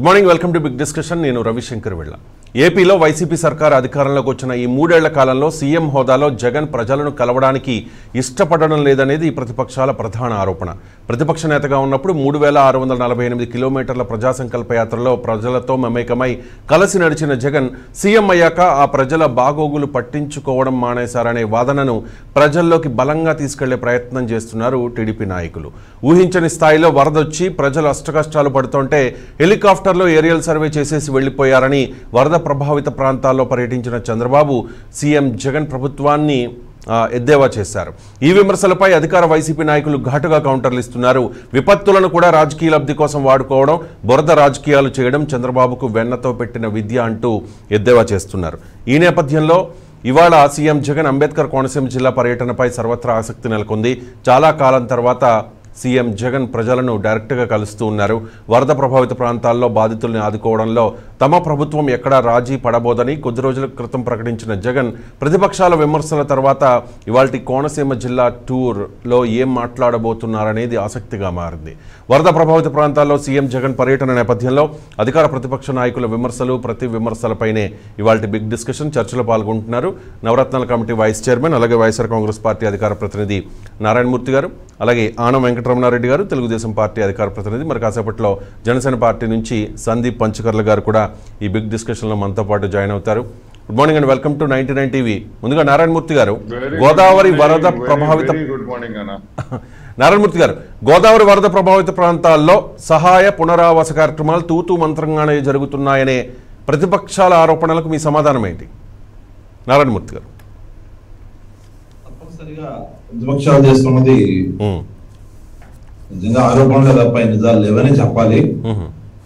Good morning welcome to big discussion నేను రవిశంకర్ వెళ్ళ ఏపీలో వైసీపీ సర్కార్ అధికారంలోకి వచ్చిన ఈ మూడేళ్ల కాలంలో సీఎం హోదాలో జగన్ ప్రజలను కలవడానికి ఇష్టపడడం లేదనేది ఈ ప్రతిపక్షాల ప్రధాన ఆరోపణ ప్రతిపక్ష నేతగా ఉన్నప్పుడు మూడు వేల ఆరు వందల నలభై ఎనిమిది కిలోమీటర్ల ప్రజా సంకల్ప యాత్రలో ప్రజలతో మమేకమై కలిసి నడిచిన జగన్ సీఎం అయ్యాక ఆ ప్రజల బాగోగులు పట్టించుకోవడం మానేశారనే వాదనను ప్రజల్లోకి బలంగా తీసుకెళ్లే ప్రయత్నం చేస్తున్నారు టీడీపీ నాయకులు ఊహించని స్థాయిలో వరదొచ్చి ప్రజలు అష్టకష్టాలు పడుతుంటే హెలికాప్టర్లో ఏరియల్ సర్వే చేసేసి వెళ్లిపోయారని వరద ప్రభావిత ప్రాంతాల్లో పర్యటించిన చంద్రబాబు సీఎం జగన్ ప్రభుత్వాన్ని ఆ, ఎద్దేవా చేశారు ఈ విమర్శలపై అధికార వైసీపీ నాయకులు ఘాటుగా కౌంటర్లు ఇస్తున్నారు విపత్తులను కూడా రాజకీయ లబ్ధి కోసం వాడుకోవడం బురద రాజకీయాలు చేయడం చంద్రబాబుకు వెన్నతో పెట్టిన విద్య అంటూ ఎద్దేవా చేస్తున్నారు ఈ నేపథ్యంలో ఇవాళ సీఎం జగన్ అంబేద్కర్ కోనసీమ జిల్లా పర్యటనపై సర్వత్రా ఆసక్తి నెలకొంది చాలా కాలం తర్వాత సీఎం జగన్ ప్రజలను డైరెక్ట్గా కలుస్తూ ఉన్నారు వరద ప్రభావిత ప్రాంతాల్లో బాధితుల్ని ఆదుకోవడంలో తమ ప్రభుత్వం ఎక్కడా రాజీ పడబోదని కొద్ది రోజుల క్రితం ప్రకటించిన జగన్ ప్రతిపక్షాల విమర్శల తర్వాత ఇవాల్టి కోనసీమ జిల్లా టూర్లో ఏం మాట్లాడబోతున్నారనేది ఆసక్తిగా మారింది వరద ప్రభావిత ప్రాంతాల్లో సీఎం జగన్ పర్యటన నేపథ్యంలో అధికార ప్రతిపక్ష నాయకుల విమర్శలు ప్రతి విమర్శలపైనే ఇవాళ బిగ్ డిస్కషన్ చర్చలో పాల్గొంటున్నారు నవరత్నాల కమిటీ వైస్ చైర్మన్ అలాగే వైఎస్ఆర్ కాంగ్రెస్ పార్టీ అధికార ప్రతినిధి నారాయణమూర్తి గారు అలాగే ఆనం వెంకటరమణారెడ్డి గారు తెలుగుదేశం పార్టీ అధికార ప్రతినిధి మరి కాసేపట్లో జనసేన పార్టీ నుంచి సందీప్ పంచకర్ల గారు కూడా ఈ బిగ్ డిస్కషన్లో మనతో పాటు జాయిన్ అవుతారు good morning and welcome to ninety nine TV ముందుగా నారాయణమూర్తి గారు గోదావరి వరద ప్రభావిత గుడ్ మార్నింగ్ అన్న నారాయణమూర్తి గారు గోదావరి వరద ప్రభావిత ప్రాంతాల్లో సహాయ పునరావాస కార్యక్రమాలు తూతూ మంత్రంగానే జరుగుతున్నాయనే ప్రతిపక్షాల ఆరోపణలకు మీ సమాధానం ఏంటి నారాయణమూర్తి గారు తప్పనిసరిగా ప్రతిపక్షాలు చేస్తున్నది ఉమ్, నిజంగా ఆరోపణలే తప్ప ఈ నిజాలు లేవని చెప్పాలి ఉమ్,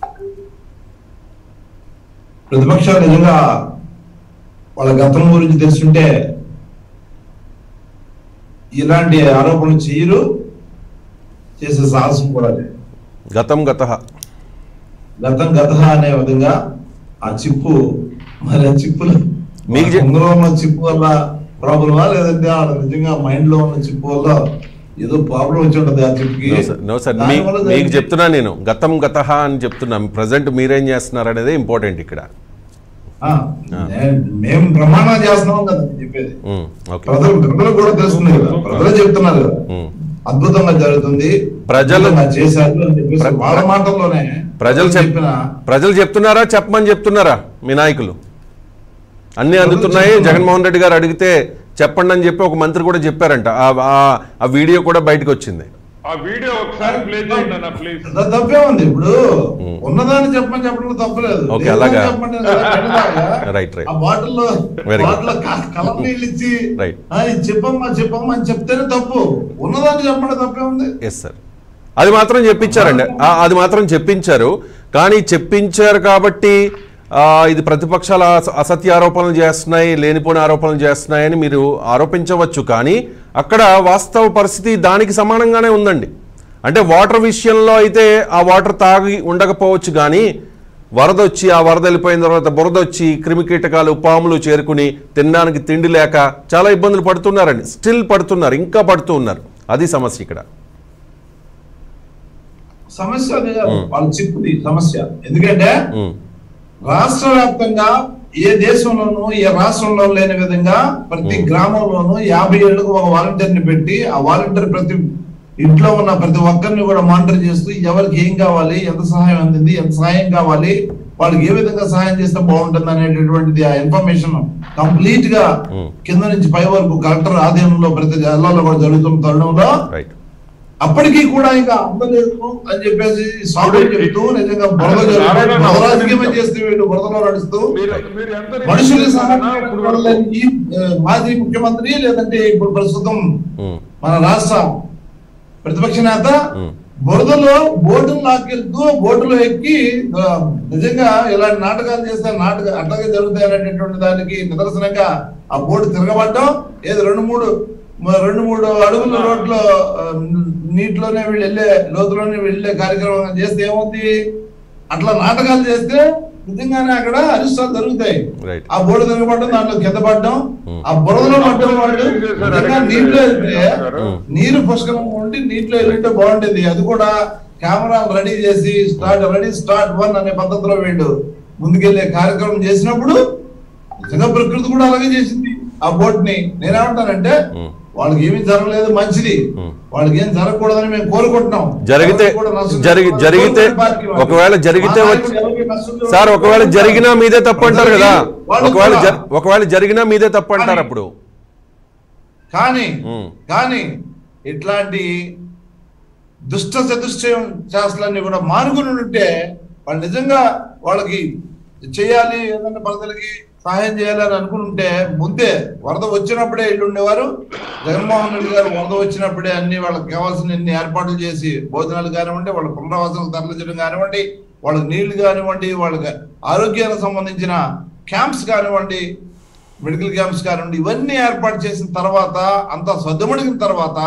ప్రతిపక్షాలు నిజంగా వాళ్ళ గతం గురించి తెలుసుంటే ఇలాంటి ఆరోపణలు చేయరు చేసే సాహసం కూడా లేదు గతం గత గతం గత అనే విధంగా ఆ చిప్పు మరి ఆ చిప్పులు మీకు చె- అందులో ఉన్న చిప్పు వల్ల ప్రాబ్లమా లేదంటే ఆ నిజంగా మైండ్ లో ఉన్న చిప్పు వల్ల ఏదో ప్రాబ్లం వచ్చి ఉంటది ఆ చిప్పుకి నో సార్ నో సార్ మీ- దానివల్ల మీకు జరిగే- చెప్తున్నా నేను గతం గత అని చెప్తున్నా ప్రజెంట్ మీరేం చేస్తున్నారు అనేది ఇంపార్టెంట్ ఇక్కడ ఆ, నే- మేము ప్రమాణం చేస్తున్నాం కదా నేను చెప్పేది ఉమ్, ఓకే ప్రజలు ప్రజలు కూడా తెలుస్తుంది కదా ప్రజలే చెప్తున్నారు కదా ఉమ్. అద్భుతంగా జరుగుతుంది ప్రజలు- అద్భుతంగా చేశారు అని చెప్పేసి ప్ర- వాళ్ళ మాటల్లోనే ప్రజలు చెప్ చెప్పిన ప్రజలు చెప్తున్నారా చెప్పమని చెప్తున్నారా మీ నాయకులు అన్నీ అందుతున్నాయి చెప్తున్నారు. జగన్మోహన్ రెడ్డి గారు అడిగితే చెప్పండి అని చెప్పి ఒక మంత్రి కూడా చెప్పారంట ఆ- ఆ- ఆ వీడియో కూడా బయటకు వచ్చింది ఆ వీడియో ఒకసారి ప్లే చేయండి అన్న ప్లీజ్ ద- తప్పే ఉంది ఇప్పుడు ఉన్నదాన్ని చెప్పమని చెప్పడం తప్పలేదు ఓకే, లేదని అలాగా. చెప్పండి కదా, పెట్టదాకా. Right, right. ఆ బాటిల్లో Very good. బాటిల్లో క- కలం నీళ్ళు ఇచ్చి Right. ఆ, ఇది చెప్పమ్మా చెప్పమ్మా అని చెప్తేనే తప్పు ఉన్నదాన్ని చెప్పండి తప్పే ఉంది ఎస్ సార్ అది మాత్రం చెప్పించారండి ఆ- అది మాత్రం చెప్పించారు కానీ చెప్పించారు కాబట్టి ఆ, ఇది ప్రతిపక్షాల అస- అసత్య ఆరోపణలు చేస్తున్నాయి లేనిపోని ఆరోపణలు చేస్తున్నాయని మీరు ఆరోపించవచ్చు కానీ అక్కడ వాస్తవ పరిస్థితి దానికి సమానంగానే ఉందండి అంటే వాటర్ విషయంలో అయితే ఆ వాటర్ తాగి ఉండకపోవచ్చు కానీ వరద వచ్చి ఆ వరద వెళ్ళిపోయిన తర్వాత బురద వచ్చి క్రిమికీటకాలు పాములు చేరుకుని తినడానికి తిండి లేక చాలా ఇబ్బందులు పడుతున్నారండి స్టిల్ పడుతున్నారు ఇంకా పడుతూ ఉన్నారు అది సమస్య ఇక్కడ సమస్య అదే కాదు. వాళ్ళ చిప్పుది సమస్య ఎందుకంటే ఉమ్. రాష్ట్ర వ్యాప్తంగా ఏ దేశంలోనూ ఏ రాష్ట్రంలో లేని విధంగా ప్రతి గ్రామంలోనూ యాభై ఏళ్ళకు ఒక వాలంటీర్ ని పెట్టి ఆ వాలంటీర్ ప్రతి ఇంట్లో ఉన్న ప్రతి ఒక్కరిని కూడా మానిటర్ చేస్తూ ఎవరికి ఏం కావాలి ఎంత సహాయం అందింది ఎంత సహాయం కావాలి వాళ్ళకి ఏ విధంగా సహాయం చేస్తే బాగుంటుంది అనేటటువంటిది ఆ ఇన్ఫర్మేషన్ కంప్లీట్ గా Hmm. కింద నుంచి పై వరకు కలెక్టర్ ఆధీనంలో ప్రతి జిల్లాలో కూడా జరుగుతున్న తరుణంలో రైట్ అప్పటికీ కూడా ఇంకా అందలేదు అని చెప్పేసి సాగులు చెప్తూ నిజంగా బురద జరుగుతూ నారాయణ బురద రావు రాజకీయం చేస్తే వీళ్ళు బురదలో నడుస్తూ మీరు మీరు ఎంత మనుషులు అన్న ఇప్పుడు వరకు సహాయం ఈ ఆ, మాజీ ముఖ్యమంత్రి లేదంటే ఇప్పుడు ప్రస్తుతం ఉమ్. మన రాష్ట్ర ప్రతిపక్ష నేత ఉమ్. బురదలో బోటును లాక్కెళ్తూ బోటులో ఎక్కి ఆ, నిజంగా ఇలాంటి నాటకాలు చేస్తే నాటక అట్లాగే జరుగుతాయి అనేటటువంటి దానికి నిదర్శనంగా ఆ బోటు తిరగబడ్డం ఏది రెండు మూడు మ- రెండు మూడు అడుగుల రోడ్లో ఆ, నీటిలోనే వీళ్ళు వెళ్ళే లోతులోనే వెళ్ళే కార్యక్రమం చేస్తే ఏమవుతుంది అట్లా నాటకాలు చేస్తే నిజంగానే అక్కడ అరిష్టాలు జరుగుతాయి రైట్ ఆ బోర్డు తిరగబడడం దాంట్లో కింద పడడం Hmm. ఆ బురదలో పడ్డం వాళ్ళు నిజంగా నీటిలో వెళ్తే Hmm. నీరు పుష్కలంగా ఉండి నీటిలో వెళ్ళింటే బాగుండేది అది కూడా కెమెరాలు రెడీ చేసి స్టార్ట్ రెడీ స్టార్ట్ వన్ అనే పద్ధతిలో వీళ్ళు ముందుకెళ్లే కార్యక్రమం చేసినప్పుడు నిజంగా ప్రకృతి కూడా అలాగే చేసింది ఆ బోట్ ని నేనేమంటానంటే ఉమ్. వాళ్ళకి ఏమీ జరగలేదు మంచిది ఉమ్. వాళ్ళకి ఏం జరగకూడదని మేము కోరుకుంటున్నాం జరిగితే ఎవరికి కూడా నష్టం జరిగి జరగకూడదని జరిగితే కోరుకునే పార్టీ వాళ్ళు. ఒకవేళ జరిగితే మా వచ్చి నాయకుడు ఎవరికి నష్టం జరగకూడదని సార్ ఒకవేళ జరిగినా మీదే తప్పు అంటారు కదా వాళ్ళు ఒకవేళ కూడా. జరి- ఒకవేళ జరిగినా మీదే తప్పు అంటారు కానీ- అప్పుడు కానీ ఉమ్. కానీ ఇట్లాంటి దుష్ట చతుష్టయం శాస్త్రాన్ని కూడా మానుకుని ఉంటే వాళ్ళు నిజంగా వాళ్ళకి చేయాలి ఏదైనా ప్రజలకి సహాయం చేయాలని అనుకుని ఉంటే ముందే వరద వచ్చినప్పుడే ఇల్లు ఉండేవారు జగన్మోహన్ రెడ్డి గారు వరద వచ్చినప్పుడే అన్ని వాళ్ళకి కావాల్సిన అన్ని ఏర్పాట్లు చేసి భోజనాలు కానివ్వండి వాళ్ళ పునరావాసాలకు తరలించడం కానివ్వండి వాళ్ళకి నీళ్లు కానివ్వండి వాళ్ళకి ఆరోగ్యానికి సంబంధించిన క్యాంప్స్ కానివ్వండి మెడికల్ క్యాంప్స్ కానివ్వండి ఇవన్నీ ఏర్పాటు చేసిన తర్వాత అంతా సద్దుమడిగిన తర్వాత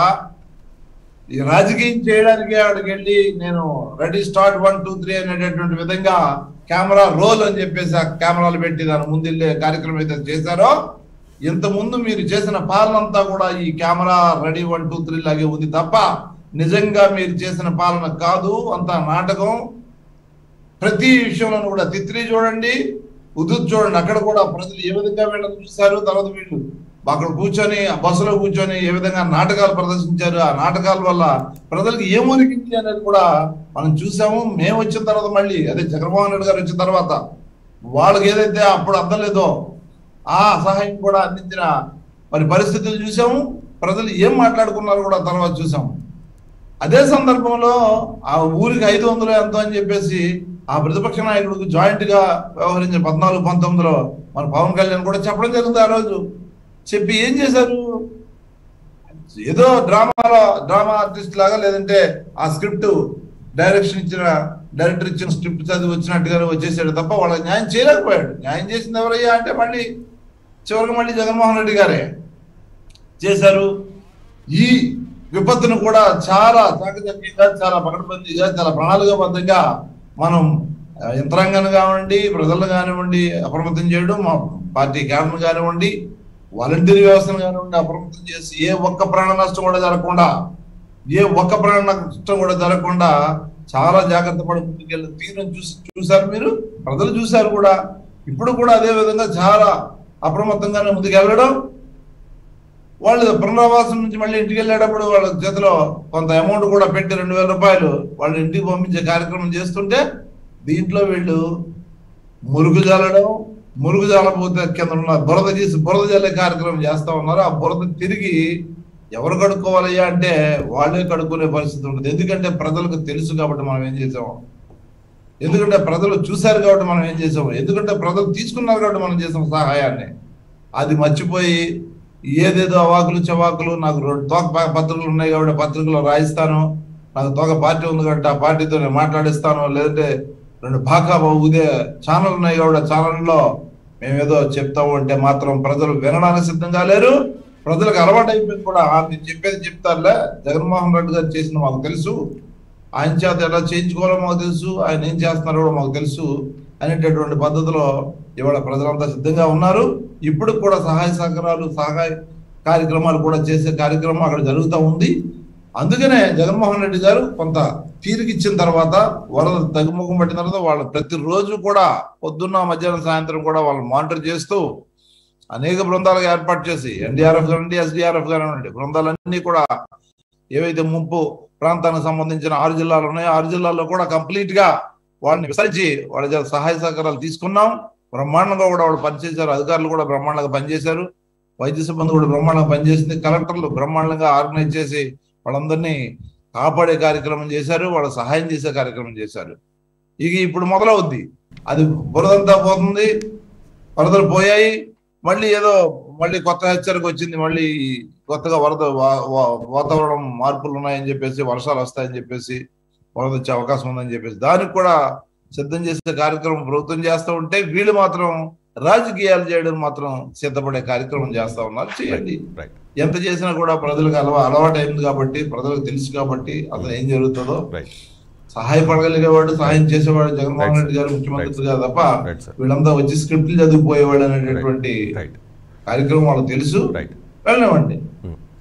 ఈ రాజకీయం చేయడానికి ఆడికి వెళ్ళి నేను ready start one two three అనేటటువంటి విధంగా కెమెరా రోల్ అని చెప్పేసి ఆ కెమెరాలు పెట్టి దాని ముందు వెళ్ళే కార్యక్రమం అయితే చేశారో ఇంత ముందు మీరు చేసిన పాలన అంతా కూడా ఈ camera ready one two three లాగే ఉంది తప్ప నిజంగా మీరు చేసిన పాలన కాదు అంత నాటకం ప్రతి విషయంలోనూ కూడా తిత్రి చూడండి ఉదుత్ చూడండి అక్కడ కూడా ప్రజలు ఏ విధంగా వీళ్ళని చూశారు తర్వాత వీళ్ళు అక్కడ కూర్చొని ఆ బస్సులో కూర్చొని ఏ విధంగా నాటకాలు ప్రదర్శించారు ఆ నాటకాల వల్ల ప్రజలకు ఏమొరికింది అనేది కూడా మనం చూసాము మేము వచ్చిన తర్వాత మళ్ళీ అదే జగన్మోహన్ రెడ్డి గారు వచ్చిన తర్వాత వాళ్ళకి ఏదైతే అప్పుడు అర్థం లేదో ఆ సహాయం కూడా అందించిన మరి పరిస్థితులు చూసాము ప్రజలు ఏం మాట్లాడుకున్నారు కూడా తర్వాత చూసాము అదే సందర్భంలో ఆ ఊరికి ఐదు వందలు ఎంతో అని చెప్పేసి ఆ ప్రతిపక్ష నాయకుడికి జాయింట్ గా వ్యవహరించిన పద్నాలుగు పంతొమ్మిదిలో మన పవన్ కళ్యాణ్ కూడా చెప్పడం జరిగింది ఆ రోజు చెప్పి ఏం చేశారు ఏదో డ్రామాలో డ్రామా ఆర్టిస్ట్ లాగా లేదంటే ఆ స్క్రిప్ట్ డైరెక్షన్ ఇచ్చిన డైరెక్టర్ ఇచ్చిన స్క్రిప్ట్ చదివి వచ్చినట్టుగానే వచ్చేసాడు తప్ప వాళ్ళకి న్యాయం చేయలేకపోయాడు న్యాయం చేసింది ఎవరయ్యా అంటే మళ్ళీ చివరికి మళ్ళీ జగన్మోహన్ రెడ్డి గారే చేశారు ఈ విపత్తును కూడా చాలా చాకచక్యంగా చాలా పకడ్బందీగా చాలా ప్రణాళికాబద్ధంగా మనం ఆ, యంత్రాంగాన్ని కానివ్వండి ప్రజలను కానివ్వండి అప్రమత్తం చేయడం మా పార్టీ క్యాడర్ను కానివ్వండి వాలంటీర్ వ్యవస్థను కానివ్వండి అప్రమత్తం చేసి ఏ ఒక్క ప్రాణ నష్టం కూడా జరగకుండా ఏ ఒక్క ప్రాణ నష్టం కూడా జరగకుండా చాలా జాగ్రత్త పడి ముందుకెళ్ళిన తీరును చూసి చూశారు మీరు ప్రజలు చూశారు కూడా ఇప్పుడు కూడా అదే విధంగా చాలా అప్రమత్తంగానే ముందుకెళ్ళడం వాళ్ళు పునరావాసం నుంచి మళ్ళీ ఇంటికి వెళ్ళేటప్పుడు వాళ్ళ చేతిలో కొంత అమౌంట్ కూడా పెట్టి రెండు వేల రూపాయలు వాళ్ళ ఇంటికి పంపించే కార్యక్రమం చేస్తుంటే దీంట్లో వీళ్ళు మురుగు జల్లడం మురుగు జాలపోతే కింద ఉన్న బురద తీసి బురద జల్లే కార్యక్రమం చేస్తా ఉన్నారు ఆ బురద తిరిగి ఎవరు కడుక్కోవాలయ్యా అంటే వాళ్ళే కడుక్కునే పరిస్థితి ఉంటుంది ఎందుకంటే ప్రజలకు తెలుసు కాబట్టి మనం ఏం చేసాము ఎందుకంటే ప్రజలు చూశారు కాబట్టి మనం ఏం చేసాము ఎందుకంటే ప్రజలు తీసుకున్నారు కాబట్టి మనం చేసాం సహాయాన్ని అది మర్చిపోయి ఏదేదో అవాకులు చవాకులు నాకు రెండు తోక ప- పత్రికలు ఉన్నాయి కాబట్టి పత్రికలో రాయిస్తాను నాకు తోక పార్టీ ఉంది కాబట్టి ఆ పార్టీతో నేను మాట్లాడిస్తాను లేదంటే రెండు బాకా ఊదే ఛానల్ ఉన్నాయి కాబట్టి ఛానల్లో మేమేదో చెప్తాము అంటే మాత్రం ప్రజలు వినడానికి సిద్ధంగా లేరు ప్రజలకు అలవాటు అయిపోయింది కూడా "ఆ, మీరు చెప్పేది చెప్తారులే జగన్మోహన్ రెడ్డి గారు చేసిన మాకు తెలుసు ఆయన చేత ఎలా చేయించుకోవాలో మాకు తెలుసు ఆయన ఏం చేస్తున్నారో కూడా మాకు తెలుసు అనేటటువంటి పద్ధతిలో ఇవాళ ప్రజలంతా సిద్ధంగా ఉన్నారు ఇప్పుడు కూడా సహాయ సహకారాలు సహాయ కార్యక్రమాలు కూడా చేసే కార్యక్రమం అక్కడ జరుగుతూ ఉంది అందుకనే జగన్మోహన్ రెడ్డి గారు కొంత తీరికిచ్చిన తర్వాత వరద తగ్గుముఖం పట్టిన తర్వాత వాళ్ళు ప్రతిరోజు కూడా పొద్దున్న మధ్యాహ్నం సాయంత్రం కూడా వాళ్ళు మానిటర్ చేస్తూ అనేక బృందాలుగా ఏర్పాటు చేసి ఎన్డీఆర్ఎఫ్ కానివ్వండి ఎస్డిఆర్ఎఫ్ కానివ్వండి బృందాలన్నీ కూడా ఏవైతే ముంపు ప్రాంతానికి సంబంధించిన ఆరు జిల్లాలు ఉన్నాయో ఆరు జిల్లాల్లో కూడా కంప్లీట్ గా వాళ్ళని విసరించి వాళ్ళ చేత సహాయ సహకారాలు తీసుకున్నాం బ్రహ్మాండంగా కూడా వాళ్ళు పనిచేశారు అధికారులు కూడా బ్రహ్మాండంగా పనిచేశారు వైద్య సిబ్బంది కూడా బ్రహ్మాండంగా పనిచేసింది కలెక్టర్లు బ్రహ్మాండంగా ఆర్గనైజ్ చేసి వాళ్ళందరినీ కాపాడే కార్యక్రమం చేశారు వాళ్ళ సహాయం చేసే కార్యక్రమం చేశారు ఇక ఇప్పుడు మొదలవుద్ది అది బురదంతా పోతుంది వరదలు పోయాయి మళ్ళీ ఏదో మళ్ళీ కొత్త హెచ్చరిక వచ్చింది మళ్ళీ కొత్తగా వరద వా- వా- వాతావరణం మార్పులు ఉన్నాయని చెప్పేసి వర్షాలు వస్తాయని చెప్పేసి వరద వచ్చే అవకాశం ఉందని చెప్పేసి దానికి కూడా సిద్ధం చేసే కార్యక్రమం ప్రభుత్వం చేస్తూ ఉంటే వీళ్ళు మాత్రం రాజకీయాలు చేయడం మాత్రం సిద్ధపడే కార్యక్రమం చేస్తా ఉన్నారు చేయండి రైట్ ఎంత చేసినా కూడా ప్రజలకు అలవా అలవాటు అయింది కాబట్టి ప్రజలకు తెలుసు కాబట్టి అసలు ఏం జరుగుతుందో రైట్ సహాయపడగలిగేవాడు సహాయం చేసేవాడు జగన్మోహన్ Right, రెడ్డి గారు sir. ముఖ్యమంత్రి Right, గారు తప్ప Right, sir. వీళ్ళంతా వచ్చి స్క్రిప్ట్లు చదివిపోయేవాడు అనేటటువంటి రైట్ కార్యక్రమం వాళ్ళకి తెలుసు రైట్ వెళ్ళనివ్వండి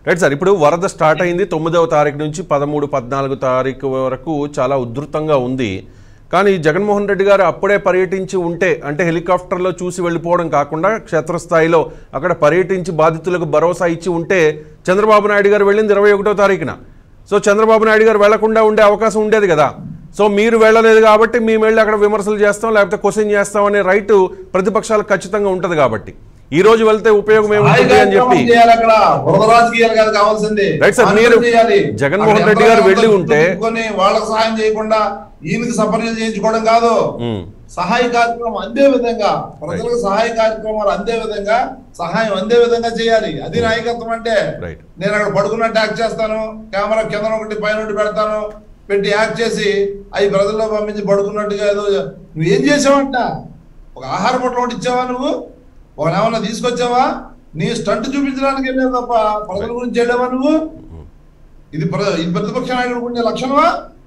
రైట్ సార్ ఇప్పుడు వరద స్టార్ట్ అయింది తొమ్మిదవ తారీఖు నుంచి పదమూడు పద్నాలుగు తారీఖు వరకు చాలా ఉధృతంగా ఉంది కానీ జగన్మోహన్ రెడ్డి గారు అప్పుడే పర్యటించి ఉంటే అంటే హెలికాప్టర్లో చూసి వెళ్ళిపోవడం కాకుండా క్షేత్రస్థాయిలో అక్కడ పర్యటించి బాధితులకు భరోసా ఇచ్చి ఉంటే చంద్రబాబు నాయుడు గారు వెళ్ళింది ఇరవై ఒకటో తారీఖున సో చంద్రబాబు నాయుడు గారు వెళ్లకుండా ఉండే అవకాశం ఉండేది కదా సో మీరు వెళ్ళలేదు కాబట్టి మేము వెళ్ళి అక్కడ విమర్శలు చేస్తాం లేకపోతే క్వశ్చన్ చేస్తాం అనే రైట్ ప్రతిపక్షాలకు ఖచ్చితంగా ఉంటుంది కాబట్టి ఈ రోజు వెళ్తే ఉపయోగం ఏముంటుంది అని చెప్పి కార్యక్రమం చేయాలి అక్కడ బురద రాజకీయాలు కాదు కావాల్సింది రైట్ సార్, ఆందోళన మీరు చేయాలి. జగన్మోహన్ అక్కడ రెడ్డి గారు ఎంతగానో వెళ్ళి ఉంటే- చుట్టుకొని వాళ్ళకి సహాయం చేయకుండా ఈయనకి సపర్యలు చేయించుకోవడం కాదు ఉమ్, సహాయ కార్యక్రమం అందే విధంగా ప్రజలకు సహాయ కార్యక్రమాలు అందే విధంగా సహాయం అందే విధంగా చేయాలి అది నాయకత్వం అంటే రైట్ నేను అక్కడ పడుకున్నట్టు యాక్ట్ చేస్తాను కెమెరా కింద ఒకటి పైన ఒకటి పెడతాను పెట్టి యాక్ట్ చేసి అవి ప్రజల్లో పంపించి పడుకున్నట్టుగా ఏదో నువ్వేం చేసావంట ఒక ఆహార పొట్ల ఒకటి ఇచ్చావా నువ్వు ఒక ఏమన్నా తీసుకొచ్చావా నీ స్టంట్ చూపించడానికి వెళ్ళావు తప్ప ప్రజల గురించి వెళ్ళావా నువ్వు ఇది ప్ర- ఇది ప్రతిపక్ష నాయకుడు ఉండే లక్షణమా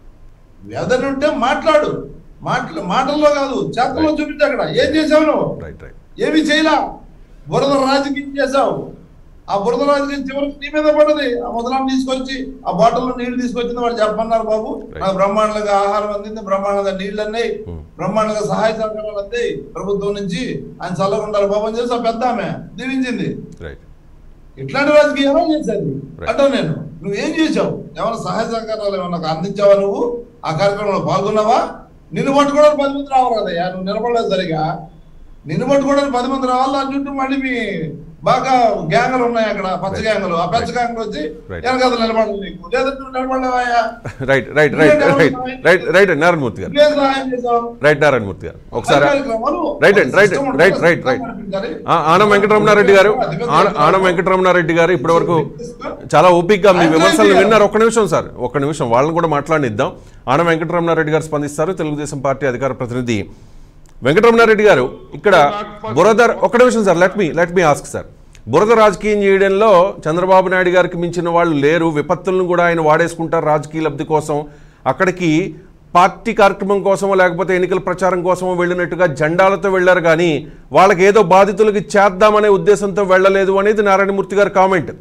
వేదన ఉంటే మాట్లాడు మాటలు మాటల్లో కాదు చేతల్లో చూపించు అక్కడ ఏం చేసావు నువ్వు రైట్ రైట్ ఏమి చేయలా బురద రాజకీయం చేశావు ఆ బురద రాజకీయం చివరికి నీ మీద పడది ఆ ముదలాన్ని తీసుకొచ్చి ఆ బాటిల్లో నీళ్లు తీసుకొచ్చింది వాళ్ళు చెప్పమన్నారు బాబు నాకు బ్రహ్మాండంగా ఆహారం అందింది బ్రహ్మాండంగా నీళ్లు అన్నాయి Hmm. బ్రహ్మాండంగా సహాయ సహకారాలు అందాయి ప్రభుత్వం నుంచి ఆయన చల్లగా ఉండాలి బాబు అని చేసి ఆ పెద్ద ఆమె దీవించింది రైట్ ఇట్లాంటి రాజకీయాలు చేసేది Right. అంటావు నేను నువ్వేం చేసావు ఏమైనా సహాయ సహకారాలు ఏమన్నా నాకు అందించావా నువ్వు ఆ కార్యక్రమంలో పాల్గొన్నావా నిన్ను పట్టుకోవడానికి పది మంది రావాలి కదయ్యా నువ్వు నిలబడలేదు సరిగా నిన్ను పట్టుకోవడానికి పది మంది రావాలి అని చుట్టూ మళ్ళీ మీ బాగా గ్యాంగులు ఉన్నాయి అక్కడ పచ్చ Right. గ్యాంగులు ఆ పచ్చ Right. గ్యాంగులు వచ్చి Right. వెనకాల నిలబడాలి నీకు లేదంటే నువ్వు నిలబడలేవాయా right right right right right right Narayanamurthy garu లేదు సహాయం చేసావు రైట్ నారాయణమూర్తి గారు ఒకసారి కార్యక్రమాలు, రైట్ అండి, రైట్, system రైట్, ఉండాలి, రైట్, system రైట్. నడిపించాలి. ఆ, ఆనం వెంకటరమణారెడ్డి గారు ఆన- ఆనం వెంకటరమణారెడ్డి గారు ఇప్పటి వరకు చాలా ఓపిక్గా మీ విమర్శలు విన్నారు ఒక్క నిమిషం సార్ ఒక్క నిమిషం వాళ్ళని కూడా మాట్లాడిద్దాం ఆనం వెంకటరమణారెడ్డి గారు స్పందిస్తారు తెలుగుదేశం పార్టీ అధికార ప్రతినిధి వెంకటరమణారెడ్డి గారు ఇక్కడ బురద ఒక్క నిమిషం sir let me let me ask sir బురద రాజకీయం చేయడంలో చంద్రబాబు నాయుడు గారికి మించిన వాళ్ళు లేరు విపత్తులను కూడా ఆయన వాడేసుకుంటారు రాజకీయ లబ్ధి కోసం అక్కడికి పార్టీ కార్యక్రమం కోసమో లేకపోతే ఎన్నికల ప్రచారం కోసమో వెళ్ళినట్టుగా జెండాలతో వెళ్ళారు కానీ వాళ్ళకి ఏదో బాధితులకి చేద్దామనే ఉద్దేశంతో వెళ్ళలేదు అనేది నారాయణమూర్తి గారి కామెంట్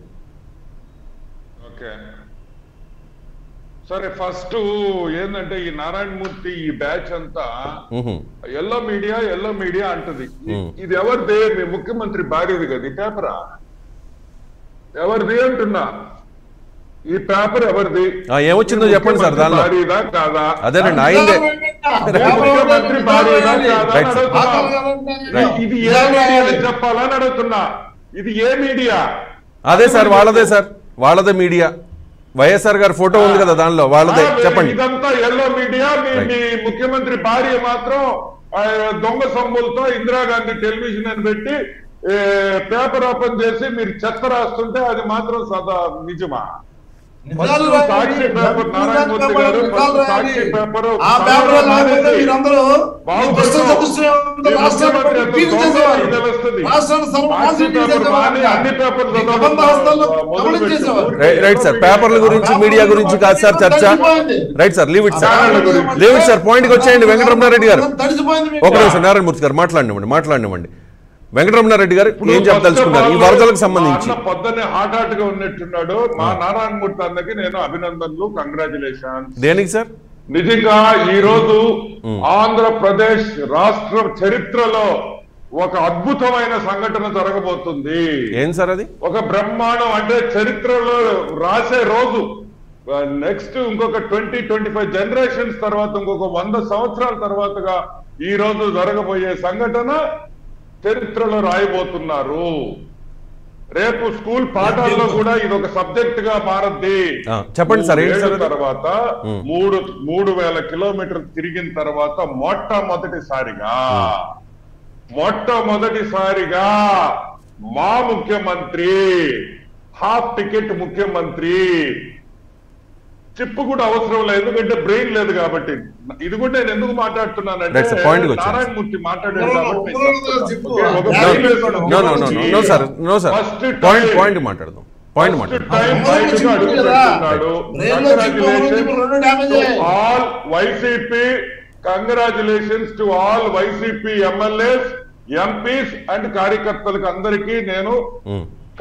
ఓకే సరే ఫస్ట్ ఏంటంటే ఈ నారాయణమూర్తి ఈ బ్యాచ్ అంతా మ్హూ. ఎల్లో మీడియా ఎల్లో మీడియా అంటది ఇ- Hmm. ఇది ఎవరిది మీ ముఖ్యమంత్రి భార్యది కదా ఈ పేపరా ఎవరిది అంటున్నా ఈ పేపర్ ఎవరిది ఆ, ఏమొచ్చిందో చెప్పండి సార్ ముఖ్యమంత్రి దానిలో. భార్యదా కాదా అదేనండి ఆయనదే ముఖ్యమంత్రి భార్యదా కాదా Right, అని sir. అడుగుతున్నా. ఇది ఏ మీడియా అని చెప్పాలని అడుగుతున్నా ఇది ఏ మీడియా అదే సార్ వాళ్ళదే సార్ వాళ్ళదే మీడియా వైఎస్ఆర్ గారి ఫోటో ఉంది కదా దానిలో వాళ్ళదే ఆ, చెప్పండి ఇదంతా ఎల్లో మీడియా మీ Right. మీ ముఖ్యమంత్రి భార్య మాత్రం ఆ, దొంగ సొమ్ములతో ఇందిరాగాంధీ టెలివిజన్ అని పెట్టి ఏ, పేపర్ ఓపెన్ చేసి మీరు చెత్త రాస్తుంటే అది మాత్రం సదా నిజమా నిజాలు first Sakshi paper Narayanamurthy garu first Sakshi paper ఆ పేపర్ లేకపోతే మీరందరూ బాగు ఈ దుష్ట చతుష్టయం అంతా ఈ రాష్ట్రాన్ని ముఖ్యమంత్రి ఎంత పీలు దొంగ చేసేవారు. ఇది తెలుస్తుంది. రాష్ట్రాన్ని సర్వనాశనం సాక్షి పేపర్ చేసేవారు. మాని అన్ని పేపర్లు ఈ కబంధ హస్తాల్లో మొదలు కబళించేసేవారు. పెట్టేవారు. రైట్ రైట్ సార్ పేపర్ల గురించి మీడియా గురించి కాదు సార్ చర్చ right sir leave it sir leave it sir పాయింట్కి వచ్చేయండి వెంకటరమణారెడ్డి గారు తడిసిపోయింది మీకు. ఒక నిమిషం నారాయణమూర్తి గారు మాట్లాడినివ్వండి మాట్లాడినివ్వండి వెంకటరమణారెడ్డి గారు ఇప్పుడు ఏం చెప్పదలుచుకున్నారు ఈ ఫస్ట్ ఆఫ్ ఆల్ వరదలకు సంబంధించి మా అన్న పొద్దున్నే హాట్ హాట్ గా ఉన్నట్టున్నాడు మా నారాయణమూర్తి అన్నకి నేను అభినందనలు కంగ్రాచులేషన్ దేనికి సార్ నిజంగా ఈ రోజు ఆంధ్రప్రదేశ్ రాష్ట్ర చరిత్రలో ఒక అద్భుతమైన సంఘటన జరగబోతుంది ఏం సార్ అది ఒక బ్రహ్మాండం అంటే చరిత్రలో రాసే రోజు నెక్స్ట్ ఇంకొక ట్వంటీ ట్వంటీ ఫైవ్ జనరేషన్స్ తర్వాత ఇంకొక వంద సంవత్సరాల తర్వాతగా ఈ రోజు జరగబోయే సంఘటన చరిత్రలో రాయబోతున్నారు రేపు స్కూల్ పాఠాల్లో కూడా ఇది ఒక సబ్జెక్ట్ గా మారద్ది ఆ, చెప్పండి సార్, ఏంటి సార్ మూడేళ్ల అది? తర్వాత మూడు మూడు వేల కిలోమీటర్ తిరిగిన తర్వాత మొట్టమొదటిసారిగా మొట్టమొదటిసారిగా మా ముఖ్యమంత్రి హాఫ్ టికెట్ ముఖ్యమంత్రి చిప్పు కూడా అవసరం లేదు ఎందుకంటే బ్రెయిన్ లేదు కాబట్టి ఇది కూడా నేను ఎందుకు మాట్లాడుతున్నానంటే That's the point కి వచ్చాను. నారాయణమూర్తి మాట్లాడాడు No, no, కాబట్టి no, no, no, చెప్పు. Okay, ఒక No, brain లేదు. No no no no no sir no sir First point time- point మాట్లాడదాం పాయింట్ First మాట్లాడదాం time ఆ, బయటకు చిప్పు అడుగు కదా. పెడుతున్నాడు. బ్రెయిన్ లో చిప్పు, Congratulations చిప్పు రెండు డ్యామేజ్ to అయ్యాయి. all YCP congratulations to all YCP MLAs MPs and కార్యకర్తలకు అందరికీ నేను ఉమ్.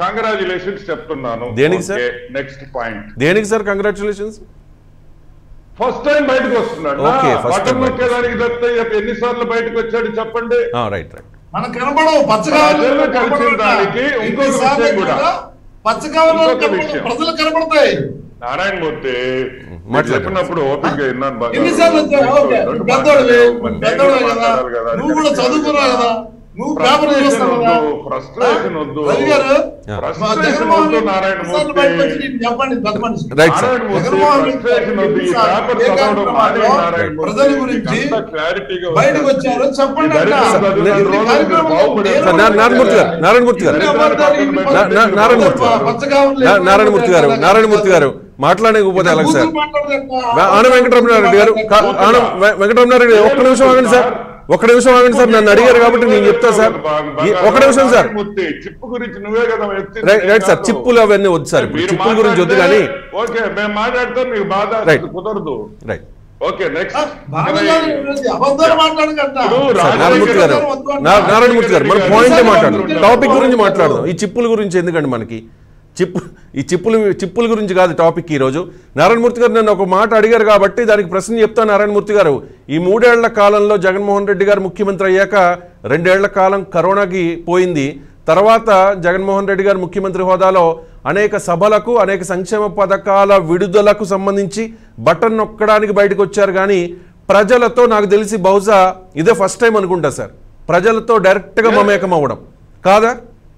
కంగ్రాచులేషన్స్ చెప్తున్నాను దేనికి సార్? నెక్స్ట్ పాయింట్ దేనికి సార్ కంగ్రాచులేషన్స్ ఫస్ట్ టైం బయటకు వస్తున్నాడు Okay, first బటన్ time నొక్కేదానికి తప్పితే ఎన్నిసార్లు బయటకు వచ్చాడు చెప్పండి రైట్ రైట్ మనకు కనపడవు పచ్చగా ప్రజలు కలిసిన దానికి ఇంకొక విషయం కూడా. పచ్చగా ఇంకొక విషయం. ప్రజలు కనపడతాయి నారాయణమూర్తి మాట్లాడు. చెప్పినప్పుడు ఓపిక విన్నాను బాగా. ఎన్నిసార్లు వచ్చావు ఓకే రెండు పెద్దోడివి మాట్లాడావు. పెద్దోడివి నేను కదా మాట్లాడాలి కదా. నువ్వు కూడా చదువుకున్నావు కదా నువ్వు పేపర్ Frustration చూస్తావు కదా వద్దు, frustration వద్దు. రవి గారు Yeah. మా Frustration జగన్మోహన్ వద్దు, రెడ్డి నారాయణమూర్తి. ఎన్నిసార్లు బయటకు వచ్చి నీకు చెప్పండి పెద్ద మనిషి right sir Narayanamurthy, Jaganmohan Reddy frustration వద్దు. ఈ ఎన్నిసార్లు పేపర్ ఏ చదవడం మానేయండి, కార్యక్రమాల్లో నారాయణమూర్తి. ప్రజల గురించి అంతా క్లారిటీగా ఉంది. బయటకు వచ్చారు చెప్పండి ఈ దరిద్రం అట్లా. చదివిన ఈ రోజులు కార్యక్రమంలో బాగుపడే- నేను సార్, నా- నారాయణమూర్తి గారు నారాయణమూర్తి గారు ఎన్ని అబద్ధాలు, ఇన్ని నా- నా- నారాయణమూర్తి గారు పచ్చగా ఉంది. నా- నారాయణమూర్తి గారు నారాయణమూర్తి గారు మాట్లాడకపోతే ఎలాగ సార్ కూతురు మాట్లాడదు వే- ఆనం వెంకటరమణారెడ్డి గారు కా- ఆనం వె- వెంకటరమణారెడ్డి గారు, ఒక్క నిమిషం ఆగండి సార్ ఒక్క నిమిషం ఆగండి సార్ నన్ను అడిగారు కాబట్టి నేను చెప్తా సార్ ఈ- ఒక్క నిమిషం సార్ నారాయణమూర్తి, చిప్పు గురించి నువ్వే కదా ఎత్తింది. రైట్ రైట్ సార్ చిప్పులు అవన్నీ వద్దు సార్ ఇప్పుడు మీరు చిప్పుల గురించి వద్దు కానీ మాట్లాడితే, ఓకే మేము మాట్లాడితే మీకు బాధ రైట్. కుదరదు రైట్ ఓకే నెక్స్ట్ అబద్ధాలు మాట్లాడకంట ఇప్పుడు సార్ నారాయణమూర్తి గారు నా- నారాయణమూర్తి గారు మన పాయింట్ మాట్లాడదాం టాపిక్ గురించి మాట్లాడదాం ఈ చిప్పుల గురించి ఎందుకండి మనకి చిప్పు ఈ చిప్పులు చిప్పుల గురించి కాదు టాపిక్ ఈరోజు నారాయణమూర్తి గారు నన్ను ఒక మాట అడిగారు కాబట్టి దానికి ప్రశ్న చెప్తాను నారాయణమూర్తి గారు ఈ మూడేళ్ల కాలంలో జగన్మోహన్ రెడ్డి గారు ముఖ్యమంత్రి అయ్యాక రెండేళ్ల కాలం కరోనాకి పోయింది తర్వాత జగన్మోహన్ రెడ్డి గారు ముఖ్యమంత్రి హోదాలో అనేక సభలకు అనేక సంక్షేమ పథకాల విడుదలకు సంబంధించి బటన్ నొక్కడానికి బయటకు వచ్చారు కానీ ప్రజలతో నాకు తెలిసి బహుశా ఇదే ఫస్ట్ టైం అనుకుంటా సార్ ప్రజలతో డైరెక్ట్గా మమేకం అవ్వడం కాదా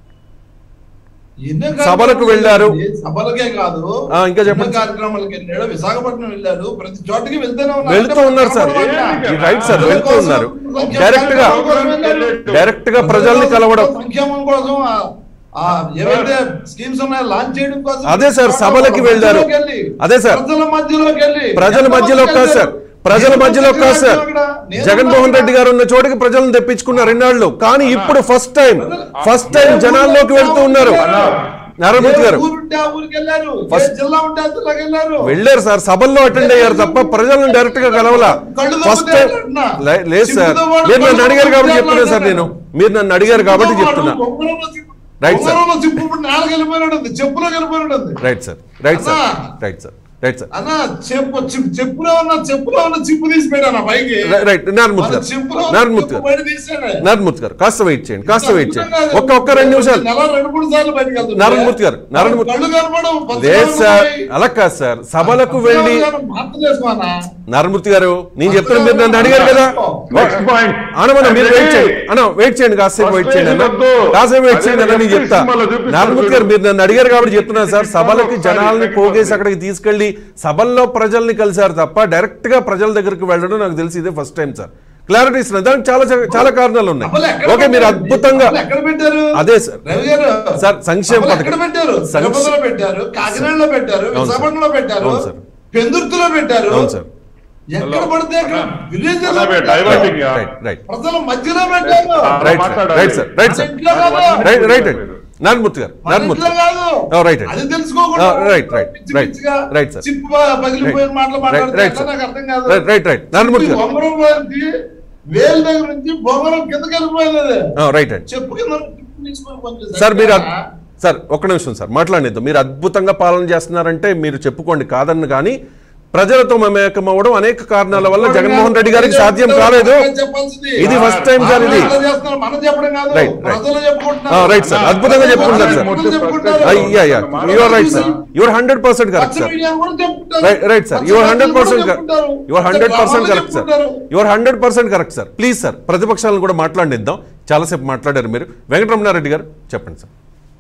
ఎన్నో సభలకు కార్యక్రమాలు వెళ్ళారు. వెళ్ళి, సభలకే కాదు ఆ, ఇంకా చెప్పండి. ఎన్నో కార్యక్రమాలకు వెళ్ళాడు విశాఖపట్నం వెళ్ళారు ప్రతి చోటికి వెళ్తూనే ఉన్నారు వెళ్తూ ఉన్నారు సార్ ఏంటి? రైట్ సార్ ప్రజల వెళ్తూ కోసం, ఉన్నారు సంక్షేమ డైరెక్ట్ గా కార్యక్రమాల కోసం వెళ్ళారు. డైరెక్ట్ గా ప్రజల్ని కలవడం సంక్షేమం కోసం ఆ- ఆ ఏవైతే స్కీమ్స్ ఉన్నాయో లాంచ్ చేయడం కోసం అదే సార్, సభలకి వెళ్ళారు. మధ్యలోకి వెళ్ళి, అదే సార్. ప్రజల మధ్యలోకి వెళ్ళి ప్రజల మధ్యలో కాదు సార్ ప్రజల మధ్యలో కాదు సార్ జగన్మోహన్ రెడ్డి గారు ఉన్న చోటికి ప్రజలను తెప్పించుకున్నారు ఇన్నాళ్ళు కానీ ఇప్పుడు ఫస్ట్ టైం ఫస్ట్ టైం జనాల్లోకి వెళ్తూ ఉన్నారు నారాయణమూర్తి గారు ఊరుంటే ఆ ఊరికి వెళ్ళారు ఏ ఫస్ట్- జిల్లా ఉంటే ఆ జిల్లాకి వెళ్ళారు వెళ్ళారు సార్ సభల్లో అటెండ్ అయ్యారు తప్ప ప్రజలను డైరెక్ట్ గా కలవలా కళ్ళు ఫస్ట్ దొబ్బుతాయి టైం అంటున్నా. లే- లేదు సార్ చిప్పుతో వాడు మీరు నన్ను కళ్ళు అడిగారు కాబట్టి దొబ్బుతాయి చెప్తున్నా సార్ నేను మీరు నన్ను అడిగారు కాబట్టి చెప్తున్నా Right, sir. బొంగరంలో చిప్పు ఇప్పుడు నాలుగు వెళ్ళిపోయినట్టుంది చెప్పులో వెళ్ళిపోయినట్టుంది రైట్ సార్ రైట్ సార్ అన్నా. రైట్ సార్ రైట్ సార్ అన్న చెప్పు చిప్- చెప్పులో ఉన్న చెప్పులో ఉన్న చిప్పు తీసి పెట్టాను పైకి రైట్, రైట్ నారాయణమూర్తి మన గారు చెప్పులో ఉన్న నారాయణమూర్తి చిప్పు గారు బయట తీసాడు. నారాయణమూర్తి గారు కాస్త వెయిట్ చేయండి కాస్త వెయిట్ చేయండి అద్భుతంగా ఒక్క ఒక్క రెండు నిమిషాలు నెల రెండు మూడు సార్లు బయటకు వెళ్తుంటే నారాయణమూర్తి గారు, నారాయణమూర్తి- కళ్ళు కనపడవు, పచ్చగా లేదు సార్ ఉన్నాయి. అలా కాదు సార్ సభలకు వెళ్ళి మార్పు చేసుకోనా నారాయణమూర్తి గారు నేను చెప్తున్నా మీరు నన్ను అడిగారు కదా నెక్స్ట్ పాయింట్ అనమన్న మీరు వెయిట్ చేయండి అన్న వెయిట్ చేయండి కాసేపు వెయిట్ చేయండి అన్న కాసేపు వెయిట్ చేయండి అన్న నేను చెప్తా నారాయణమూర్తి గారు మీరు నన్ను అడిగారు కాబట్టి చెప్తున్నా సార్ సభలకి జనాల్ని పోగేసి అక్కడికి తీసుకెళ్లి సభల్లో ప్రజల్ని కలిశారు తప్ప డైరెక్ట్ గా ప్రజల దగ్గరికి వెళ్ళడం నాకు తెలిసి ఇదే ఫస్ట్ టైం సార్ క్లారిటీ ఇస్తున్నారు దానికి చాలా చాలా కారణాలు ఉన్నాయి సభలు ఎక్కడ ఓకే మీరు పెట్టారు? అద్భుతంగా సభలు ఎక్కడ పెట్టారు అదే సార్. రవి గారు సార్, సంక్షేమ సభలు పథకం. ఎక్కడ పెట్టారు సంక్ష- తిరుపతిలో పెట్టారు కాకినాడలో పెట్టారు అవును సార్. విశాఖపట్నంలో పెట్టారు అవును సార్. పెందుర్తిలో పెట్టారు అవును సార్ ఎక్కడ పడితే అక్కడ విలేజ్ అలాగే డైవర్టింగ్ రైట్ రైట్ ప్రజల మధ్యలో పెట్టారు రైట్ సార్ మాట్లాడాలి. రైట్ సార్ రైట్ మన సార్ ఇంట్లో కాదు. రైట్ రైట్ అండి నారాయణమూర్తి గారు మన నారాయణమూర్తి ఇంట్లో గారు కాదు Oh, right, right. అది తెలుసుకోకుండా Oh, right, right, పిచ్చి right. పిచ్చిగా Right, sir. చిప్పు ప- పగిలిపోయిన మాటలు రైట్ మాట్లాడితే రైట్ ఎట్లా సార్ నాకు అర్థం కాదు రైట్ రైట్ రైట్ నారాయణమూర్తి గారు బొంగరం నుంచి వేలు దగ్గర నుంచి బొంగరం కిందకి వెళ్ళిపోయింది అది. Oh, రైట్ అండి చెప్పు కింద నుంచి చిప్పు తీసుకొని కొంచెం సార్ మీరు అద్- సరిగ్గా సార్ ఒక్క నిమిషం సార్ మాట్లాడేద్దాం మీరు అద్భుతంగా పాలన చేస్తున్నారంటే మీరు చెప్పుకోండి కాదన్ను కానీ ప్రజలతో మమేకం అవ్వడం అనేక కారణాల వల్ల జగన్మోహన్ రెడ్డి గారికి సాధ్యం కాలేదు చెప్పాల్సింది. ఇది ఫస్ట్ టైం సార్ ఇది వాళ్ళు చేస్తున్నారు, మనం చెప్పడం కాదు Right, right. ప్రజలు ఆ, చెప్పుకుంటున్నారు రైట్ సార్ అద్భుతంగా చెప్పుకుంటారు సార్ ప్రజలు చెప్పుకుంటారు. అయ్యా యా you're right sir you're hundred percent correct పచ్చ సార్ మీడియా కూడా చెప్పుకుంటారు. రైట్ రైట్ సార్ పచ్చ యువర్ మీడియా హండ్రెడ్ కూడా పర్సెంట్ చెప్పుకుంటారు. యువర్ హండ్రెడ్ పర్సెంట్ పచ్చ కరెక్ట్ సార్ చెప్పుకుంటారు. You're hundred percent correct sir please sir ప్రతిపక్షాలను కూడా మాట్లాడిద్దాం చాలాసేపు మాట్లాడారు మీరు వెంకటరమణారెడ్డి గారు చెప్పండి సార్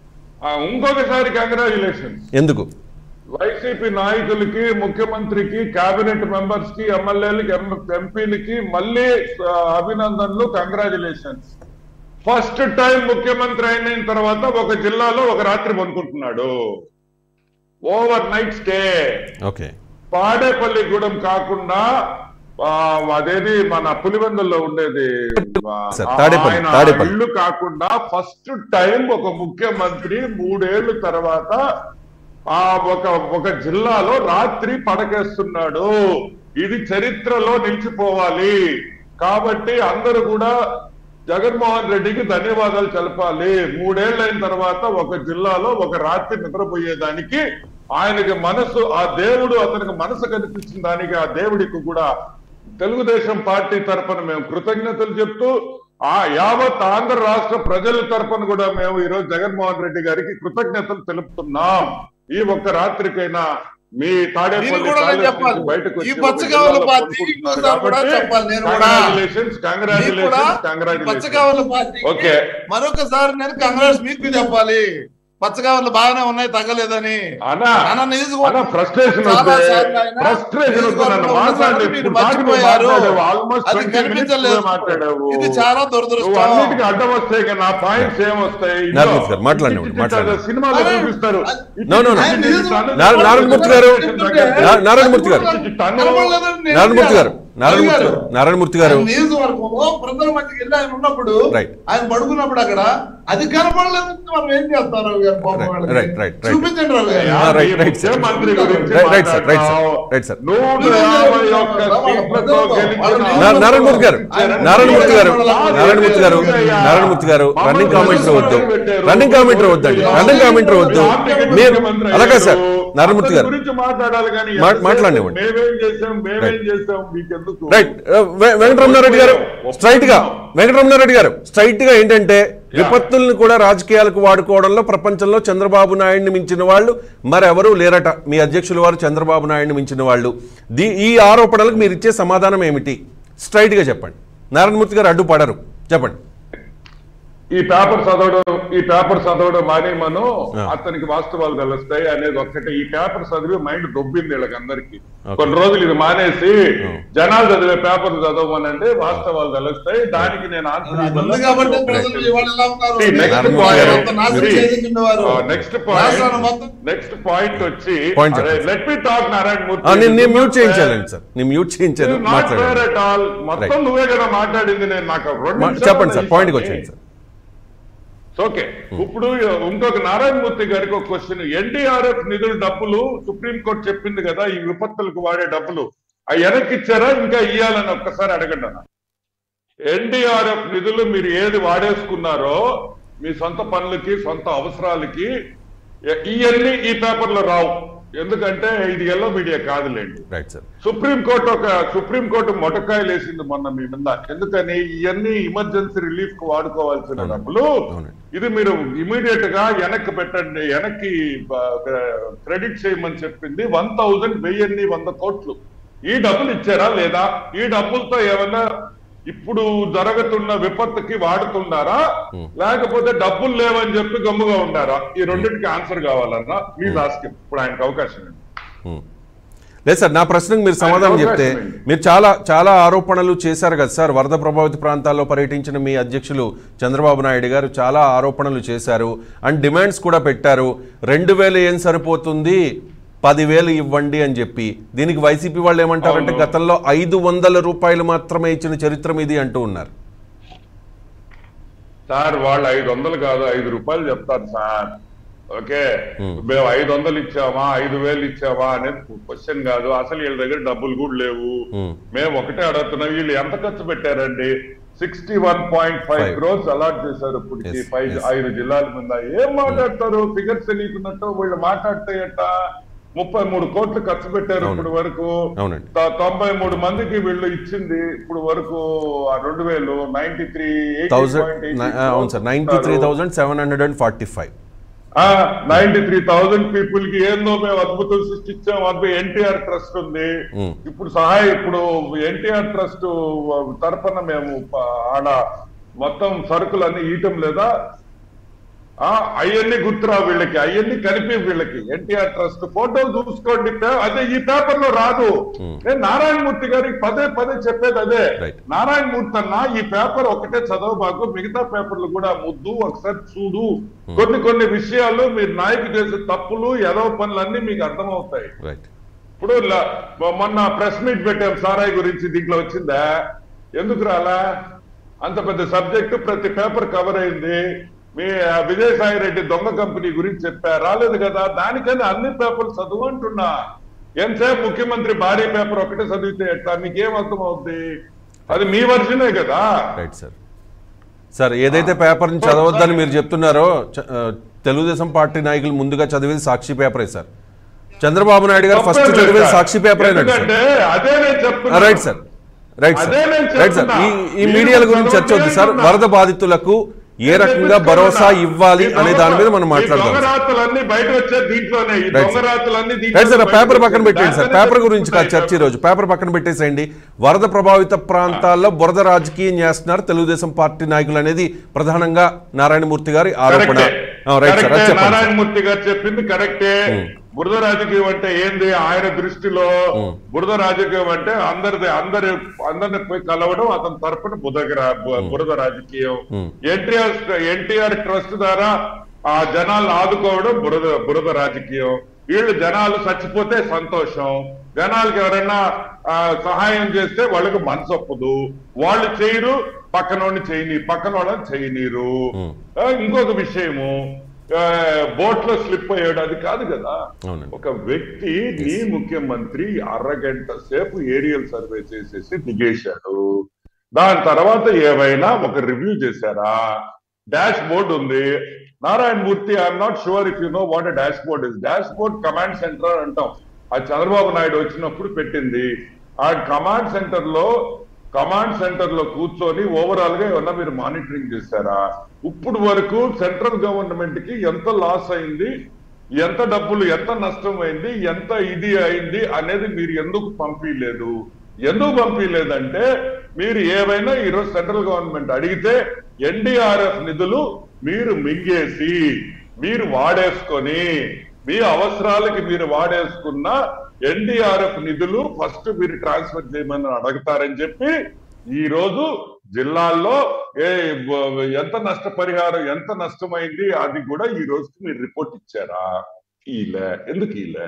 ఆ, ఇంకొకసారి కంగ్రాచులేషన్ ఎందుకు వైసీపీ నాయకులకి ముఖ్యమంత్రికి కేబినెట్ మెంబర్స్ కి ఎమ్మెల్యేలకి ఎంపీలకి మళ్ళీ ఆ, అభినందనలు కంగ్రాచులేషన్స్ ఫస్ట్ టైం ముఖ్యమంత్రి అయిన తర్వాత ఒక జిల్లాలో ఒక రాత్రి పనుకుంటున్నాడు overnight stay okay Padepalligudem కాకుండా ఆ, అదేది మన పులివెందుల్లో ఉండేది ఆ, సార్, తాడేపల్లి, ఆయన తాడేపల్లి. ఇల్లు కాకుండా ఫస్ట్ టైం ఒక ముఖ్యమంత్రి మూడేళ్ల తర్వాత ఆ ఒక ఒక జిల్లాలో రాత్రి పడకేస్తున్నాడు ఇది చరిత్రలో నిలిచిపోవాలి కాబట్టి అందరూ కూడా జగన్మోహన్ రెడ్డికి ధన్యవాదాలు తెలపాలి మూడేళ్లైన తర్వాత ఒక జిల్లాలో ఒక రాత్రి నిద్రపోయేదానికి ఆయనకి మనసు ఆ దేవుడు అతనికి మనసు కనిపించిన దానికి ఆ దేవుడికి కూడా తెలుగుదేశం పార్టీ తరపున మేము కృతజ్ఞతలు చెప్తూ ఆ యావత్ ఆంధ్ర రాష్ట్ర ప్రజల తరపున కూడా మేము ఈరోజు జగన్మోహన్ రెడ్డి గారికి కృతజ్ఞతలు తెలుపుతున్నాం ఈ ఒక్క రాత్రికైనా మీ మీరు తాడేపల్లి కూడా ప్యాలెస్ నుంచి చెప్పాలి. బయటకు ఈ వచ్చి ఒక పచ్చకావల జిల్లాలో పార్టీ కొనుక్కుంటున్నారు కూడా కూడా కాబట్టి చెప్పాలి నేను కూడా. congratulations, మీకు కూడా congratulations, congratulations. పచ్చకావల పార్టీ ఓకే. మరొకసారి నేను కంగ్రెస్ మీకు చెప్పాలి పచ్చకావలు బాగానే ఉన్నాయి తగ్గలేదని అన్నా అన్న నియోజకవర్గం అన్న ఫ్రస్ట్రేషన్ చాలా వస్తే సార్లు ఆయన ఫ్రస్ట్రేషన్ వస్తే నన్ను నియోజకవర్గంలో మాట్లాడి ఉన్నప్పుడు మీరు ఇప్పుడు దాకా నువ్వు మర్చిపోయారు. మాట్లాడావు. Almost అది 20 minutes కనిపించలేదు నువ్వే మాట్లాడావు ఇది చాలా నువ్వు దురదృష్టం అన్నిటికీ అడ్డం వస్తే ఇక నా పాయింట్స్ ఏమొస్తాయి ఇదిగో, నారాయణ గారు, మాట్లాడండి, ఇటు ఇటు మాట్లాడండి. ఇటు సినిమాలో అరే, చూపిస్తారు No, no, no. ఆయన నియోజకవర్గం- నారా- నారాయణమూర్తి గారు, నా- నారాయణమూర్తి గారు. కనబడలేదని నేను నారాయణమూర్తి గారు అడిగాను. నారాయణమూర్తి గారు నారాయణమూర్తి గారు ఆయన నియోజకవర్గంలో ప్రజల మధ్యకి వెళ్ళి ఆయన ఉన్నప్పుడు Right. ఆయన పడుకున్నప్పుడు అక్కడ అది కనపడలేదు మనం ఏం చేస్తారు రావు గారు పాపం Right, వాళ్ళకి? right, right, right. చూపించండి రావు గారు. Ah, right, right, sir. ముఖ్యమంత్రి గురించి Right, right, sir, right, sir. మాట్లాడతావు. Right, sir. నూట యాభై ఒక్క సీట్లతో గెలిచిన నా- నారాయణమూర్తి గారు నారాయణమూర్తి గారు నారాయణమూర్తి గారు నారాయణమూర్తి గారు రన్నింగ్ కామెంటరీ వద్దు రన్నింగ్ కామెంటరీ వద్దండి రన్నింగ్ కామెంటరీ వద్దు మీరు అలాగే సార్ నారాయణమూర్తి గారు గురించి మాట్లాడాలి కానీ మా- మాట్లాడనివ్వండి. మేమేం చేసాం మేమేం Right. చేసాం మీకెందుకు రైట్ వె- వెంకటరమణారెడ్డి గారు స్ట్రైట్ గా వెంకటరమణారెడ్డి గారు స్ట్రైట్ గా ఏంటంటే విపత్తుల్ని కూడా రాజకీయాలకు వాడుకోవడంలో ప్రపంచంలో చంద్రబాబు నాయుడిని మించిన వాళ్ళు మరెవరూ లేరట మీ అధ్యక్షుల వారు చంద్రబాబు నాయుడిని మించిన వాళ్ళు దీ ఈ ఆరోపణలకు మీరు ఇచ్చే సమాధానం ఏమిటి స్ట్రైట్ గా చెప్పండి నారాయణమూర్తి గారు అడ్డుపడరు చెప్పండి ఈ పేపర్ చదవడం ఈ పేపర్ చదవడం మానేమను ఆ. అతనికి వాస్తవాలు తెలుస్తాయి అనేది ఒక్కటే ఈ పేపర్ చదివి మైండ్ దొబ్బింది వీళ్ళకి అందరికి Okay. కొన్ని రోజులు ఇది మానేసి ఆ. జనాలు చదివే పేపర్ చదవమనంటే వాస్తవాలు తెలుస్తాయి దానికి నేను ఆన్సర్ అది ఉంది కాబట్టి ప్రజలు ఇవాళ ఎలా ఉన్నారు? నెక్స్ట్ నారాయణ పాయింట్ మొత్తం నాశనం చేసేసిండేవారు. నెక్స్ట్ రాష్ట్రాన్ని పాయింట్ మొత్తం నెక్స్ట్ పాయింట్ వచ్చి Point చెప్పండి. లెట్ మీ టాక్ నారాయణ ఆ, మూర్తి నేను నేను మ్యూట్ చేయించాలండి సార్ నేను మ్యూట్ చేయించాను నాట్ ఫేర్ మాట్లాడండి అట్ ఆల్ మొత్తం Right. నువ్వే కదా మాట్లాడింది నేను నాకు రెండు మా- నిమిషాలు చెప్పండి సార్ ఇస్తాను. పాయింట్కి వచ్చేయండి సార్ ఓకే ఇప్పుడు ఇంకొక నారాయణమూర్తి గారికి ఒక క్వశ్చన్ ఎన్డీఆర్ఎఫ్ నిధుల డబ్బులు సుప్రీంకోర్టు చెప్పింది కదా ఈ విపత్తులకు వాడే డబ్బులు అవి వెనక్కి ఇచ్చారా ఇంకా ఇయ్యాలని ఒక్కసారి అడగండి అన్న ఎన్డీఆర్ఎఫ్ నిధులు మీరు ఏది వాడేసుకున్నారో మీ సొంత పనులకి సొంత అవసరాలకి ఎ- ఇవన్నీ ఈ పేపర్లో రావు ఎందుకంటే ఇది ఎల్లో మీడియా కాదులేండి రైట్ సార్ సుప్రీంకోర్టు ఒక సుప్రీంకోర్టు మొటకాయలు వేసింది మొన్న మీ మీద ఎందుకని ఇవన్నీ ఎమర్జెన్సీ రిలీఫ్ కు వాడుకోవాల్సిన అవును. డబ్బులు అవునండి. ఇది మీరు ఇమీడియట్ గా వెనక్కి పెట్టండి వెనక్కి క్రెడిట్ చేయమని చెప్పింది వన్ థౌజండ్ వెయ్యిన్ని వంద కోట్లు ఈ డబ్బులు ఇచ్చారా లేదా ఈ డబ్బులతో ఏమన్నా ఇప్పుడు జరుగుతున్న విపత్తుకి వాడుతున్నారా లేకపోతే డబ్బులు లేవని చెప్పి గమ్ముగా ఉన్నారా ఈ రెండింటికి ఆన్సర్ కావాలన్నా ప్లీజ్ ఆస్క్ ఇప్పుడు ఆయనకు అవకాశం ఇవ్వండి. ఉమ్. లేదు సార్ నా ప్రశ్నకు మీరు సమాధానం అవకాశం చెప్తే ఇవ్వండి. మీరు చాలా చాలా ఆరోపణలు చేశారు కదా సార్ వరద ప్రభావిత ప్రాంతాల్లో పర్యటించిన మీ అధ్యక్షులు చంద్రబాబు నాయుడు గారు చాలా ఆరోపణలు చేశారు అండ్ డిమాండ్స్ కూడా పెట్టారు రెండు వేలు ఏం సరిపోతుంది పదివేలు ఇవ్వండి అని చెప్పి దీనికి వైసీపీ వాళ్ళు ఏమంటారంటే అవును. గతంలో ఐదు వందల రూపాయలు మాత్రమే ఇచ్చిన చరిత్ర ఇది అంటూ ఉన్నారు సార్ వాళ్ళు ఐదు వందలు కాదు ఐదు రూపాయలు చెప్తారు సార్ ఓకే మేము ఐదు వందలు ఇచ్చామా ఐదు వేలు ఇచ్చామా అనేది క్వశ్చన్ కాదు అసలు వీళ్ళ దగ్గర డబ్బులు కూడా లేవు ఉమ్. మేము ఒకటే అడుగుతున్నాం వీళ్ళు ఎంత ఖర్చు పెట్టారండి sixty one point five Five. Crores allot చేశారు ఇప్పటికి Yes, ఫైవ్ yes. ఐదు జిల్లాల మీద ఏం మాట్లాడతారు ఫిగర్స్ తెలియకున్నట్టు వీళ్ళు మాట్లాడితే ఎట్ట ముప్పై మూడు కోట్లు ఖర్చు పెట్టారు అవును. ఇప్పుడు వరకు అవునండి. త- తొంభై మూడు మందికి వీళ్ళు ఇచ్చింది ఇప్పుడు వరకు ఆ రెండు వేలు నైన్టీ త్రీ థౌజండ్ అవును sir ninety three thousand seven hundred and forty five ninety three thousand people కి ఏందో మేము అద్భుతం సృష్టించాం అద్భుత ఎన్టీఆర్ ట్రస్ట్ ఉంది Mm. ఇప్పుడు సహాయ ఇప్పుడు ఎన్టీఆర్ ట్రస్ట్ తరపున మేము ప- ఆడ మొత్తం సరుకులు అన్ని ఇయటం లేదా ఆ అవన్నీ గుర్తురా వీళ్ళకి అవన్నీ కలిపి వీళ్ళకి ఎన్టీఆర్ ట్రస్ట్ ఫోటోలు చూసుకోండి పే- అదే ఈ పేపర్ లో రాదు Hmm. నేను నారాయణమూర్తి గారికి పదే పదే చెప్పేది అదే Right. నారాయణమూర్తి అన్న ఈ పేపర్ ఒకటే చదవబాకు మిగతా పేపర్లు కూడా ముద్దు ఒకసారి చూడు కొన్ని కొన్ని విషయాలు మీరు నాయకు చేసే తప్పులు ఎదవ పనులన్నీ మీకు అర్థమవుతాయి రైట్ ఇప్పుడు ల- మొన్న ప్రెస్ మీట్ పెట్టాం సారాయి గురించి దీంట్లో వచ్చిందా ఎందుకు రాలా అంత పెద్ద సబ్జెక్టు ప్రతి పేపర్ కవర్ అయింది మీ ఆ, విజయసాయి రెడ్డి దొంగ కంపెనీ గురించి చెప్పా రాలేదు కదా దానికని అన్ని పేపర్లు చదువు అంటున్నా ఎంతసేపు ముఖ్యమంత్రి భారీ పేపర్ ఒకటే చదివితే ఎట్లా మీకేం అర్థం అవుద్ది అది మీ వర్షనే కదా రైట్ సార్ సార్ ఏదైతే పేపర్ని చదవద్దని మీరు చెప్తున్నారో చ- ఆ, తెలుగుదేశం పార్టీ నాయకులు ముందుగా చదివేది సాక్షి పేపరే సార్ చంద్రబాబు నాయుడు గారు ఫస్ట్ తప్పేం లేదు చదివేది సార్. సాక్షి పేపరేనండి సార్ ఎందుకంటే అదే నేను చెప్తున్నా రైట్ సార్ రైట్ సార్ అదే నేను రైట్ సార్ చెప్తున్నా. ఈ ఈ మీరు మీడియాల గురించి చర్చ వద్దు సార్ చదవండి వరద బాధితులకు ఏ నేను రకంగా చెప్తున్నా. భరోసా ఇవ్వాలి ఈ అనే దొంగ- దాని మీద మనం ఈ మాట్లాడదాం సార్. దొంగరాతలన్నీ బయట వచ్చే దీంట్లోనే ఈ రైట్ సార్. దొంగరాతలన్నీ రైట్ సార్ ఆ దీంట్లోనే పేపర్ బయటకు పక్కన వచ్చాయి. పెట్టేయండి సార్ దాంట్లోనే పేపర్ గురించి కాదు చెప్పుకుంటాయి చర్చ ఈ రోజు పేపర్ పక్కన పెట్టేసేయండి వరద ప్రభావిత ప్రాంతాల్లో బురద రాజకీయం చేస్తున్నారు తెలుగుదేశం పార్టీ నాయకులు అనేది ప్రధానంగా నారాయణమూర్తి గారి ఆరోపణ కరెక్టే. ఆ, రైట్ సార్ అది కరెక్టే. చెప్పండి సార్. నారాయణమూర్తి గారు చెప్పింది కరెక్టే బురద రాజకీయం అంటే ఏంది ఆయన దృష్టిలో బురద రాజకీయం అంటే అందరిది అందరి అందరిని పోయి కలవడం అతని తరపున బుధగ బురద రాజకీయం ఎన్టీఆర్ ఎన్టీఆర్ ట్రస్ట్ ద్వారా ఆ జనాలను ఆదుకోవడం బురద బురద రాజకీయం వీళ్ళు జనాలు చచ్చిపోతే సంతోషం జనాలకి ఎవరైనా ఆ, సహాయం చేస్తే వాళ్ళకి మనసు ఒప్పదు వాళ్ళు చేయరు పక్కనోడిని చేయని పక్కన వాళ్ళని చేయనీరు ఆ, ఇంకొక విషయము బోట్ లో స్లిప్ అయ్యాడు అది కాదు కదా అవునండి ఒక వ్యక్తి నీ ముఖ్యమంత్రి అరగంట సేపు ఏరియల్ సర్వే చేసేసి దిగేశాడు దాని తర్వాత ఏవైనా ఒక రివ్యూ చేశారా డాష్ బోర్డ్ ఉంది Narayana Murthy I'm not sure if you know what dashboard is dashboard command centre అంటాం అది చంద్రబాబు నాయుడు వచ్చినప్పుడు పెట్టింది ఆ కమాండ్ సెంటర్ లో కమాండ్ సెంటర్ లో కూర్చొని ఓవరాల్ గా ఏమన్నా మీరు మానిటరింగ్ చేశారా ఇప్పుడు వరకు సెంట్రల్ గవర్నమెంట్ కి ఎంత లాస్ అయింది ఎంత డబ్బులు ఎంత నష్టం అయింది ఎంత ఇది అయింది అనేది మీరు ఎందుకు పంపించలేదు ఎందుకు పంపించలేదంటే మీరు ఏవైనా ఈరోజు సెంట్రల్ గవర్నమెంట్ అడిగితే ఎన్డీఆర్ఎఫ్ నిధులు మీరు మింగేసి మీరు వాడేసుకొని మీ అవసరాలకి మీరు వాడేసుకున్న ఎన్డీఆర్ఎఫ్ నిధులు ఫస్ట్ మీరు ట్రాన్స్ఫర్ చేయమని అడుగుతారని చెప్పి ఈ రోజు జిల్లాల్లో ఏ వ- ఎంత నష్టపరిహారం ఎంత నష్టమైంది అది కూడా ఈ రోజుకి మీరు రిపోర్ట్ ఇచ్చారా ఈలే ఎందుకు ఈలే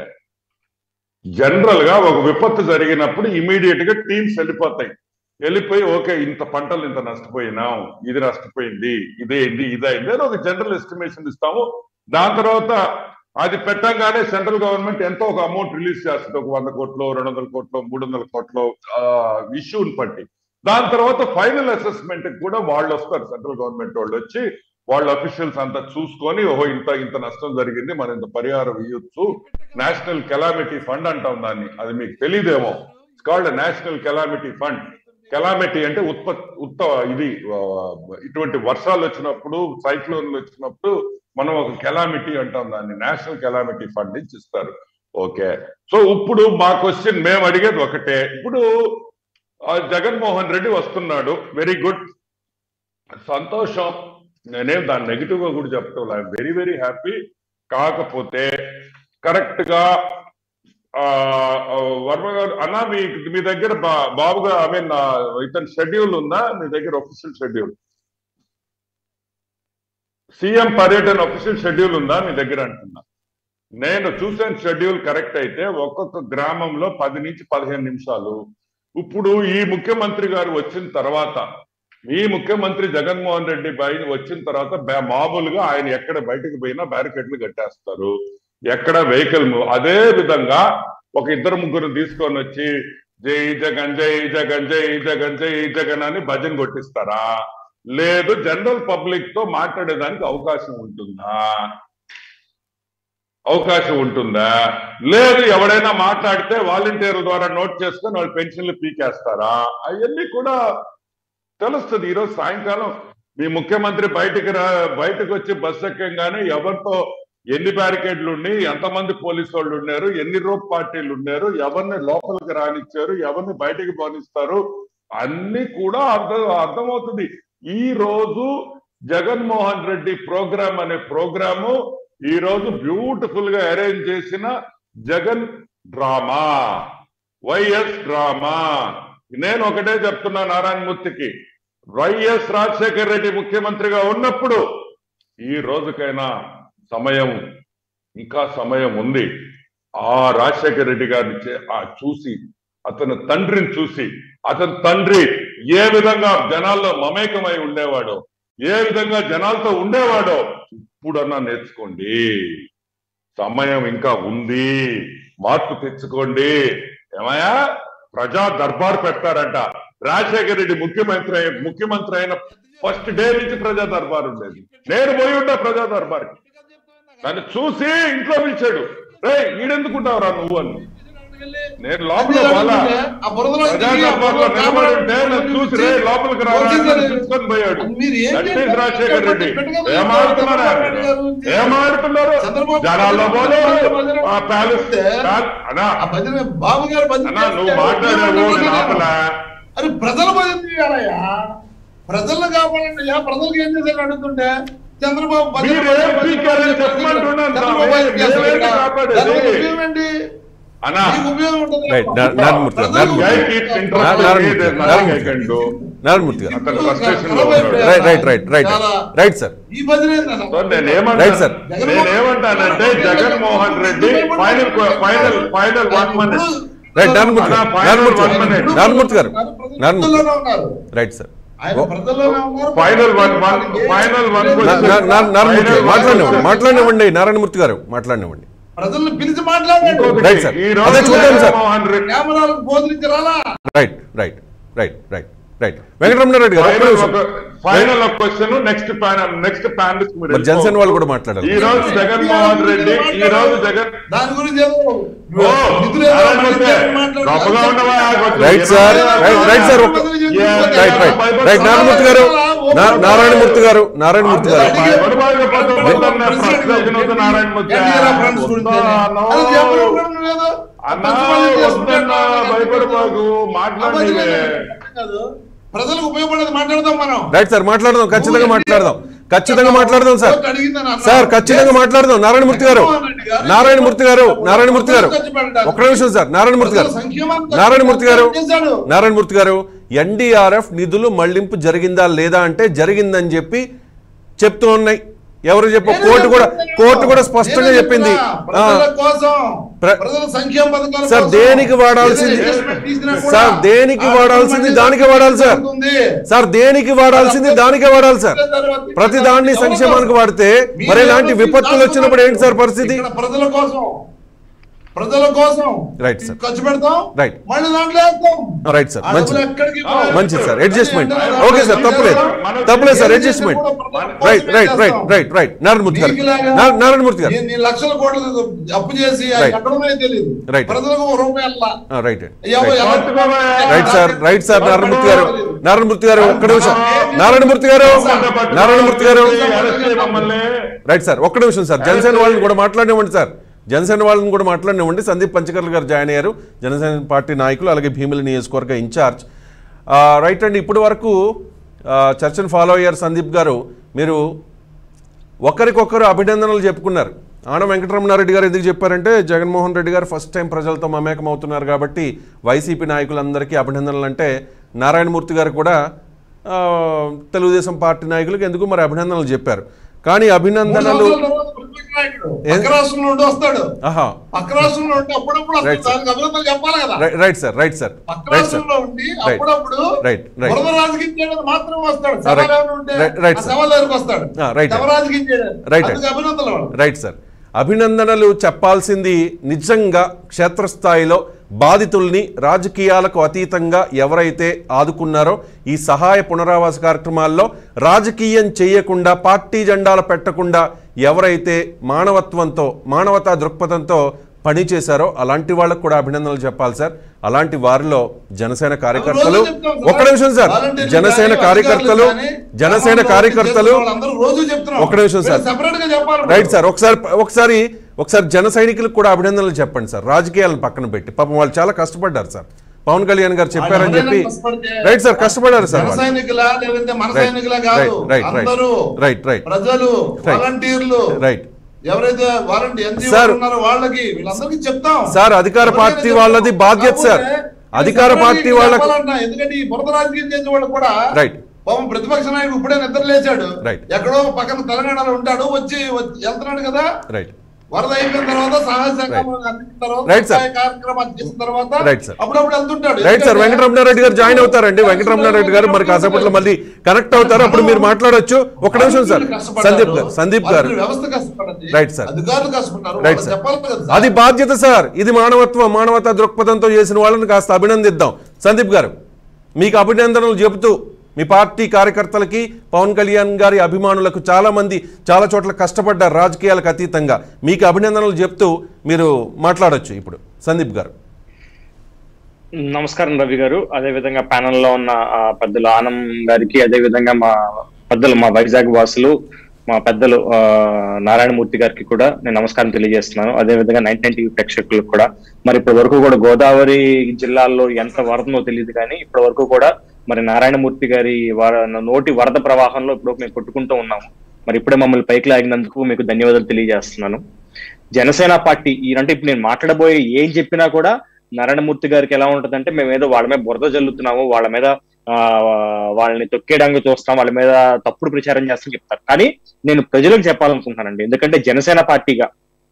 జనరల్ గా ఒక విపత్తు జరిగినప్పుడు ఇమీడియట్ గా టీమ్స్ వెళ్ళిపోతాయి వెళ్ళిపోయి ఓకే ఇంత పంటలు ఇంత నష్టపోయినాం ఇది నష్టపోయింది ఇదేంది ఇదైంది అని ఒక జనరల్ ఎస్టిమేషన్ ఇస్తాము దాని తర్వాత అది పెట్టంగానే సెంట్రల్ గవర్నమెంట్ ఎంతో ఒక అమౌంట్ రిలీజ్ చేస్తుంది ఒక వంద కోట్లు రెండు వందల కోట్లు మూడు వందల కోట్లు ఇష్యూని బట్టి దాని తర్వాత ఫైనల్ అసెస్మెంట్ కూడా వాళ్ళు వస్తారు సెంట్రల్ గవర్నమెంట్ వాళ్ళు వచ్చి వాళ్ళ అఫీషియల్స్ అంతా చూసుకొని ఓహో ఇంత ఇంత నష్టం జరిగింది మనం ఇంత పరిహారం ఇవ్వచ్చు నేషనల్ కెలామిటీ ఫండ్ అంటాం దాన్ని అది మీకు తెలియదేమో it's called national calamity fund calamity అంటే ఉత్పత్ ఉత్త ఇది ఆ, ఇటువంటి వర్షాలు వచ్చినప్పుడు సైక్లోన్లు వచ్చినప్పుడు మనం ఒక కెలామిటీ అంటాం దాన్ని నేషనల్ కెలామిటీ ఫండ్ నుంచి ఇస్తారు ఓకే సో ఇప్పుడు మా క్వశ్చన్ మేము అడిగేది ఒకటే ఇప్పుడు ఆ, జగన్మోహన్ రెడ్డి వస్తున్నాడు వెరీ గుడ్ సంతోషం నేనేం దాన్ని నెగిటివ్ గా కూడా చెప్తాను ఐఎమ్ వెరీ వెరీ హ్యాపీ కాకపోతే కరెక్ట్ గా ఆ, ఆ, వర్మ గారు అన్న మీ మీ దగ్గర బా- బాబుగా ఐ మీన్ ఇతని షెడ్యూల్ ఉందా మీ దగ్గర ఒఫిషియల్ షెడ్యూల్ సీఎం పర్యటన ఒఫిషియల్ షెడ్యూల్ ఉందా మీ దగ్గర అంటున్నా నేను చూసిన షెడ్యూల్ కరెక్ట్ అయితే ఒక్కొక్క గ్రామంలో పది నుంచి పదిహేను నిమిషాలు ఇప్పుడు ఈ ముఖ్యమంత్రి గారు వచ్చిన తర్వాత ఈ ముఖ్యమంత్రి జగన్మోహన్ రెడ్డి బయట వచ్చిన తర్వాత బా- మామూలుగా ఆయన ఎక్కడ బయటకు పోయినా బ్యారికేడ్లు కట్టేస్తారు ఎక్కడ వెహికల్ అదే విధంగా ఒక ఇద్దరు ముగ్గురు తీసుకొని వచ్చి జై జగన్ జై జగన్ జై జగన్ జై జగన్ అని భజన కొట్టిస్తారా లేదు జనరల్ పబ్లిక్ తో మాట్లాడేదానికి అవకాశం ఉంటుందా అవకాశం ఉంటుందా లేదు ఎవడైనా మాట్లాడితే వాలంటీర్ల ద్వారా నోట్ చేసుకొని వాళ్ళు పెన్షన్లు పీకేస్తారా అవన్నీ కూడా తెలుస్తుంది ఈరోజు సాయంకాలం మీ ముఖ్యమంత్రి బయటికి రా బయటకు వచ్చి బస్ ఎక్కంగానే ఎవరితో ఎన్ని బ్యారికేడ్లు ఉండి ఎంతమంది పోలీసు వాళ్ళు ఉన్నారు ఎన్ని రూప్ పార్టీలు ఉన్నారు ఎవరిని లోపలికి రానిచ్చారు ఎవరిని బయటికి పోనిస్తారు అన్ని కూడా అర్థం అర్థమవుతుంది ఈ రోజు జగన్మోహన్ రెడ్డి ప్రోగ్రామ్ అనే ప్రోగ్రాము ఈ రోజు బ్యూటిఫుల్ గా అరేంజ్ చేసిన జగన్ డ్రామా వైఎస్ డ్రామా నేను ఒకటే చెప్తున్నా నారాయణమూర్తికి వైఎస్ రాజశేఖర్ రెడ్డి ముఖ్యమంత్రిగా ఉన్నప్పుడు ఈ రోజుకైనా సమయం ఇంకా సమయం ఉంది ఆ రాజశేఖర్ రెడ్డి గారిని చే- ఆ చూసి అతని తండ్రిని చూసి అతని తండ్రి ఏ విధంగా జనాల్లో మమేకమై ఉండేవాడో ఏ విధంగా జనాలతో ఉండేవాడో ఇప్పుడన్నా నేర్చుకోండి సమయం ఇంకా ఉంది మార్పు తెచ్చుకోండి ఏమయ్యా ప్రజా దర్బార్ పెడతారంట రాజశేఖర రెడ్డి ముఖ్యమంత్రి అయి- ముఖ్యమంత్రి అయిన ఫస్ట్ డే నుంచి ప్రజా దర్బార్ ఉండేది నేను పోయి ఉంటా ప్రజా దర్బార్ దాన్ని చూసి ఇంట్లో పిలిచాడు రే ఈడెందుకుంటావురా నువ్వు అని నేను లోపల పోలా ఆ బురదలో ప్రజా దిగి ఆ దర్బార్లో బురదలో నిలబడి ఉంటే నన్ను చూసి రే లోపలికి రారా అని వచ్చేసారు. పిలుచుకొని పోయాడు మీరు ఏం దట్ ఈస్ చేశారు? రాజశేఖర్ రెడ్డి పెట్టగా ఏమాడుతున్నారు చంద్రబాబు నాయుడు గారు ఏమాడుతున్నారు చంద్రబాబు జనాల్లో నాయుడు గారు పోలేదు ఆ ప్యాలెస్ ప్యాల్- అన్నా ఆ భజన బాబు గారు భజన అన్నా నువ్వు చేస్తే మాట్లాడావు ఉపయోగం నేను ఆపలా అరే ప్రజల భజన చేయాలయ్యా ప్రజలను కాపాడండి అయ్యా ప్రజలకు ఏం చేశారు అడుగుతుంటే చంద్రబాబు భజన మీరు భజన ఏం భజన పీకారని భజన చెప్పమంటున్నాను చంద్రబాబు స్వామి. భజన చేస్తారు మేమేంటి కదా. కాపాడేది? దానివల్ల ఉపయోగం ఏంటి అన్నా మీకు ఉపయోగం ఉంటుంది Right. నా- నారాయణమూర్తి గారు, ప్రజలకు నారాయణమూర్తి guy గారు. keeps ఉపయోగం interrupting Narayana me, there's Narayana nothing I can do. Narayanamurthy గారు అతను frustration లో ఖరాబ్ ఉన్నాడు. అయిపోయారు. రైట్ రైట్ రైట్ రైట్ చాలా- రైట్ సార్ ఈ భజన ఏందన్నా? సో నేను ఏమంటా Right, sir. నేనేమంటానంటే Jaganmohan Reddy final final final one minute right Narayanamurthy garu అన్నా, నారాయణమూర్తి one గారు minute. నారాయణమూర్తి గారు నారాయణమూర్తి ప్రజల్లోనే ఉన్నారు రైట్ సార్ ఆయన ప్రజల్లోనే ఉన్నారు Final one, one, final one నా- question. నా- నా- నారాయణమూర్తి గారు Final మాట్లాడినివ్వండి one. మాట్లాడినివ్వండి నారాయణమూర్తి గారు మాట్లాడినివ్వండి ప్రజల్ని పిలిచి మాట్లాడండి ఇంకొకటి, Right, sir. ఈ అదే రోజు చూద్దాం, sir. జగన్మోహన్ రెడ్డి కెమెరాలకు బోధించి రాలా right right right right right Venkataramanareddy garu ఒక్క ఫైనల్ నిమిషం. ఒక ఫైనల్ ఒక question next panel next panel మరి జనసేన వాళ్ళు కూడా మాట్లాడాలి ఈ రోజు జగన్మోహన్ రెడ్డి ఈ రోజు జగన్ దాని గురించి ఏదో ఓ, నిధులు ఏదో నారాయణ మూర్తి, మాట్లాడు- గొప్పగా ఉండవా? Right sir right right sir ఒక్క right right right Narayanamurthy garu నా- నారాయణమూర్తి గారు నారాయణమూర్తి గారు బడుబాగా పట్టుకుంటున్న ప్రశ్న వద్దు నారాయణ మూర్తి. వద్దాను. అన్నా, వద్దన్నా, భయపడబాకు, మాట్లాడినవే. ప్రజలకు ఉపయోగపడేది మాట్లాడదాం మనం రైట్ సార్ మాట్లాడదాం ఖచ్చితంగా మాట్లాడదాం ఖచ్చితంగా మాట్లాడదాం సార్ కోర్టు అడిగిందని అన్నా. సార్ ఖచ్చితంగా మాట్లాడదాం నారాయణమూర్తి గారు నారాయణమూర్తి గారు నారాయణమూర్తి గారు ఒక్క నిమిషం సార్ నారాయణమూర్తి గారు నారాయణమూర్తి గారు నారాయణమూర్తి గారు ఎన్డీఆర్ఎఫ్ నిధులు మళ్లింపు జరిగిందా లేదా అంటే జరిగిందని చెప్పి చెప్తూ ఉన్నాయి ఎవరు చెప్పు కోర్టు కూడా కోర్టు కూడా స్పష్టంగా చెప్పింది ఆ, ప్రజల కోసం ప్ర- ప్రజల సంక్షేమ పథకాల సార్, కోసం దేనికి వాడాల్సింది- ఏదైనా investment తీసినా కూడా సార్, దేనికి ఆ వాడాల్సింది డబ్బు దానికే వాడాలి సార్. ఉంటుంది. సార్ దేనికి వాడాల్సింది దానికే వాడాలి సార్ ప్రతి దాన్ని సంక్షేమానికి వాడితే మరి ఇలాంటి విపత్తులు వచ్చినప్పుడు ఏంటి సార్ పరిస్థితి ఇక్కడ ప్రజల కోసం ప్రజల కోసం Right, sir. ఖర్చు పెడతాం Right. మళ్ళీ దాంట్లో వేస్తాం రైట్ సార్ ఆ మంచిది డబ్బులు ఎక్కడికి పోవు. మంచిది సార్ అడ్జస్ట్మెంట్ అంటే ఓకే సార్ తప్పలేదు తప్పలేదు సార్ ఏం అడ్జస్ట్మెంట్ చేసినా కూడా ప్రజల రైట్ కోసమే రైట్ రైట్ చేస్తాం. రైట్ రైట్ నారాయణమూర్తి గారు నీకులాగా నా- నారాయణమూర్తి గారు నీ- నీ లక్షల కోట్లు అప్పు చేసి అవి Right. ఎక్కడ ఉన్నాయో తెలియదు Right. ప్రజలకు ఒక రూపాయి అల్లా ఆ, రైట్ ఎవ- రైట్. ఎవరు- right sir right sir Narayanamurthy garu Narayanamurthy గారు ఒక్క నిమిషం నారాయణమూర్తి గారు నారాయణమూర్తి గారు అరెస్ట్ చేయ మమ్మల్ని రైట్ సార్ ఒక్క నిమిషం సార్ జనసేన వాళ్ళని కూడా మాట్లాడినివ్వండి సార్ జనసేన వాళ్ళని కూడా మాట్లాడినివ్వండి సందీప్ పంచకర్ల గారు జాయిన్ అయ్యారు జనసేన పార్టీ నాయకులు అలాగే భీమిలి నియోజకవర్గ ఇన్ఛార్జ్ ఆ, రైట్ అండి ఇప్పటి వరకు ఆ, చర్చను ఫాలో అయ్యారు సందీప్ గారు మీరు ఒకరికొకరు అభినందనలు చెప్పుకున్నారు ఆన వెంకటరమణారెడ్డి గారు ఎందుకు చెప్పారంటే జగన్మోహన్ రెడ్డి గారు ఫస్ట్ టైం ప్రజలతో మమేకం అవుతున్నారు కాబట్టి వైసీపీ నాయకులందరికీ అభినందనలు అంటే నారాయణమూర్తి గారు కూడా ఆ, తెలుగుదేశం పార్టీ నాయకులకు ఎందుకు మరి అభినందనలు చెప్పారు కానీ మూడు అభినందనలు సంవత్సరాల తర్వాత ప్రతిపక్ష నాయకుడు పక్క రాష్ట్రంలో ఉండి వస్తాడు ఆహా పక్క రాష్ట్రంలో ఉండి అప్పుడప్పుడు Right, వస్తాడు. దానికి అభినందనలు చెప్పాలి కదా right- right sir right sir పక్క రైట్ సార్ రాష్ట్రంలో ఉండి Right. అప్పుడప్పుడు Right, right. బురద రాజకీయం చేయడానికి మాత్రం వస్తాడు Ah, right. సవాలు ఏమైనా ఉంటే Right, right, ఆ sir. సవాల్ దగ్గరకు వస్తాడు Ah, right. శవ రాజకీయం చేయడానికి Right. అందుకు అభినందనలు వాడు. రైట్ సార్ అభినందనలు చెప్పాల్సింది నిజంగా క్షేత్రస్థాయిలో బాధితుల్ని రాజకీయాలకు అతీతంగా ఎవరైతే ఆదుకున్నారో ఈ సహాయ పునరావాస కార్యక్రమాల్లో రాజకీయం చేయకుండా పార్టీ జెండాలు పెట్టకుండా ఎవరైతే మానవత్వంతో మానవతా దృక్పథంతో పనిచేశారో అలాంటి వాళ్ళకు కూడా అభినందనలు చెప్పాలి సార్ అలాంటి వారిలో జనసేన కార్యకర్తలు రోజు చెప్తాం సార్. ఒక్క నిమిషం సార్ వాలంటీర్లు జనసేన కానీ, కార్యకర్తలు అధికారులు కానీ, జనసేన గ్రామాల్లో కార్యకర్తలు చేస్తున్న వాళ్ళందరూ రోజు చెప్తున్నాం ఒక్క నిమిషం సార్. వీళ్ళు separate గా చెప్పాలి రైట్ సార్ ఒకసారి ఒకసారి ఒకసారి జన సైనికులకు కూడా అభినందనలు చెప్పండి సార్ రాజకీయాలను పక్కన పెట్టి పాపం వాళ్ళు చాలా కష్టపడ్డారు సార్ పవన్ కళ్యాణ్ గారు చెప్పారని చెప్పి ఎవరైనా కష్టపడితే రైట్ సార్ కష్టపడ్డారు సార్ జన వాళ్ళు. సైనికులా లేదంటే మన Right. సైనికులా కాదు Right, right, right. అందరూ Right, right. ప్రజలు వాలంటీర్లు రైట్ ఎవరైతే వాలంటీర్ ఎన్జిఓ సార్. ఉన్నారో వాళ్ళకి వీళ్ళందరికీ చెప్తాం సార్, అధికార ఎవరికైనా పార్టీ చెప్తాం. వాళ్ళది బాధ్యత సార్. కాకపోతే అధికార ఇది పార్టీ separate వాళ్ళకు- చెప్పాలన్నా. ఎందుకంటే ఈ బురద రాజకీయం చేసే వాళ్ళు కూడా Right. పాపం ప్రతిపక్ష నాయకుడు ఇప్పుడే నిద్ర లేచాడు Right. ఎక్కడో పక్కన తెలంగాణలో ఉంటాడు వచ్చి వచ్చి వెళ్తున్నాడు కదా రైట్ వరద అయిపోయిన తర్వాత సహాయ శాఖ Right. అందించిన తర్వాత Right, sir. సహాయ కార్యక్రమాలు చేసిన తర్వాత Right, sir. అప్పుడప్పుడు వెళ్తుంటాడు రైట్ సార్ ఎందుకంటే వెంకటరమణారెడ్డి గారు జాయిన్ అవుతారండి వెంకటరమణారెడ్డి గారు మరి కాసేపట్లో మళ్ళీ కనెక్ట్ అవుతారు అప్పుడు మీరు మాట్లాడొచ్చు ఒక నిమిషం సార్ కష్టపడ్డారు. సందీప్ గారు సందీప్ గారు వాలంటీర్ వ్యవస్థ కష్టపడింది Right, sir. అధికారులు కష్టపడ్డారు Right, వాళ్ళకి sir. చెప్పాలి కదా సార్. అది బాధ్యత సార్ ఇది మానవత్వం మానవతా దృక్పథంతో చేసిన వాళ్ళని కాస్త అభినందిద్దాం సందీప్ గారు మీకు అభినందనలు చెబుతూ మీ పార్టీ కార్యకర్తలకి పవన్ కళ్యాణ్ గారి అభిమానులకు చాలామంది చాలా చోట్ల కష్టపడ్డారు రాజకీయాలకు అతీతంగా మీకు అభినందనలు చెప్తూ మీరు మాట్లాడొచ్చు ఇప్పుడు సందీప్ గారు నమస్కారం రవి గారు అదే విధంగా ప్యానెల్ లో ఉన్న ఆ, పెద్దలు ఆనం గారికి అదే విధంగా మా పెద్దలు మా వైజాగ్ వాసులు మా పెద్దలు ఆ, నారాయణమూర్తి గారికి కూడా నేను నమస్కారం తెలియజేస్తున్నాను అదే విధంగా నైన్ నైన్ టీవీ ప్రేక్షకులకు కూడా మరి ఇప్పటి వరకు కూడా గోదావరి జిల్లాల్లో ఎంత వరదనో తెలియదు కానీ ఇప్పటి వరకు కూడా మరి నారాయణమూర్తి గారి వర- నోటి వరద ప్రవాహంలో ఇప్పుడు మేము కొట్టుకుంటూ ఉన్నాము మరి ఇప్పుడే మమ్మల్ని పైకి లాగినందుకు మీకు ధన్యవాదాలు తెలియజేస్తున్నాను జనసేన పార్టీ ఈ అంటే ఇప్పుడు నేను మాట్లాడబోయే ఏం చెప్పినా కూడా నారాయణమూర్తి గారికి ఎలా ఉంటదంటే మేము ఏదో వాళ్ళ మీద బురద జల్లుతున్నాము వాళ్ళ మీద ఆ వాళ్ళని తొక్కేయడానికి చూస్తాం వాళ్ళ మీద తప్పుడు ప్రచారం చేస్తాం చెప్తారు కానీ నేను ప్రజలకు చెప్పాలనుకుంటున్నానండి ఎందుకంటే జనసేన పార్టీగా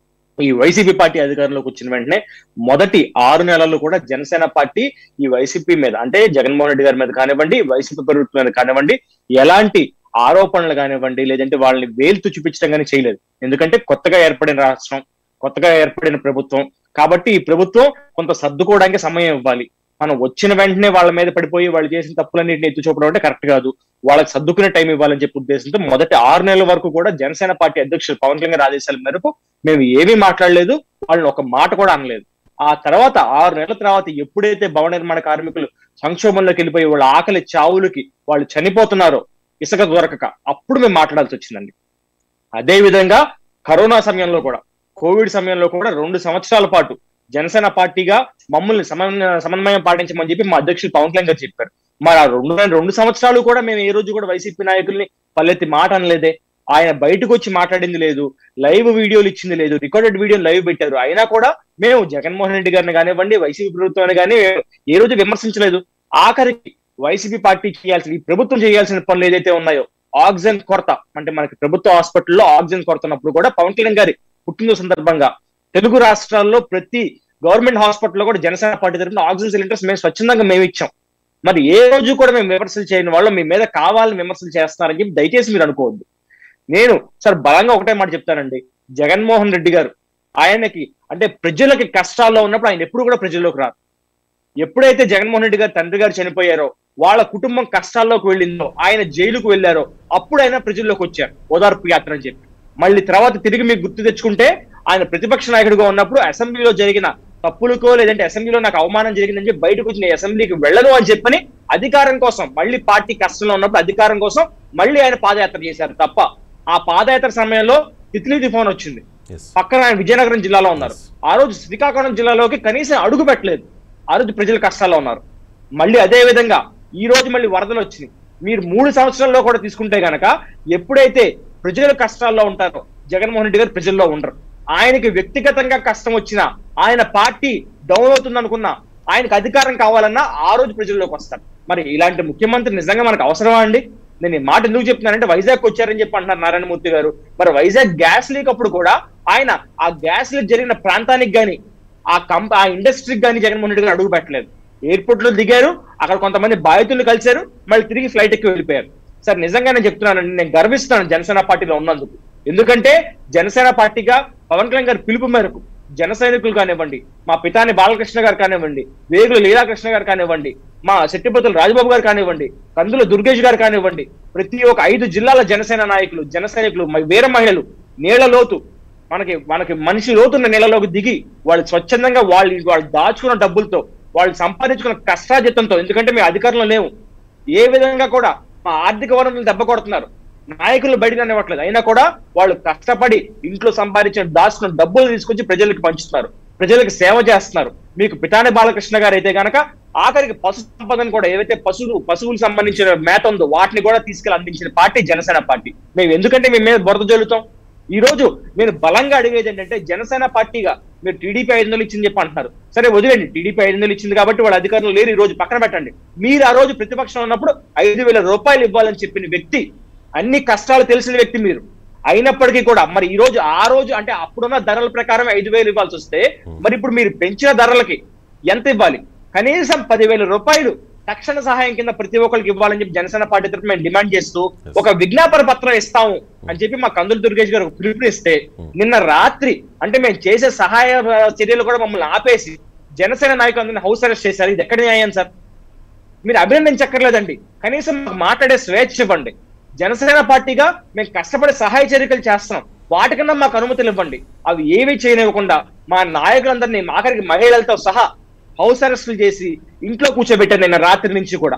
ఈ వైసీపీ పార్టీ అధికారంలోకి వచ్చిన వెంటనే మొదటి ఆరు నెలల్లో కూడా జనసేన పార్టీ ఈ వైసీపీ మీద అంటే జగన్మోహన్ రెడ్డి గారి మీద కానివ్వండి వైసీపీ ప్రభుత్వం మీద కానివ్వండి ఎలాంటి ఆరోపణలు కానివ్వండి లేదంటే వాళ్ళని వేలుతూ చూపించడం కానీ చేయలేదు ఎందుకంటే కొత్తగా ఏర్పడిన రాష్ట్రం కొత్తగా ఏర్పడిన ప్రభుత్వం కాబట్టి ఈ ప్రభుత్వం కొంత సర్దుకోవడానికి సమయం ఇవ్వాలి మనం వచ్చిన వెంటనే వాళ్ళ మీద పడిపోయి వాళ్ళు చేసిన తప్పులన్నింటిని ఎత్తి చూపడం అంటే కరెక్ట్ కాదు వాళ్ళకి సర్దుకునే టైం ఇవ్వాలని చెప్పి ఉద్దేశంతో మొదటి ఆరు నెలల వరకు కూడా జనసేన పార్టీ అధ్యక్షులు పవన్ కళ్యాణ్ గారి ఆదేశాల మేరకు మేము ఏమీ మాట్లాడలేదు వాళ్ళని ఒక మాట కూడా అనలేదు ఆ తర్వాత ఆరు నెలల తర్వాత ఎప్పుడైతే భవన నిర్మాణ కార్మికులు సంక్షోభంలోకి వెళ్ళిపోయి వాళ్ళ ఆకలి చావులకి వాళ్ళు చనిపోతున్నారో ఇసుక దొరకక అప్పుడు మేము మాట్లాడాల్సి వచ్చిందండి అదే విధంగా కరోనా సమయంలో కూడా కోవిడ్ సమయంలో కూడా రెండు సంవత్సరాల పాటు జనసేన పార్టీగా మమ్మల్ని సమన్వయ సమన్వయం పాటించమని చెప్పి మా అధ్యక్షులు పవన్ కళ్యాణ్ గారు చెప్పారు మరి ఆ రెండు రెండు సంవత్సరాలు కూడా మేము ఏ రోజు కూడా వైసీపీ నాయకుల్ని పల్లెత్తి మాట అనలేదే ఆయన బయటకు వచ్చి మాట్లాడింది లేదు లైవ్ వీడియోలు ఇచ్చింది లేదు రికార్డెడ్ వీడియో లైవ్ పెట్టారు అయినా కూడా మేము జగన్మోహన్ రెడ్డి గారిని కానివ్వండి వైసీపీ ప్రభుత్వాన్ని కానీ ఏ రోజు విమర్శించలేదు ఆఖరికి వైసీపీ పార్టీ చేయాల్సిన ఈ ప్రభుత్వం చేయాల్సిన పనులు ఏదైతే ఉన్నాయో ఆక్సిజన్ కొరత అంటే మనకి ప్రభుత్వ హాస్పిటల్లో ఆక్సిజన్ కొరత ఉన్నప్పుడు కూడా పవన్ కళ్యాణ్ గారి పుట్టినరోజు సందర్భంగా తెలుగు రాష్ట్రాల్లో ప్రతి గవర్నమెంట్ హాస్పిటల్లో కూడా జనసేన పార్టీ తరఫున ఆక్సిజన్ సిలిండర్స్ మేము స్వచ్ఛందంగా మేము ఇచ్చాం మరి ఏ రోజు కూడా మేము విమర్శలు చేయని వాళ్ళు మీ మీద కావాలని విమర్శలు చేస్తున్నారని చెప్పి దయచేసి మీరు అనుకోవద్దు నేను సార్ బలంగా ఒకటే మాట చెప్తానండి జగన్మోహన్ రెడ్డి గారు ఆయనకి అంటే ప్రజలకి కష్టాల్లో ఉన్నప్పుడు ఆయన ఎప్పుడు కూడా ప్రజల్లోకి రారు ఎప్పుడైతే జగన్మోహన్ రెడ్డి గారు తండ్రి గారు చనిపోయారో వాళ్ళ కుటుంబం కష్టాల్లోకి వెళ్ళిందో ఆయన జైలుకు వెళ్ళారో అప్పుడు ఆయన ప్రజల్లోకి వచ్చారు ఓదార్పు యాత్ర అని చెప్పి మళ్ళీ తర్వాత తిరిగి మీకు గుర్తు తెచ్చుకుంటే ఆయన ప్రతిపక్ష నాయకుడిగా ఉన్నప్పుడు అసెంబ్లీలో జరిగిన తప్పులకో లేదంటే అసెంబ్లీలో నాకు అవమానం జరిగిందని చెప్పి బయటకు వచ్చి నేను అసెంబ్లీకి వెళ్ళను అని చెప్పని అధికారం కోసం మళ్ళీ పార్టీ కష్టంలో ఉన్నప్పుడు అధికారం కోసం మళ్ళీ ఆయన పాదయాత్ర చేశారు తప్ప ఆ పాదయాత్ర సమయంలో తిత్లీ తుఫాన్ వచ్చింది ఎస్ పక్కన ఆయన విజయనగరం జిల్లాలో ఉన్నారు ఆ రోజు శ్రీకాకుళం జిల్లాలోకి కనీసం అడుగు పెట్టలేదు ఆ రోజు ప్రజలు కష్టాల్లో ఉన్నారు మళ్ళీ అదే విధంగా ఈ రోజు మళ్ళీ వరదలు వచ్చినాయి మీరు మూడు సంవత్సరాల్లో కూడా తీసుకుంటే గనక ఎప్పుడైతే ప్రజలు కష్టాల్లో ఉంటారో జగన్మోహన్ రెడ్డి గారు ప్రజల్లో ఉండరు ఆయనకి వ్యక్తిగతంగా కష్టం వచ్చినా ఆయన పార్టీ డౌన్ అవుతుంది అనుకున్నా ఆయనకు అధికారం కావాలన్నా ఆ రోజు ప్రజల్లోకి వస్తారు మరి ఇలాంటి ముఖ్యమంత్రి నిజంగా మనకు అవసరమా అండి నేను ఈ మాట ఎందుకు చెప్తున్నానంటే వైజాగ్ వచ్చారని చెప్పి అంటున్నారు నారాయణమూర్తి గారు మరి వైజాగ్ గ్యాస్ లీక్ అప్పుడు కూడా ఆయన ఆ గ్యాస్ లీక్ జరిగిన ప్రాంతానికి గాని ఆ కంప ఆ ఇండస్ట్రీకి కానీ జగన్మోహన్ రెడ్డి గారు అడుగు పెట్టలేదు ఎయిర్పోర్ట్ లో దిగారు అక్కడ కొంతమంది బాధితులు కలిశారు మళ్ళీ తిరిగి ఫ్లైట్ ఎక్కి వెళ్ళిపోయారు సార్ నిజంగా నేను చెప్తున్నానండి నేను గర్విస్తున్నాను జనసేన పార్టీలో ఉన్నందుకు ఎందుకంటే జనసేన పార్టీగా పవన్ కళ్యాణ్ గారి పిలుపు మేరకు జన సైనికులు కానివ్వండి మా పితాని బాలకృష్ణ గారు కానివ్వండి వేగుల లీలాకృష్ణ గారు కానివ్వండి మా శెట్టిపతుల రాజబాబు గారు కానివ్వండి కందుల దుర్గేష్ గారు కానివ్వండి ప్రతి ఒక్క ఐదు జిల్లాల జనసేన నాయకులు జన సైనికులు మ- వీర మహిళలు నీళ్ల లోతు మనకి మనకి మనిషి లోతున్న నెలలోకి దిగి వాళ్ళు స్వచ్ఛందంగా వాళ్ళు వాళ్ళు దాచుకున్న డబ్బులతో వాళ్ళు సంపాదించుకున్న కష్టాజితంతో ఎందుకంటే మేము అధికారంలో లేవు ఏ విధంగా కూడా మా ఆర్థిక వనరులు దెబ్బ కొడుతున్నారు నాయకులు బయటకు అనివ్వట్లేదు అయినా కూడా వాళ్ళు కష్టపడి ఇంట్లో సంపాదించిన దాచుకున్న డబ్బులు తీసుకొచ్చి ప్రజలకు పంచుతున్నారు ప్రజలకు సేవ చేస్తున్నారు మీకు పితాని బాలకృష్ణ గారు అయితే గనక ఆఖరికి పశు సంపదను కూడా ఏవైతే పశువులు పశువులకు సంబంధించిన మేత ఉందో వాటిని కూడా తీసుకెళ్లి అందించిన పార్టీ జనసేన పార్టీ మేము ఎందుకంటే మేము మీద బురద జల్లుతాం ఈ రోజు నేను బలంగా అడిగేది ఏంటంటే జనసేన పార్టీగా మీరు టీడీపీ ఐదు వందలు ఇచ్చింది చెప్పి అంటున్నారు సరే వదిలేండి టీడీపీ ఐదు వందలు ఇచ్చింది కాబట్టి వాళ్ళ అధికారులు లేరు ఈ రోజు పక్కన పెట్టండి మీరు ఆ రోజు ప్రతిపక్షంలో ఉన్నప్పుడు ఐదు వేల రూపాయలు ఇవ్వాలని చెప్పిన వ్యక్తి అన్ని కష్టాలు తెలిసిన వ్యక్తి మీరు అయినప్పటికీ కూడా మరి ఈ రోజు ఆ రోజు అంటే అప్పుడున్న ధరల ప్రకారం ఐదు వేలు ఇవ్వాల్సి వస్తే మరి ఇప్పుడు మీరు పెంచిన ధరలకి ఎంత ఇవ్వాలి కనీసం పదివేల రూపాయలు తక్షణ సహాయం కింద ప్రతి ఒక్కరికి ఇవ్వాలని చెప్పి జనసేన పార్టీ తరఫున మేము డిమాండ్ చేస్తూ ఒక విజ్ఞాపన పత్రం ఇస్తాము అని చెప్పి మా కందులు దుర్గేష్ గారు పిలుపునిస్తే నిన్న రాత్రి అంటే మేము చేసే సహాయ ఆ, చర్యలు కూడా మమ్మల్ని ఆపేసి జనసేన నాయకులందరినీ హౌస్ అరెస్ట్ చేశారు ఇది ఎక్కడ న్యాయం సార్ మీరు అభినందించక్కర్లేదండి కనీసం మాకు మాట్లాడే స్వేచ్ఛ ఇవ్వండి జనసేన పార్టీగా మేము కష్టపడి సహాయ చర్యలు చేస్తున్నాం వాటికన్నా మాకు అనుమతులు ఇవ్వండి అవి ఏవి చేయనివ్వకుండా మా నాయకులందరినీ ఆఖరికి మహిళలతో సహా హౌస్ అరెస్టులు చేసి ఇంట్లో కూర్చోబెట్టారు నిన్న రాత్రి నుంచి కూడా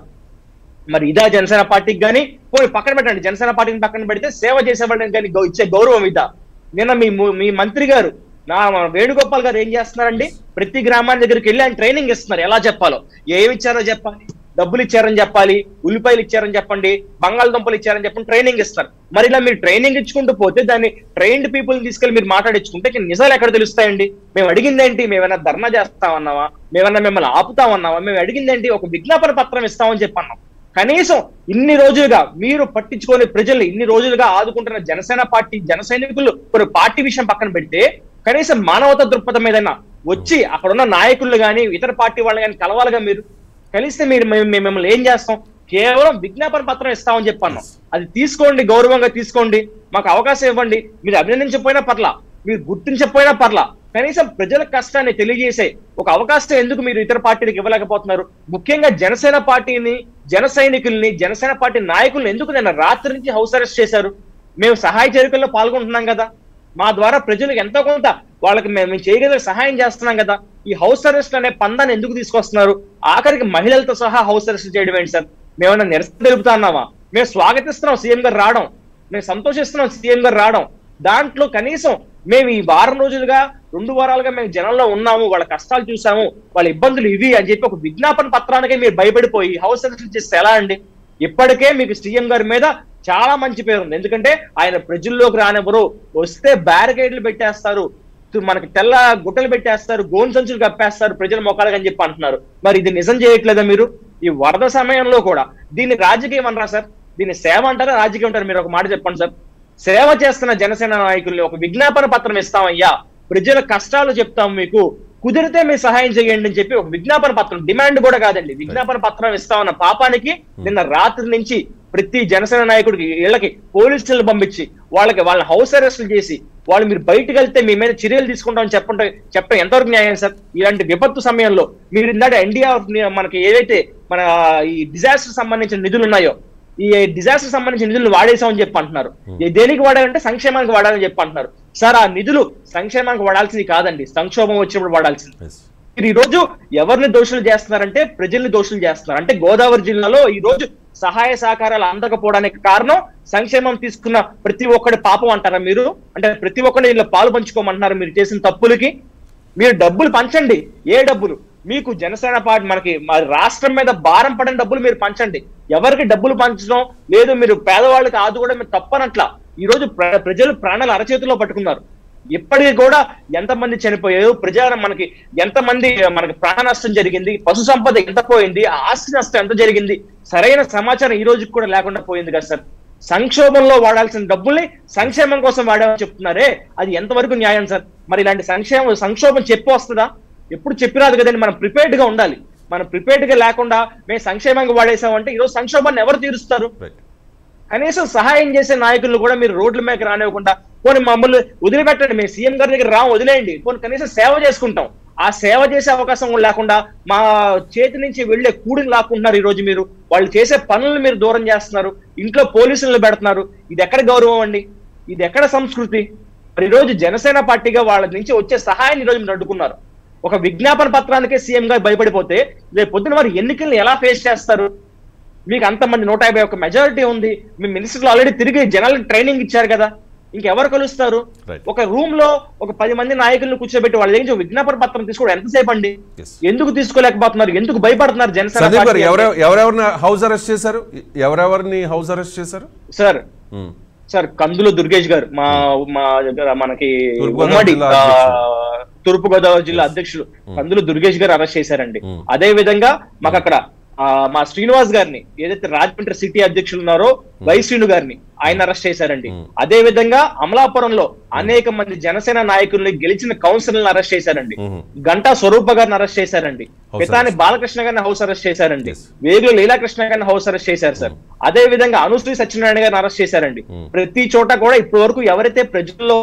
మరి ఇదా జనసేన పార్టీకి కానీ పోయి పక్కన పెట్టండి జనసేన పార్టీని పక్కన పెడితే సేవ చేసేవాళ్ళని కానీ గౌ- ఇచ్చే గౌరవం ఇదా నిన్న మీ ము- మీ మంత్రి గారు నా మన వేణుగోపాల్ గారు ఏం చేస్తున్నారండి ప్రతి గ్రామాల దగ్గరికి వెళ్ళి ఆయన ట్రైనింగ్ ఇస్తున్నారు ఎలా చెప్పాలో ఏమి ఇచ్చారో చెప్పాలి డబ్బులు ఇచ్చారని చెప్పాలి ఉల్లిపాయలు ఇచ్చారని చెప్పండి బంగాళదుంపలు ఇచ్చారని చెప్పండి ట్రైనింగ్ ఇస్తారు మరి ఇలా మీరు ట్రైనింగ్ ఇచ్చుకుంటూ పోతే దాన్ని ట్రైన్డ్ పీపుల్ తీసుకెళ్లి మీరు మాట్లాడించుకుంటే ఇక నిజాలు ఎక్కడ తెలుస్తాయండి మేము అడిగింది ఏంటి మేమైనా ధర్నా చేస్తామన్నావా మేమన్నా మిమ్మల్ని ఆపుతామన్నావా మేము అడిగింది ఏంటి ఒక విజ్ఞాపన పత్రం ఇస్తామని చెప్పన్నాం కనీసం ఇన్ని రోజులుగా మీరు పట్టించుకొని ప్రజలు ఇన్ని రోజులుగా ఆదుకుంటున్న జనసేన పార్టీ జన సైనికులు కొన్ని పార్టీ విషయం పక్కన పెడితే కనీసం మానవత దృక్పథం ఏదైనా వచ్చి అక్కడ ఉన్న నాయకులు కానీ ఇతర పార్టీ వాళ్ళు కానీ కలవాలిగా మీరు కలిస్తే మీరు మేము మేము మిమ్మల్ని ఏం చేస్తాం కేవలం విజ్ఞాపన పత్రం ఇస్తామని చెప్పాను అది తీసుకోండి గౌరవంగా తీసుకోండి మాకు అవకాశం ఇవ్వండి మీరు అభినందించకపోయినా పర్లా మీరు గుర్తించకపోయినా పర్లా కనీసం ప్రజల కష్టాన్ని తెలియజేసే ఒక అవకాశం ఎందుకు మీరు ఇతర పార్టీలకు ఇవ్వలేకపోతున్నారు ముఖ్యంగా జనసేన పార్టీని జన సైనికుల్ని జనసేన పార్టీ నాయకుల్ని ఎందుకు నిన్న రాత్రి నుంచి హౌస్ అరెస్ట్ చేశారు మేము సహాయ చర్యల్లో పాల్గొంటున్నాం కదా మా ద్వారా ప్రజలకు ఎంతో కొంత వాళ్ళకి మేము మేము చేయగలిగే సహాయం చేస్తున్నాం కదా ఈ హౌస్ అరెస్ట్ అనే పందాన్ని ఎందుకు తీసుకొస్తున్నారు ఆఖరికి మహిళలతో సహా హౌస్ అరెస్ట్ చేయడం ఏంటి సార్ మేమన్నా నిరసన తెలుపుతా అన్నామా మేము స్వాగతిస్తున్నాం సీఎం గారు రావడం మేము సంతోషిస్తున్నాం సీఎం గారు రావడం దాంట్లో కనీసం మేము ఈ వారం రోజులుగా రెండు వారాలుగా మేము జనంలో ఉన్నాము వాళ్ళ కష్టాలు చూసాము వాళ్ళ ఇబ్బందులు ఇవి అని చెప్పి ఒక విజ్ఞాపన పత్రానికే మీరు భయపడిపోయి హౌస్ అరెస్ట్ చేస్తే ఎలా అండి ఇప్పటికే మీకు సీఎం గారి మీద చాలా మంచి పేరు ఉంది ఎందుకంటే ఆయన ప్రజల్లోకి రానివ్వరు వస్తే బ్యారికేడ్లు పెట్టేస్తారు తు- మనకి తెల్ల గుట్టలు పెట్టేస్తారు గోన్ సంచులు కప్పేస్తారు ప్రజల మొక్కలుగా అని చెప్పి అంటున్నారు మరి ఇది నిజం చేయట్లేదా మీరు ఈ వరద సమయంలో కూడా దీన్ని రాజకీయం అనరా సార్ దీన్ని సేవ అంటారా రాజకీయం అంటారా మీరు ఒక మాట చెప్పండి సార్ సేవ చేస్తున్న జనసేన నాయకుల్ని ఒక విజ్ఞాపన పత్రం ఇస్తామయ్యా ప్రజల కష్టాలు చెప్తాం మీకు కుదిరితే మీరు సహాయం చేయండి అని చెప్పి ఒక విజ్ఞాపన పత్రం డిమాండ్ కూడా కాదండి విజ్ఞాపన పత్రం ఇస్తామన్న పాపానికి నిన్న రాత్రి నుంచి ప్రతి జనసేన నాయకుడికి ఇళ్ళకి పోలీసులు పంపించి వాళ్ళకి వాళ్ళని హౌస్ అరెస్టులు చేసి వాళ్ళు మీరు బయటకు వెళ్తే మీ మీద చర్యలు తీసుకుంటామని చెప్పంటే చెప్పడం ఎంతవరకు న్యాయం సార్ ఇలాంటి విపత్తు సమయంలో మీరు ఇందాక ఎన్డీఆర్ మనకి ఏవైతే మన ఈ డిజాస్టర్ సంబంధించిన నిధులు ఉన్నాయో ఈ డిజాస్టర్ సంబంధించిన నిధులు వాడేసామని చెప్పి అంటున్నారు ఈ దేనికి వాడాలంటే సంక్షేమానికి వాడాలని చెప్పి అంటున్నారు సార్ ఆ నిధులు సంక్షేమానికి వాడాల్సింది కాదండి సంక్షోభం వచ్చినప్పుడు వాడాల్సింది ఎస్ మీరు ఈ రోజు ఎవరిని దోషులు చేస్తున్నారంటే ప్రజల్ని దోషులు చేస్తున్నారు అంటే గోదావరి జిల్లాలో ఈ రోజు సహాయ సహకారాలు అందకపోవడానికి కారణం సంక్షేమం తీసుకున్న ప్రతి ఒక్కడి పాపం అంటారా మీరు అంటే ప్రతి ఒక్కరిని ఇలా పాలు పంచుకోమంటున్నారు మీరు చేసిన తప్పులకి మీరు డబ్బులు పంచండి ఏ డబ్బులు మీకు జనసేన పార్టీ మనకి మా రాష్ట్రం మీద భారం పడిన డబ్బులు మీరు పంచండి ఎవరికి డబ్బులు పంచడం లేదు మీరు పేదవాళ్ళకి ఆదుకోవడం మీరు తప్పనట్లా ఈ రోజు ప్ర- ప్రజలు ప్రాణాలు అరచేతిలో పట్టుకున్నారు ఇప్పటికీ కూడా ఎంతమంది చనిపోయారు ప్రజల మనకి ఎంతమంది మనకి ప్రాణ నష్టం జరిగింది పశు సంపద ఎంత పోయింది ఆస్తి నష్టం ఎంత జరిగింది సరైన సమాచారం ఈ రోజుకి కూడా లేకుండా పోయింది కదా సార్ సంక్షోభంలో వాడాల్సిన డబ్బుల్ని సంక్షేమం కోసం వాడామని చెప్తున్నారే అది ఎంతవరకు న్యాయం సార్ మరి ఇలాంటి సంక్షేమం సంక్షోభం చెప్పి వస్తుందా ఎప్పుడు చెప్పిరాదు కదండి మనం ప్రిపేర్డ్ గా ఉండాలి మనం ప్రిపేర్డ్ గా లేకుండా మేము సంక్షేమంగా వాడేసామంటే ఈరోజు సంక్షోభాన్ని ఎవరు తీరుస్తారు రైట్ కనీసం సహాయం చేసే నాయకులను కూడా మీరు రోడ్ల మీద రానివ్వకుండా పోనీ మమ్మల్ని వదిలిపెట్టండి మేము సీఎం గారి దగ్గర రా వదిలేయండి పోనీ కనీసం సేవ చేసుకుంటాం ఆ సేవ చేసే అవకాశం కూడా లేకుండా మా చేతి నుంచి వెళ్లే కూడిని లాక్కుంటున్నారు ఈ రోజు మీరు వాళ్ళు చేసే పనులను మీరు దూరం చేస్తున్నారు ఇంట్లో పోలీసులను పెడుతున్నారు ఇది ఎక్కడ గౌరవం అండి ఇది ఎక్కడ సంస్కృతి మరి ఈ రోజు జనసేన పార్టీగా వాళ్ళ నుంచి వచ్చే సహాయాన్ని ఈ రోజు మీరు అడ్డుకున్నారు ఒక విజ్ఞాపన పత్రానికే సీఎం గారు భయపడిపోతే రేపు పొద్దున వారు ఎన్నికల్ని ఎలా ఫేస్ చేస్తారు మీకు అంతమంది నూట యాభై ఒక మెజారిటీ ఉంది మీ మినిస్టర్లు ఆల్రెడీ తిరిగి జనాలకు ట్రైనింగ్ ఇచ్చారు కదా ఇంకెవరు కలుస్తారు Right. ఒక రూమ్ లో ఒక పది మంది నాయకులను కూర్చోబెట్టి వాళ్ళ దగ్గర నుంచి ఒక విజ్ఞాపన పత్రం తీసుకోవడం ఎంతసేపు అండి Yes. ఎందుకు తీసుకోలేకపోతున్నారు ఎందుకు భయపడుతున్నారు జనసేన సందీప్ గారు పార్టీ అంటే? ఎవరెవ- ఎవరెవరిని హౌస్ అరెస్ట్ చేశారు ఎవరెవరిని హౌస్ అరెస్ట్ చేశారు సార్ ఉమ్. సార్ కందులు దుర్గేష్ గారు మా మా దగ్గర మనకి తూర్పుగోదావరి ఉమ్మడి జిల్లా ఆ, అధ్యక్షులు. తూర్పు గోదావరి జిల్లా అధ్యక్షులు కందులు దుర్గేష్ గారు అరెస్ట్ చేశారండి Hmm. అదే విధంగా మాకు అక్కడ ఆ, మా శ్రీనివాస్ గారిని ఏదైతే రాజమండ్రి సిటీ అధ్యక్షులు ఉన్నారో వై శ్రీను గారిని ఆయన అరెస్ట్ చేశారండి Hmm. అదే విధంగా అమలాపురంలో అనేక మంది జనసేన నాయకుల్ని గెలిచిన కౌన్సిలర్ని అరెస్ట్ చేశారండి Mhm. గంటా స్వరూప గారిని అరెస్ట్ చేశారండి House పితాని arrest. బాలకృష్ణ గారిని హౌస్ అరెస్ట్ చేశారండి Yes. వేగుల లీలాకృష్ణ గారిని హౌస్ అరెస్ట్ చేశారు సార్ అదే విధంగా అనుశ్రీ సత్యనారాయణ గారిని అరెస్ట్ చేశారండి Hmm. ప్రతి చోట కూడా ఇప్పటి వరకు ఎవరైతే ప్రజల్లో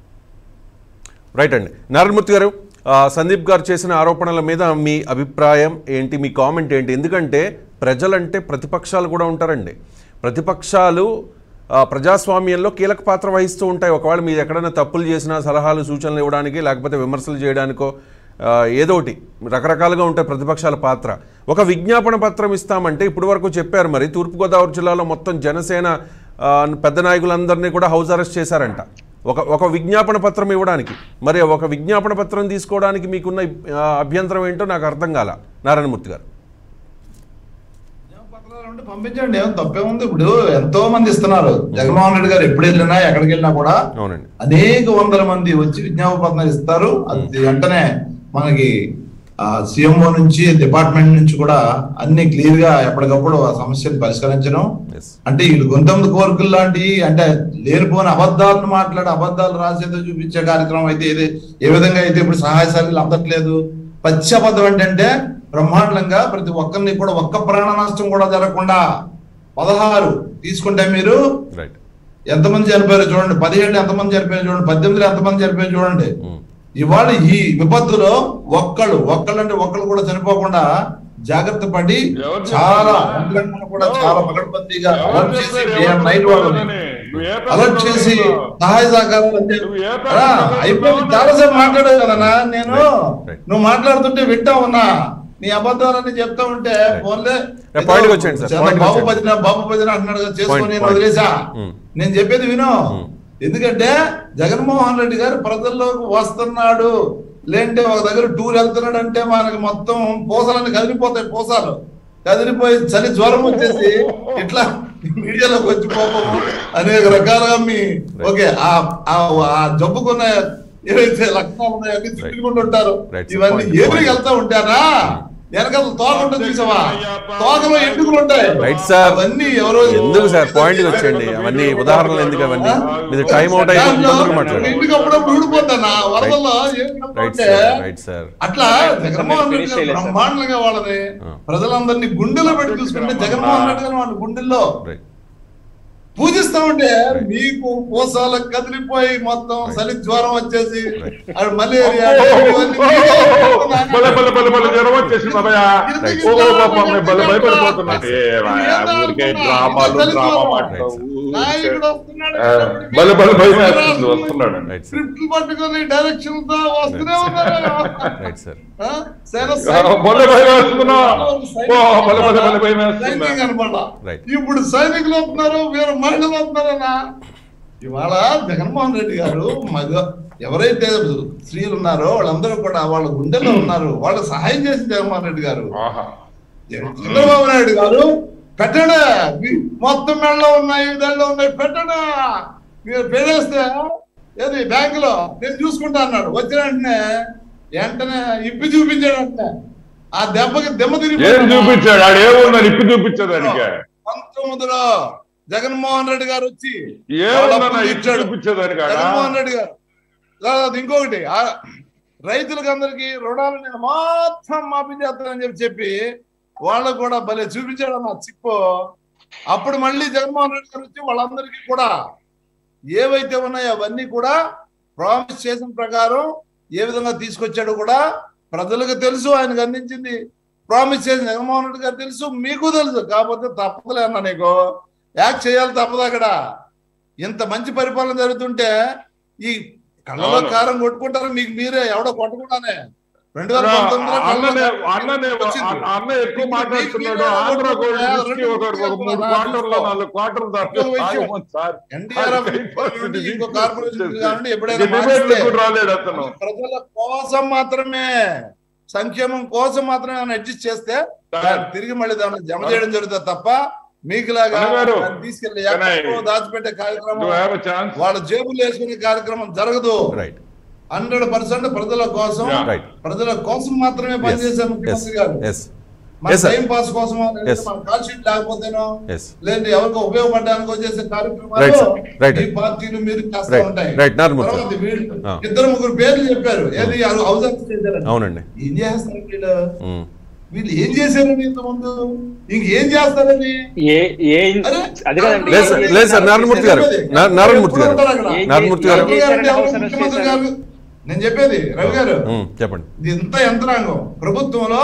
రైట్ అండి నారాయణమూర్తి గారు ఆ, సందీప్ గారు చేసిన ఆరోపణల మీద మీ అభిప్రాయం ఏంటి మీ కామెంట్ ఏంటి ఎందుకంటే ప్రజలంటే ప్రతిపక్షాలు కూడా ఉంటారండి ప్రతిపక్షాలు ఆ, ప్రజాస్వామ్యంలో కీలక పాత్ర వహిస్తూ ఉంటాయి ఒకవేళ మీరు ఎక్కడైనా తప్పులు చేసినా సలహాలు సూచనలు ఇవ్వడానికి లేకపోతే విమర్శలు చేయడానికో ఆ, ఏదో ఒకటి రకరకాలుగా ఉంటాయి ప్రతిపక్షాల పాత్ర ఒక విజ్ఞాపన పత్రం ఇస్తామంటే ఇప్పటి వరకు చెప్పారు మరి తూర్పుగోదావరి జిల్లాలో మొత్తం జనసేన ఆ, పెద్ద నాయకులందరినీ కూడా హౌస్ అరెస్ట్ చేశారంట ఒక ఒక విజ్ఞాపన పత్రం ఇవ్వడానికి మరి ఒక విజ్ఞాపన పత్రం తీసుకోవడానికి మీకున్న ఆ, అభ్యంతరం ఏంటో నాకు అర్థం కాల నారాయణమూర్తి గారు పత్రాలు ఉంటే పంపించండి ఏం తప్పేముంది ఇప్పుడు ఎంతో మంది ఇస్తున్నారు జగన్మోహన్ రెడ్డి గారు ఎప్పుడు వెళ్ళినా ఎక్కడికి వెళ్ళినా కూడా అవునండి అనేక వందల మంది వచ్చి విజ్ఞాపన పత్రాలు ఇస్తారు అది వెంటనే మనకి సీఎంఓ నుంచి డిపార్ట్మెంట్ నుంచి కూడా అన్ని క్లియర్ గా ఎప్పటికప్పుడు ఆ సమస్యను పరిష్కరించడం ఎస్ అంటే వీళ్ళు గొంతెమ్మిది కోరికలు లాంటివి అంటే లేనిపోని అబద్ధాలను మాట్లాడి అబద్ధాలు రాసేదో చూపించే కార్యక్రమం అయితే ఏది ఏ విధంగా అయితే ఇప్పుడు సహాయ సహాయాలు అందట్లేదు పచ్చి అబద్ధం ఏంటంటే బ్రహ్మాండంగా ప్రతి ఒక్కరిని కూడా ఒక్క ప్రాణ నష్టం కూడా జరగకుండా పదహారు తీసుకుంటే మీరు రైట్ ఎంతమంది చనిపోయారో చూడండి పదిహేడు ఎంతమంది చనిపోయారో చూడండి పద్దెనిమిదిలో ఎంతమంది చనిపోయారో చూడండి ఉమ్. ఇవాళ ఈ విపత్తులో ఒక్కళ్ళు ఒక్కళ్ళు అంటే ఒక్కళ్ళు కూడా చనిపోకుండా జాగ్రత్త పడి ఎవరు చాలా చెప్పారు? ఒంట్లను కూడా చాలా పకడ్బందీగా ఎవరు అలర్ట్ చేసి చెప్పారు? డే అండ్ నైట్ ఎవరు వాళ్ళని చెప్పారని? నువ్వు ఏ పేపర్ అలర్ట్ చేసి చదువుతున్నావు? సహాయ సహకారాలు అందే- నువ్వు ఏ పేపర్ రా, చదువుతున్నావు? అయిపోయింది చాలాసేపు మాట్లాడావు కదన్నా నేను Right, right. నువ్వు మాట్లాడుతుంటే వింటా ఉన్నా నీ అబద్ధాలని చెప్తా ఉంటే ఫోన్లే Yeah, point కి వచ్చేయండి సార్, చాలా point కి బాబు వచ్చేయండి. పదిన బాబు పదిన అంటున్నాడు కదా చేసుకొని Point, నేను point. వదిలేసా Hmm. నేను చెప్పేది విను Hmm. ఎందుకంటే జగన్మోహన్ రెడ్డి గారు ప్రజల్లోకి వస్తున్నాడు లేదంటే ఒక దగ్గర టూర్ వెళ్తున్నాడు అంటే మనకి మొత్తం పూసలన్నీ కదిలిపోతాయి పూసాలు కదిలిపోయి చలి జ్వరం వచ్చేసి ఇట్లా మీడియాలోకి వచ్చి పోపము అనేక రకాలుగా మీ ఓకే ఆ ఆ- ఆ జబ్బుకున్న ఏవైతే లక్షణాలు ఉన్నాయో అన్ని చుట్టుకుంటూ ఉంటారు Right, sir. ఇవన్నీ Point, ఏరికి point. వెళ్తా ఉంటారా వెనకాల తోక ఉంటుంది చూసావా తోకలో ఎంటుకలు ఉంటాయి రైట్ సార్ అవన్నీ ఎవరో ఎందుకు సార్ పాయింట్కి వచ్చేయండి అవన్నీ ఉదాహరణలు ఎందుకు అవన్నీ మీరు టైం అవుట్ అయిపోతుంది తొందరగా మాట్లాడండి ఇంటికి అప్పుడప్పుడు ఊడిపోతానా వరదల్లో ఏం రైట్ కనపడితే సార్ రైట్ సార్ అట్లా జగన్మోహన్ రెడ్డి గారు బ్రహ్మాండంగా వాళ్ళని ప్రజలందరినీ గుండెలో పెట్టి చూసుకుంటే జగన్మోహన్ రెడ్డి గారు వాళ్ళ గుండెల్లో రైట్ పూజిస్తా ఉంటే మీకు కోసాల కదిలిపోయి మొత్తం చలి జ్వరం వచ్చేసి అది మలేరియా ఇవన్నీ బల బల బల బల జ్వరం వచ్చేసింది అభయ ఓ పాప మేము బల భయపడిపోతున్నా ఏ వాయా, ఊరికే డ్రామాలు డ్రామా మాట్లాడు నాయకుడు వస్తున్నాడు బల బల భయం వేస్తుంది వస్తున్నాడు రైట్ సార్ స్క్రిప్ట్లు పట్టుకొని డైరెక్షన్ తో వస్తూనే ఉన్నారు రైట్ సార్ ఆ? సేన బల భయం వేస్తున్నా ఓ బల బల బల భయం వేస్తున్నా సైనికులు కనపడాల. Right. ఇప్పుడు సైనికులు వస్తున్నారు వీరు మహిళలు వస్తున్నారన్నా ఇవాళ జగన్మోహన్ రెడ్డి గారు మగ ఎవరైతే స్త్రీలు ఉన్నారో వాళ్ళందరూ కూడా వాళ్ళ గుండెల్లో ఉన్నారు వాళ్ళకి సహాయం చేసి జగన్మోహన్ రెడ్డి గారు ఆహా చంద్రబాబు నాయుడు గారు పెట్టడా మీ- మొత్తం మెడలో ఉన్నాయి దాంట్లో ఉన్నాయి పెట్టడా మీరు పెడేస్తే ఏది బ్యాంకులో నేను చూసుకుంటా అన్నాడు వచ్చిన వెంటనే వెంటనే ఇప్పి చూపించాడు అంటే ఆ దెబ్బకి దెబ్బ తిరిగి ఏం చూపించాడు ఆడు ఏముందని ఇప్పి చూపించేదానికి పంతొమ్మిదిలో జగన్మోహన్ రెడ్డి గారు వచ్చి ఏముందన్న వాళ్ళ అప్పు ఇప్పి తీర్చాడు. చూపించేదానికి ఆడ? జగన్మోహన్ రెడ్డి గారు తర్వాత ఇంకొకటి ఆ రైతులకు అందరికి రుణాలు నేను మొత్తం మాఫీ చేస్తానని చెప్పి చెప్పి వాళ్ళకు కూడా భలే చూపించాడు అన్న చిప్పు అప్పుడు మళ్ళీ జగన్మోహన్ రెడ్డి గారు వచ్చి వాళ్ళందరికీ కూడా ఏవైతే ఉన్నాయో అవన్నీ కూడా ప్రామిస్ చేసిన ప్రకారం ఏ విధంగా తీసుకొచ్చాడో కూడా ప్రజలకు తెలుసు ఆయనకు అందించింది ప్రామిస్ చేసిన జగన్మోహన్ రెడ్డి గారు తెలుసు మీకు తెలుసు కాకపోతే తప్పదులే అన్న నీకు యాక్ట్ చేయాలి తప్పదు అక్కడ ఇంత మంచి పరిపాలన జరుగుతుంటే ఈ కళ్ళలో అవును. కారం కొట్టుకుంటారు మీకు మీరే ఎవడో కొట్టకుండానే రెండు వేల పంతొమ్మిదిలో అన్ననే కళ్ళలో అన్ననే వచ్చింది. అన్న ఎక్కువ మాట్లాడుతున్నాడు ఆంధ్ర గోల్డ్ కి ఒక ఒక మూడు క్వార్టర్లో నాలుగు క్వార్టర్లు దాకా సార్ ఎన్డీఆర్ఎఫ్ నుండి ఇంకో కార్పొరేషన్ కావాలంటే ఎప్పుడైనా డిబేట్లు మారిస్తే కూడా రాలేడు అతను ప్రజల కోసం మాత్రమే సంక్షేమం కోసం మాత్రమే ఆయన అడ్జస్ట్ చేస్తే సార్. దాన్ని తిరిగి మళ్ళీ దాన్ని జమ చేయడం జరుగుతుంది తప్ప మీకులాగా అన్నగారు, దాన్ని తీసుకెళ్లి can I- ఎక్కడికో దాచిపెట్టే కార్యక్రమం నువ్వు హ్యావ్ ఛాన్స్ వాళ్ళ జేబులు వేసుకునే కార్యక్రమం జరగదు రైట్ హండ్రెడ్ పర్సెంట్ ప్రజల కోసం Yeah. రైట్ ప్రజల కోసం మాత్రమే పనిచేసే ఎస్ ముఖ్యమంత్రి గారు ఎస్ మన ఎస్ సార్ టైం పాస్ కోసమో లేదంటే Yes. మన కాల్ షీట్ లేకపోతేనో ఎస్ లేదంటే ఎవరికో ఉపయోగపడడానికి చేసే Right, కార్యక్రమాలు sir. Right. ఈ పార్టీలు మీరు చేస్తూ Right. ఉంటాయి Right. నారాయణ మూర్తి. తర్వాత వీళ్ళు Ah. ఇద్దరు ముగ్గురు పేర్లు చెప్పారు ఏది హౌస్ ఆఫ్ చేశారు అవునండి ఏం చేస్తారు వీళ్ళు ఉమ్. వీళ్ళు ఏం చేశారని ఇంతకుముందు ఇంకేం చేస్తారని ఏ ఏ అరే, అది కాదండి లేదు సార్, లేదు సార్, నారాయణమూర్తి గారు. నా- నారాయణమూర్తి గారు. ఏం నారాయణమూర్తి గారు. చేశారు? గారు అంటే ఎవరు? అవసరం ముఖ్యమంత్రి చేశారు. గారు. నేను చెప్పేది రవి గారు ఉమ్, చెప్పండి ఇది ఇంత యంత్రాంగం ప్రభుత్వంలో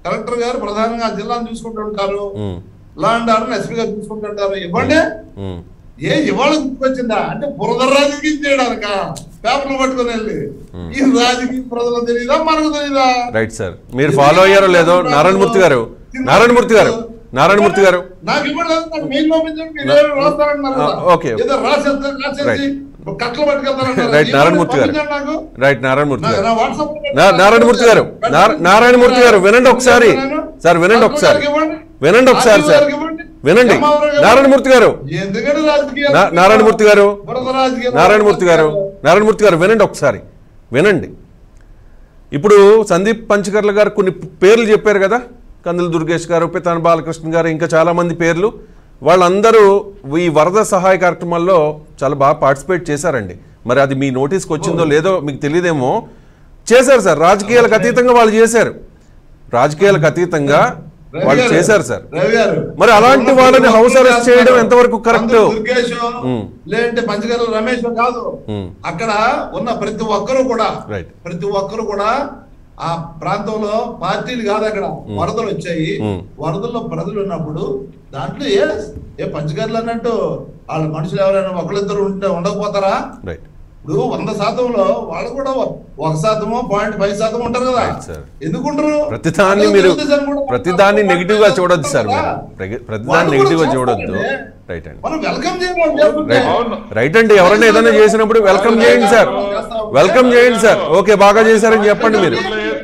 కలెక్టర్ గారు ప్రధానంగా ఆ జిల్లాను చూసుకుంటూ ఉంటారు ఉమ్, law and order SP garu చూసుకుంటూ ఉంటారు ఇవ్వండి ఉమ్. ఏ ఇవాళ గుర్తుకొచ్చిందా అంటే బురద రాజకీయం చేయడానిక పేపర్లు పట్టుకొని వెళ్ళి ఈ రాజకీయ ప్రజలకు తెలియదా మనకు తెలియదా రైట్ సార్ మీరు ఫాలో అయ్యారో లేదో నారాయణమూర్తి గారు నారాయణమూర్తి గారు నారాయణమూర్తి గారు నాకు ఇవ్వలేదు నాకు మెయిల్ పంపించండి మీరు ఏదో రాస్తారన్నారు కదా. ఆ, ఓకే. ఏదో రాసేస్తారు రాసేసి రైట్. కట్టలు పట్టుకెళ్తారన్నారు రైట్ నారాయణమూర్తి గారు పంపించండి నాకు. రైట్ నారాయణమూర్తి నా- గారు నా వాట్సాప్ లో నా- నారాయణమూర్తి గారు నార- నారాయణమూర్తి గారు వినండి ఒకసారి సార్ వినండి ఒకసారి వినండి ఒకసారి సార్ వినండి నారాయణమూర్తి గారు ఎందుకంటే రాజకీయాలు నా- నారాయణమూర్తి గారు బురద రాజకీయాలు నారాయణమూర్తి గారు నారాయణమూర్తి గారు వినండి ఒకసారి వినండి ఇప్పుడు సందీప్ పంచకర్ల గారు కొన్ని పేర్లు చెప్పారు కదా కందుల దుర్గేష్ గారు పితాన్ బాలకృష్ణ గారు ఇంకా చాలామంది పేర్లు వాళ్ళందరూ ఈ వరద సహాయ కార్యక్రమాల్లో చాలా బాగా పార్టిసిపేట్ చేశారండి మరి అది మీ నోటీస్కి వచ్చిందో లేదో మీకు తెలియదేమో చేశారు సార్ రాజకీయాలకు అతీతంగా వాళ్ళు చేశారు రాజకీయాలకు అతీతంగా రవి వాళ్ళు గారు, చేశారు సార్ రవి గారు మరి అలాంటి వాళ్ళని హౌస్ అరెస్ట్ చేయడం ఎంతవరకు కరెక్ట్ అందరూ దుర్గేష్ ఉమ్. లేదంటే పంచగర్ల రమేష్ కాదు ఉమ్. అక్కడ ఉన్న ప్రతి ఒక్కరు కూడా Right. ప్రతి ఒక్కరు కూడా ఆ ప్రాంతంలో పార్టీలు కాదు అక్కడ వరదలు వచ్చాయి ఉమ్. వరదల్లో ప్రజలు ఉన్నప్పుడు దాంట్లో ఏ ఏ పంచగర్లు అన్నట్టు వాళ్ళ మనుషులు ఎవరైనా ఒకళ్ళిద్దరు ఉంటే ఉండకపోతారా రైట్ ఇప్పుడు వంద శాతంలో వాళ్ళు కూడా ఒక శాతమో పాయింట్ ఫైవ్ శాతం ఉంటారు కదా Right, sir. ఎందుకుంటారు ప్రతిదాన్ని అందరూ మీరు తెలుగుదేశం కూడా ప్రతిదాన్ని పార్టీ నెగిటివ్ గా చూడొద్దు సార్ కదా. మీరు ప్రతి- ప్రతిదాన్ని వాళ్ళు కూడా నెగిటివ్ గా చేస్తారండి. చూడొద్దు రైట్ అండి మనం వెల్కమ్ చేయమని చెప్తుంటే రైట్ అవును. రైట్ అండి ఎవరైనా ఏదైనా చేసినప్పుడు వెల్కమ్ చేయండి సార్ వెల్కమ్ చేయండి సార్ ఓకే బాగా చేశారని చెప్పండి మీరు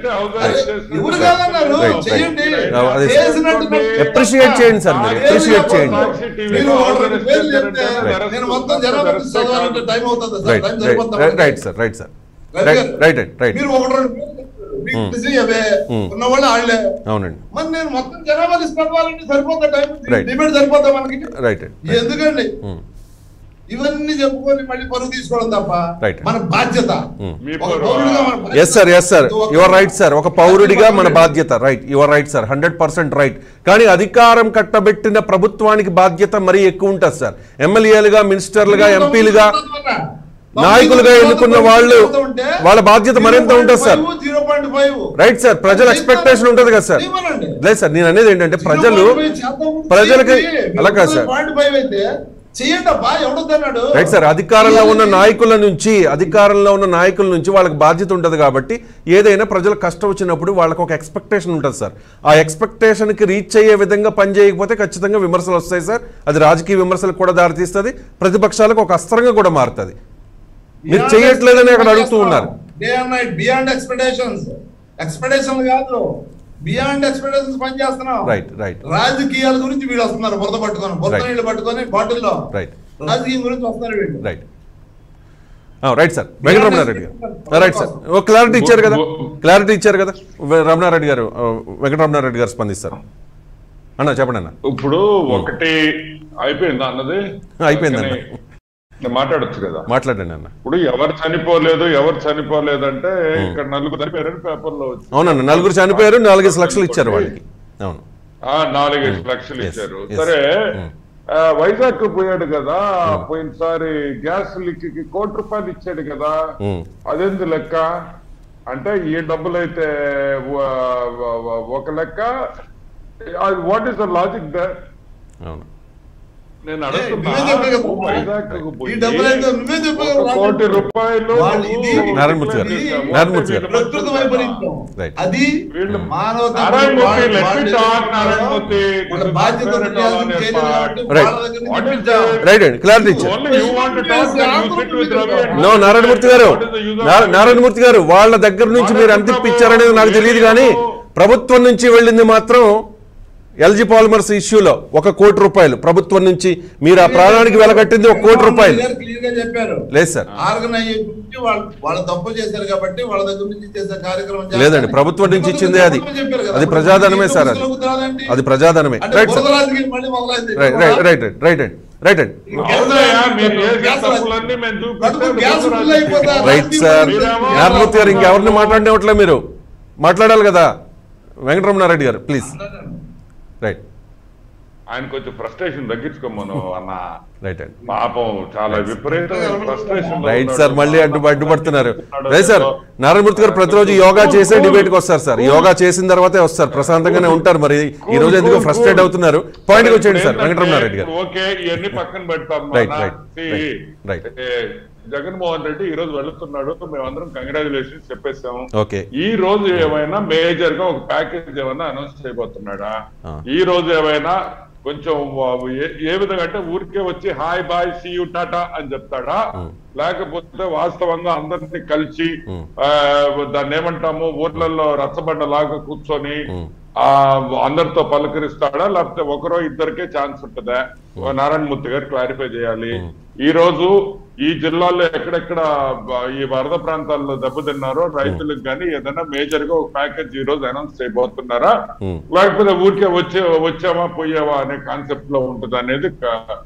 ఎవరు కాదన్నారు Right, right. చేయండి అదే సార్. చేసినట్టు Appreciate చేయండి సార్ మీరు. Appreciate చేయండి. మీరు ఒకరికి పేరు చెప్తే నేను మొత్తం జనాభా చదవాలంటే టైం అవుతుంది సార్ రైట్ టైం రైట్ సరిపోతుంది right right sir right sir Ravi right garu, right right right మీరు ఒకటి రెండు పేర్లు చెప్పారు. మీకు తెలిసి అవే Hmm. ఉన్నవాళ్ళు వాళ్ళే అవునండి మరి నేను మొత్తం జనాభా లిస్ట్ చదవాలంటే సరిపోతా టైం Right. డిబేట్ సరిపోతా మనకి రైట్ ఎందుకండి Hmm. ఇవన్నీ చెప్పుకొని మళ్ళీ పరుగు తీసుకోవడం తప్ప Right. మన బాధ్యత Hmm. మీ ఒక పరువా? పౌరుడిగా మన బాధ్యత. ఎస్ సార్ ఎస్ సార్ ప్రతి ఒక్కరు- యువర్ రైట్ సార్ ఒక పౌరుడిగా మన బాధ్యత right you're right sir hundred percent right కానీ అధికారం కట్టబెట్టిన ప్రభుత్వానికి బాధ్యత మరీ ఎక్కువ ఉంటుంది సార్ ఎమ్మెల్యేలుగా మినిస్టర్లుగా ఎంపీలుగా నాయకులుగా ఎన్నుకున్న వాళ్ళు వాళ్ళ బాధ్యత మరింత ఉంటుంది sir zero point five right sir ప్రజల ఎక్స్పెక్టేషన్ ఉంటుంది కదా సార్ లేదు సార్ నేను అనేది ఏంటంటే ప్రజలు ప్రజలకి అలా కాదు సార్ పాయింట్ ఫైవ్ అయితే చేయండి అబ్బా ఎవడొద్దన్నాడు రైట్ సార్ అధికారంలో ఉన్న నాయకుల నుంచి అధికారంలో ఉన్న నాయకుల నుంచి వాళ్ళకి బాధ్యత ఉంటుంది కాబట్టి ఏదైనా ప్రజలకు కష్టం వచ్చినప్పుడు వాళ్ళకి ఒక ఎక్స్పెక్టేషన్ ఉంటుంది సార్ ఆ ఎక్స్పెక్టేషన్కి రీచ్ అయ్యే విధంగా పని చేయకపోతే ఖచ్చితంగా విమర్శలు వస్తాయి సార్ అది రాజకీయ విమర్శలకు కూడా దారితీస్తుంది ప్రతిపక్షాలకు ఒక అస్త్రంగా కూడా మారుతుంది మీరు చేయట్లేదని అక్కడ అడుగుతూ ఉన్నారు day and night beyond expectations expectation కాదు బియాండ్ ఎక్స్పెక్టేషన్స్ పని చేస్తున్నాం రైట్ రైట్ రాజకీయాల గురించి వీళ్ళు వస్తున్నారు బురద పట్టుకొని బురద Right. నీళ్ళు పట్టుకొని బాటిల్లో రైట్ రాజకీయం గురించి వస్తున్నారు వీళ్ళు రైట్ రైట్ సార్ వెంకటరమణారెడ్డి గారు రైట్ సార్ ఓ క్లారిటీ ఇచ్చారు కదా క్లారిటీ ఇచ్చారు కదా వె- రమణారెడ్డి గారు ఆ, వెంకటరమణారెడ్డి గారు స్పందిస్తారు అన్న చెప్పండి అన్న ఇప్పుడు ఒకటి అయిపోయిందా అన్నది అయిపోయింది అన్న. కానీ నేను మాట్లాడొచ్చు కదా మాట్లాడండి అన్న ఇప్పుడు ఎవరు చనిపోలేదు ఎవరు చనిపోలేదు అంటే ఇక్కడ నలుగురు చనిపోయారని పేపర్లో వచ్చింది అవునన్న నలుగురు చనిపోయారు నాలుగేసి లక్షలు ఇచ్చారు వాళ్ళకి అవును ఆ నాలుగైదు లక్షలు Yes, ఇచ్చారు yes. సరే Mm. ఆ, వైజాగ్ పోయాడు కదా పోయినసారి గ్యాస్ లీక్ కి కోటి రూపాయలు ఇచ్చాడు కదా ఉమ్, అదెందు లెక్క అంటే ఈ డబ్బులు అయితే ఒక లెక్క what is the logic the అవును నేను ఏ, నువ్వే చెప్పావు కదా. వైజాగ్ ఈ డబ్బులు అయితే నువ్వే చెప్పావు కదా. కోటి రూపాయలు వాళ్ళు ఇది- నారాయణమూర్తి గారు. ఇది నారాయణమూర్తి గారు. ప్రకృతి వైపరీత్యం Right. అది వీళ్ళు మానవత నారాయణమూర్తి, వాళ్ళ- let me వాళ్ళ talk, నారాయణమూర్తి. వాళ్ళ బాధ్యత This is చేయాల్సిన not చేయలేదు కాబట్టి Right. వాళ్ళ దగ్గర నుంచి What is పిలిచాం. that? రైట్ అండి క్లారిటీ ఇచ్చారు Only you want to talk, then you sit with Ravi and- no Narayanamurthy గారు What is the use of నా- having- నారాయణమూర్తి గారు వాళ్ళ దగ్గర నుంచి మీరు ఎంత ఇప్పించారనేది నాకు తెలియదు కానీ ప్రభుత్వం నుంచి వెళ్ళింది మాత్రం ఎల్జీ పాలిమర్స్ ఇష్యూలో ఒక కోటి రూపాయలు ప్రభుత్వం నుంచి మీరు ఆ ప్రాణానికి వెలగట్టింది ఒక కోటి రూపాయలు క్లియర్ క్లియర్ గా చెప్పారు లేదు సార్ ఆర్గనైజ్ నుంచి వాళ్ళు వాళ్ళు తప్పు చేశారు కాబట్టి వాళ్ళ దగ్గర నుంచి చేసే కార్యక్రమం చేస్తారని. లేదండి, ప్రభుత్వం నుంచి ఇచ్చిందే అది. చెప్పారు కదా. అది ప్రజాధనమే సార్ అది. ముసుగులోకి రాదండి. అది ప్రజాధనమే అంటే రైట్ సార్ బురద రాజకీయం మళ్ళీ మొదలైంది. Right right right right right right అండి అవునయ్యా, మీరు చేసే గ్యాస్ తప్పులన్నీ మేము చూపిస్తే కడుపు గ్యాస్ బురద ఫుల్ అయిపోతా. రైట్ సార్ మీరేమో- నారాయణమూర్తి గారు ఇంకెవరిని మాట్లాడినట్లే మీరు మాట్లాడాలి కదా వెంకటరమణారెడ్డి గారు ప్లీజ్ రైట్ ఆయన కొంచెం ఫ్రస్ట్రేషన్ తగ్గించుకోమను అన్న రైట్ అండి పాపం చాలా విపరీతమైన ఫ్రస్ట్రేషన్ రైట్ సార్ మళ్ళీ అడ్డు అడ్డుపడుతున్నారు రైట్ సార్ నారాయణమూర్తి గారు ప్రతిరోజు యోగా చేసే డిబేట్ కి వస్తారు సార్ యోగా చేసిన తర్వాతే వస్తారు ప్రశాంతంగానే ఉంటారు మరి ఈ రోజు ఎందుకు ఫ్రస్ట్రేట్ అవుతున్నారు పాయింట్కి వచ్చేయండి సార్ వెంకటరమణారెడ్డి గారు ఓకే ఇవన్నీ పక్కన పెడతాం Right, నాన్న. right, See, right, right. ఏ, జగన్మోహన్ రెడ్డి ఈ రోజు వెళుతున్నాడు మేమందరం కంగ్రాచులేషన్స్ చెప్పేసాము ఓకే ఈ రోజు ఏమైనా మేజర్ గా ఒక ప్యాకేజ్ ఏమైనా అనౌన్స్ చేయబోతున్నాడా ఆ. ఈ రోజు ఏమైనా కొంచెం ఏ- ఏ విధంగా అంటే ఊరికే వచ్చి hi bye see you tata అని చెప్తాడా లేకపోతే వాస్తవంగా అందరినీ కలిసి Hmm. ఆ, దాన్ని ఏమంటాము ఊర్లలో రచ్చబండ లాగా కూర్చొని Hmm. ఆ అందరితో పలకరిస్తాడా లేకపోతే ఒకరో ఇద్దరికే ఛాన్స్ ఉంటుందా నారాయణమూర్తి గారు క్లారిఫై చేయాలి ఈ రోజు ఈ జిల్లాలో ఎక్కడెక్కడ బ- ఈ వరద ప్రాంతాల్లో దెబ్బతిన్నారో రైతులకు కానీ ఏదైనా మేజర్ గా ఒక ప్యాకేజ్ ఈ రోజు అనౌన్స్ చేయబోతున్నారా Hmm. లేకపోతే ఊరికే వచ్చే వచ్చామా పోయావా అనే కాన్సెప్ట్ లో ఉంటుంది అనేది క-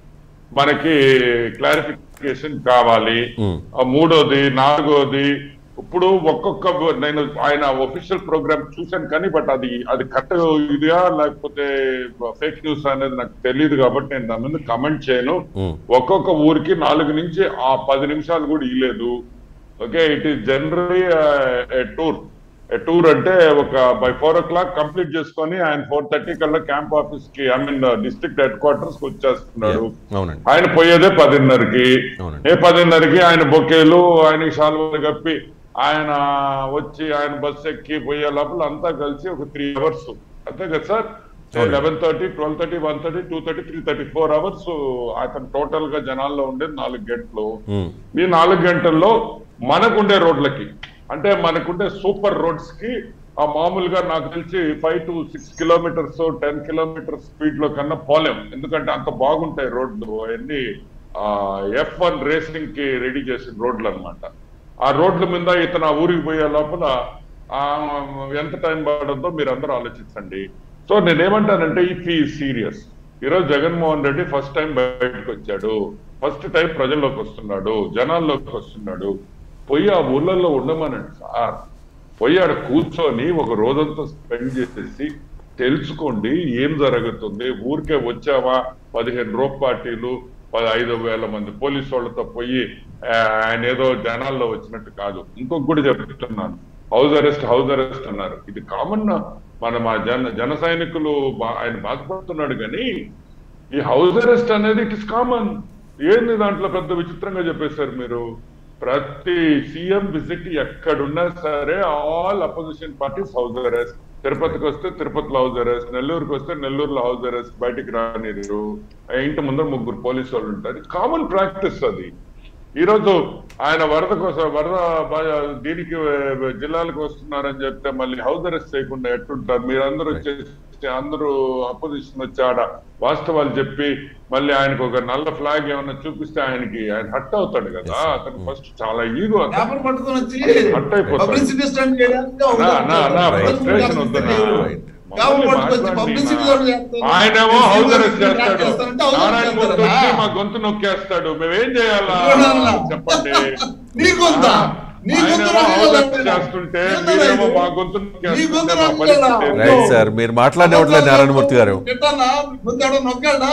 మనకి క్లారిఫికేషన్ కావాలి Hmm. ఆ మూడోది నాలుగోది ఇప్పుడు ఒక్కొక్క నేను ఆయన ఒఫీషియల్ ప్రోగ్రామ్ చూశాను కానీ బట్ అది అది కరెక్ట్ ఇదిగా లేకపోతే ఫేక్ న్యూస్ అనేది నాకు తెలియదు కాబట్టి నేను దాని మీద కమెంట్ చేయను Hmm. ఒక్కొక్క ఊరికి నాలుగు నుంచి ఆ పది నిమిషాలు కూడా ఇలేదు okay it is generally tour tour అంటే ఒక by four o'clock complete చేసుకొని ఆయన ఫోర్ థర్టీ కల్లా క్యాంప్ ఆఫీస్ కి I mean district headquarters కి వచ్చేస్తున్నాడు అవునండి ఆయన పోయేదే పదిన్నరకి అవునండి. ఏ పదిన్నరకి ఆయన బొకేలు ఆయన షాల్వాలు కప్పి ఆయన వచ్చి ఆయన బస్ ఎక్కి పోయే లోపల అంతా కలిసి ఒక త్రీ అవర్స్ అంతే కదా సార్ అవునండి. Eleven thirty twelve thirty one thirty two thirty three thirty four hours అతను టోటల్ గా జనాల్లో ఉండేది నాలుగు గంటలు Hmm. ఈ నాలుగు గంటల్లో మనకుండే రోడ్లకి అంటే మనకుండే సూపర్ రోడ్స్ కి ఆ మామూలుగా నాకు తెలిసి five to six kilometres ten kilometres speed లో కన్నా పోలేం ఎందుకంటే అంత బాగుంటాయి రోడ్లు అవన్నీ ఎఫ్ వన్ రేసింగ్ కి రెడీ చేసిన రోడ్లు అన్నమాట ఆ రోడ్ల మీద ఇతను ఆ ఊరికి పోయే లోపల ఆ, ఎంత టైం పడుతుందో మీరు అందరూ ఆలోచించండి సో నేనేమంటానంటే ఇఫ్ ఈ సీరియస్ ఈరోజు జగన్మోహన్ రెడ్డి ఫస్ట్ టైం బయటకు వచ్చాడు ఫస్ట్ టైం ప్రజల్లోకి వస్తున్నాడు జనాల్లోకి వస్తున్నాడు పోయి ఆ ఊర్లలో ఉండమనండి సార్ పోయి ఆడ కూర్చొని ఒక రోజంతా స్పెండ్ చేసేసి తెలుసుకోండి ఏం జరుగుతుంది ఊరికే వచ్చావా పదిహేను రోప్ పార్టీలు పది ఐదు వేల మంది పోలీసు వాళ్ళతో పోయి ఆ, ఆయన ఏదో జనాల్లో వచ్చినట్టు కాదు ఇంకొక కూడా చెప్తున్నాను హౌస్ అరెస్ట్ హౌస్ అరెస్ట్ అన్నారు ఇది కామన్ మన మా జన జన సైనికులు బా- ఆయన బాధపడుతున్నాడు కానీ ఈ హౌస్ అరెస్ట్ అనేది ఇట్ ఇస్ కామన్ ఏంది దాంట్లో పెద్ద విచిత్రంగా చెప్పేశారు మీరు ప్రతి సీఎం విజిట్ ఎక్కడున్నా సరే all opposition parties house arrest తిరుపతికి వస్తే తిరుపతిలో హౌస్ అరెస్ట్ నెల్లూరుకి వస్తే నెల్లూరులో హౌస్ అరెస్ట్ బయటికి రానిరు ఇంటి ముందర ముగ్గురు పోలీసు వాళ్ళు ఉంటారు కామన్ ప్రాక్టీస్ అది ఈ రోజు ఆయన వరద కోసం వరద బా- దీనికి ఆ, జిల్లాలకు వస్తున్నారని చెప్తే మళ్ళీ హౌస్ అరెస్ట్ చేయకుండా ఎట్టుంటారు మీరందరూ వచ్చేసి అందరూ అపోజిషన్ వచ్చి ఆడ వాస్తవాలు చెప్పి మళ్ళీ ఆయనకు ఒక నల్ల ఫ్లాగ్ ఏమన్నా చూపిస్తే ఆయనకి ఆయన హట్ అవుతాడు కదా అతను ఫస్ట్ చాలా ఈగో పేపర్ పట్టుకొని వచ్చి హట్ అయిపోతాడు పబ్లిసిటీ స్టంట్ చేయడానికి అన్నా, అన్నా, అన్నా, Right. frustration వద్దన్నా. Right. పేపర్ పట్టుకొచ్చి మాట్లాడండి పబ్లిసిటీ నా. ఆయనేమో హౌస్ అరెస్ట్ చేస్తాడు నారాయణ మూర్తి వచ్చి మా గొంతు నొక్కేస్తాడు మేమేం చేయాలా చెప్పండి నీ గొంత నీ గొంతు ఆయనేమో హౌస్ అరెస్ట్ నొక్కేయాలా? చేస్తుంటే ఏందో మీరేమో ఇది? మా గొంతు నీ నొక్కేస్తుంటే గొంతు మా నొక్కేయాలా? పరిస్థితి ఏంటి? రైట్ సార్ మీరు మాట్లాడినట్లే నారాయణమూర్తి గారు ఎట్టన్నా గొంతాడు నొక్కాడా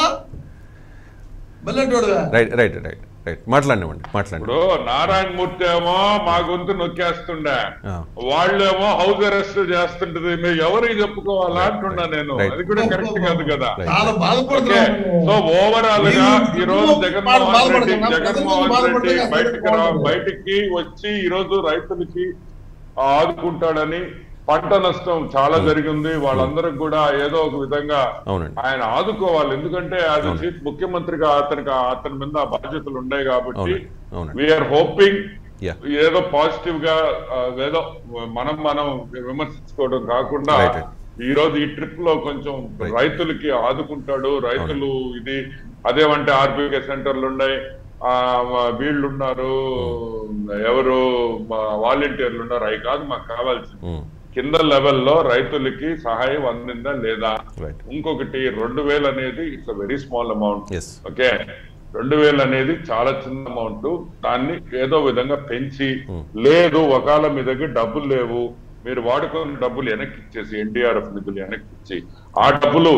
బల్లెటోడుగా రైట్ రైట్ రైట్ రైట్ మాట్లాడినామండి మాట్లాడండి ఇప్పుడు నారాయణ మూర్తి ఏమో మా గొంతు నొక్కేస్తుండే ఆ. వాళ్ళేమో హౌస్ అరెస్ట్ చేస్తుంటది మీరు ఎవరికి చెప్పుకోవాలా అంటున్నా నేను Right. అది కూడా కరెక్ట్ కాదు కదా Right. చాలా ఓకే బాధపడుతున్నాను సో ఓవరాల్ గా మీరు ఈ రోజు బాధ- జగన్మోహన్ రెడ్డి బాధపడుతున్నా. జగన్మోహన్ బాధపడుతున్నా. రెడ్డి బయటికి రా బాధపడుతున్నా. బయటికి వచ్చి ఈ రోజు రైతులకి ఆదుకుంటాడని పంట నష్టం చాలా జరిగింది వాళ్ళందరికి కూడా ఏదో ఒక విధంగా అవునండి ఆయన ఆదుకోవాలి ఎందుకంటే అది అవును. చీఫ్ ముఖ్యమంత్రిగా అతనికి అతని మీద ఆ బాధ్యతలు ఉన్నాయి కాబట్టి అవునండి అవునండి వీఆర్ హోపింగ్ Yeah. ఏదో పాజిటివ్ గా ఆ, ఏదో మనం మనం విమర్శించుకోవడం కాకుండా Right. ఈ రోజు ఈ ట్రిప్ లో కొంచెం Right. రైతులకి ఆదుకుంటాడు రైతులు ఇది అదేమంటే ఆర్బీకే సెంటర్లు ఉన్నాయి ఆ వీళ్ళు ఉన్నారు ఎవరు వాలంటీర్లు ఉన్నారు అవి కాదు మాకు కావాల్సింది ఉమ్, కింద లెవెల్లో రైతులకి సహాయం అందిందా లేదా Right. ఇంకొకటి రెండు వేలు అనేది it's very small amount yes okay రెండు వేలు అనేది చాలా చిన్న అమౌంట్ దాన్ని ఏదో విధంగా పెంచి Hmm. లేదు ఒకవేళ మీ దగ్గర డబ్బులు లేవు మీరు వాడుకున్న డబ్బులు వెనక్కి ఇచ్చేసి ఎన్డీఆర్ఎఫ్ నిధులు వెనక్కి ఇచ్చి ఆ డబ్బులు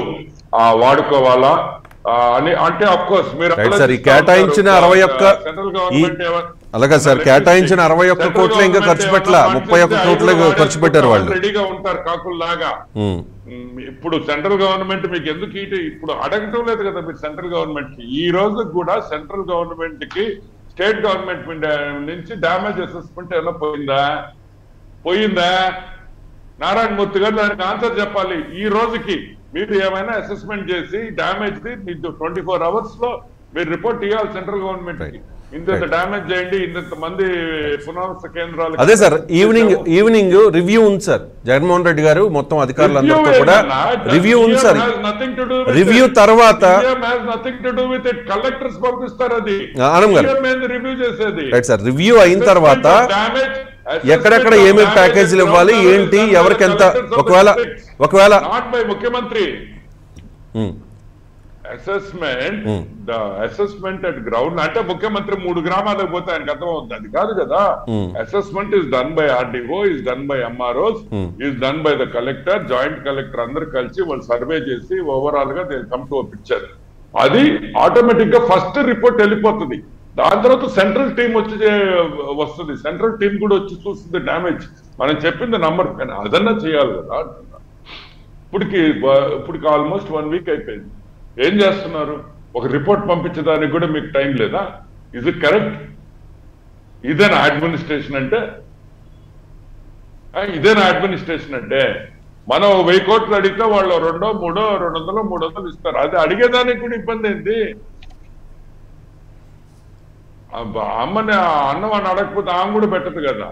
ఆ, వాడుకోవాలా ఆ, అని అంటే అఫ్ కోర్స్ మీరు రైట్ సార్, ఈ ఆలోచిస్తూ కేటాయించిన ఉంటారు. అరవై ఒక్క సెంట్రల్ ఈ- గవర్నమెంట్ ఏమ- అలాగే సార్, కేటాయించిన అరవై ఒక్క సెంట్రల్ కోట్లు ఇంకా గవర్నమెంట్ ఖర్చు పెట్టలా. ఏమన్నా ముప్పై ఒక్క ఫండ్స్ కోట్లే ఇస్తే ఖర్చు పెట్టారు వాళ్ళు. రెడీగా ఉంటారు కాకుల్లాగా ఉమ్, మ్, ఇప్పుడు సెంట్రల్ గవర్నమెంట్ మీకు ఎందుకు ఇటు ఇప్పుడు అడగటం లేదు కదా మీరు సెంట్రల్ గవర్నమెంట్ కి ఈ రోజు కూడా సెంట్రల్ గవర్నమెంట్ కి స్టేట్ గవర్నమెంట్ మీద నుంచి డ్యామేజ్ అసెస్మెంట్ ఏమైనా పోయిందా పోయిందా నారాయణ మూర్తి గారు దానికి ఆన్సర్ చెప్పాలి ఈ రోజుకి మీరు ఏమైనా అసెస్మెంట్ చేసి డ్యామేజ్ ది మీకు ట్వంటీ ఫోర్ అవర్స్ లో మీరు రిపోర్ట్ ఇవ్వాలి సెంట్రల్ గవర్నమెంట్ కి Right. ఇంత Right. డ్యామేజ్ చేయండి ఇంత మంది పునరావాస కేంద్రాలు అదే సార్ ఈవినింగ్ ఈవినింగ్ రివ్యూ ఉంది సార్ జగన్మోహన్ రెడ్డి గారు మొత్తం అధికారులందరితో కూడా రివ్యూ ఉంది సార్ రివ్యూ తర్వాత nothing to do with it collectors పంపిస్తారు అది ఆనంద్ గారు. రివ్యూ చేసేది రైట్ సార్ రివ్యూ అయిన తర్వాత ఎక్కడెక్కడ ఏమేమి ప్యాకేజీలు ఇవ్వాలి ఏంటి ఎవరికి ఎంత ఒకవేళ ఒకవేళ నాట్ బై ముఖ్యమంత్రి um, assessment Hmm. The assessment at ground అంటే ముఖ్యమంత్రి మూడు గ్రామాలకు పోతే ఆయనకు అర్థం అవుతుంది అది కాదు కదా Hmm. Assessment is done by RDO is done by MROs Hmm. Is done by the collector joint collector అందరు కలిసి వాళ్ళు సర్వే చేసి ఓవరాల్ గా దే కమ్ టు పిక్చర్ అది ఆటోమేటిక్ గా ఫస్ట్ రిపోర్ట్ వెళ్ళిపోతుంది దాని తర్వాత సెంట్రల్ టీం వచ్చి చే- వస్తుంది సెంట్రల్ టీం కూడా వచ్చి చూస్తుంది డ్యామేజ్ మనం చెప్పింది నంబర్ కానీ అదన్నా చేయాలి కదా అంటున్నా ఇప్పటికి బ- ఇప్పటికి ఆల్మోస్ట్ వన్ వీక్ అయిపోయింది ఏం చేస్తున్నారు ఒక రిపోర్ట్ పంపించడానికి కూడా మీకు టైం లేదా ఇది కరెక్ట్ ఇదేనా అడ్మినిస్ట్రేషన్ అంటే ఆ, ఇదేనా అడ్మినిస్ట్రేషన్ అంటే మనం ఓ వెయ్యి కోట్లు అడిగితే వాళ్ళు రెండో మూడో రెండు వందలు మూడు వందలు ఇస్తారు అది అడిగేదానికి కూడా ఇబ్బంది ఏంటి అబ్బా, అమ్మని ఆ అన్నం అని అడగకపోతే ఆమె కూడా పెట్టదు కదా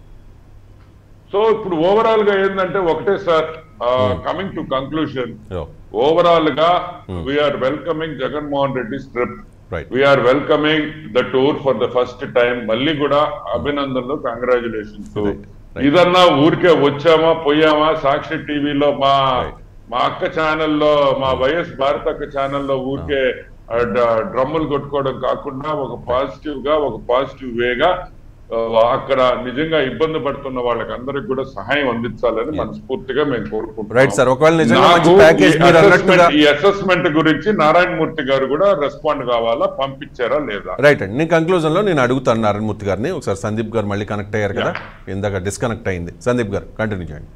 సో ఇప్పుడు ఓవరాల్ గా ఏంటంటే ఒకటే sir coming to conclusion oh, overall గా we're welcoming Jaganmohan Reddy trip right we're welcoming the tour for the first time మళ్ళీ కూడా అభినందనలు కంగ్రాచులేషన్స్ Right, right. ఇదన్నా ఊరికే వచ్చామా పోయామా సాక్షి టీవీలో మా Right. మా అక్క ఛానల్లో మా వైఎస్ భారత్ అక్క ఛానల్లో ఊరికే ఆ, డ- డ్రమ్ములు కొట్టుకోవడం కాకుండా ఒక పాజిటివ్ గా ఒక పాజిటివ్ వేగా ఆ, అక్కడ నిజంగా ఇబ్బంది పడుతున్న వాళ్ళకి అందరికి కూడా సహాయం అందించాలని మనస్ఫూర్తిగా మేము కోరుకుంటున్నాం రైట్ సార్ ఒకవేళ నిజంగా మంచి నాకు ప్యాకేజ్ ఈ మీరు assessment- అన్నట్టుగా ఈ అసెస్మెంట్ గురించి నారాయణ మూర్తి గారు కూడా రెస్పాండ్ కావాలా పంపించారా లేదా రైట్ అండి నేను కంక్లూజన్ లో నేను అడుగుతాను నారాయణమూర్తి గారిని ఒకసారి సందీప్ గారు మళ్ళీ కనెక్ట్ అయ్యారు కదా ఇందాక డిస్కనెక్ట్ అయింది సందీప్ గారు కంటిన్యూ చేయండి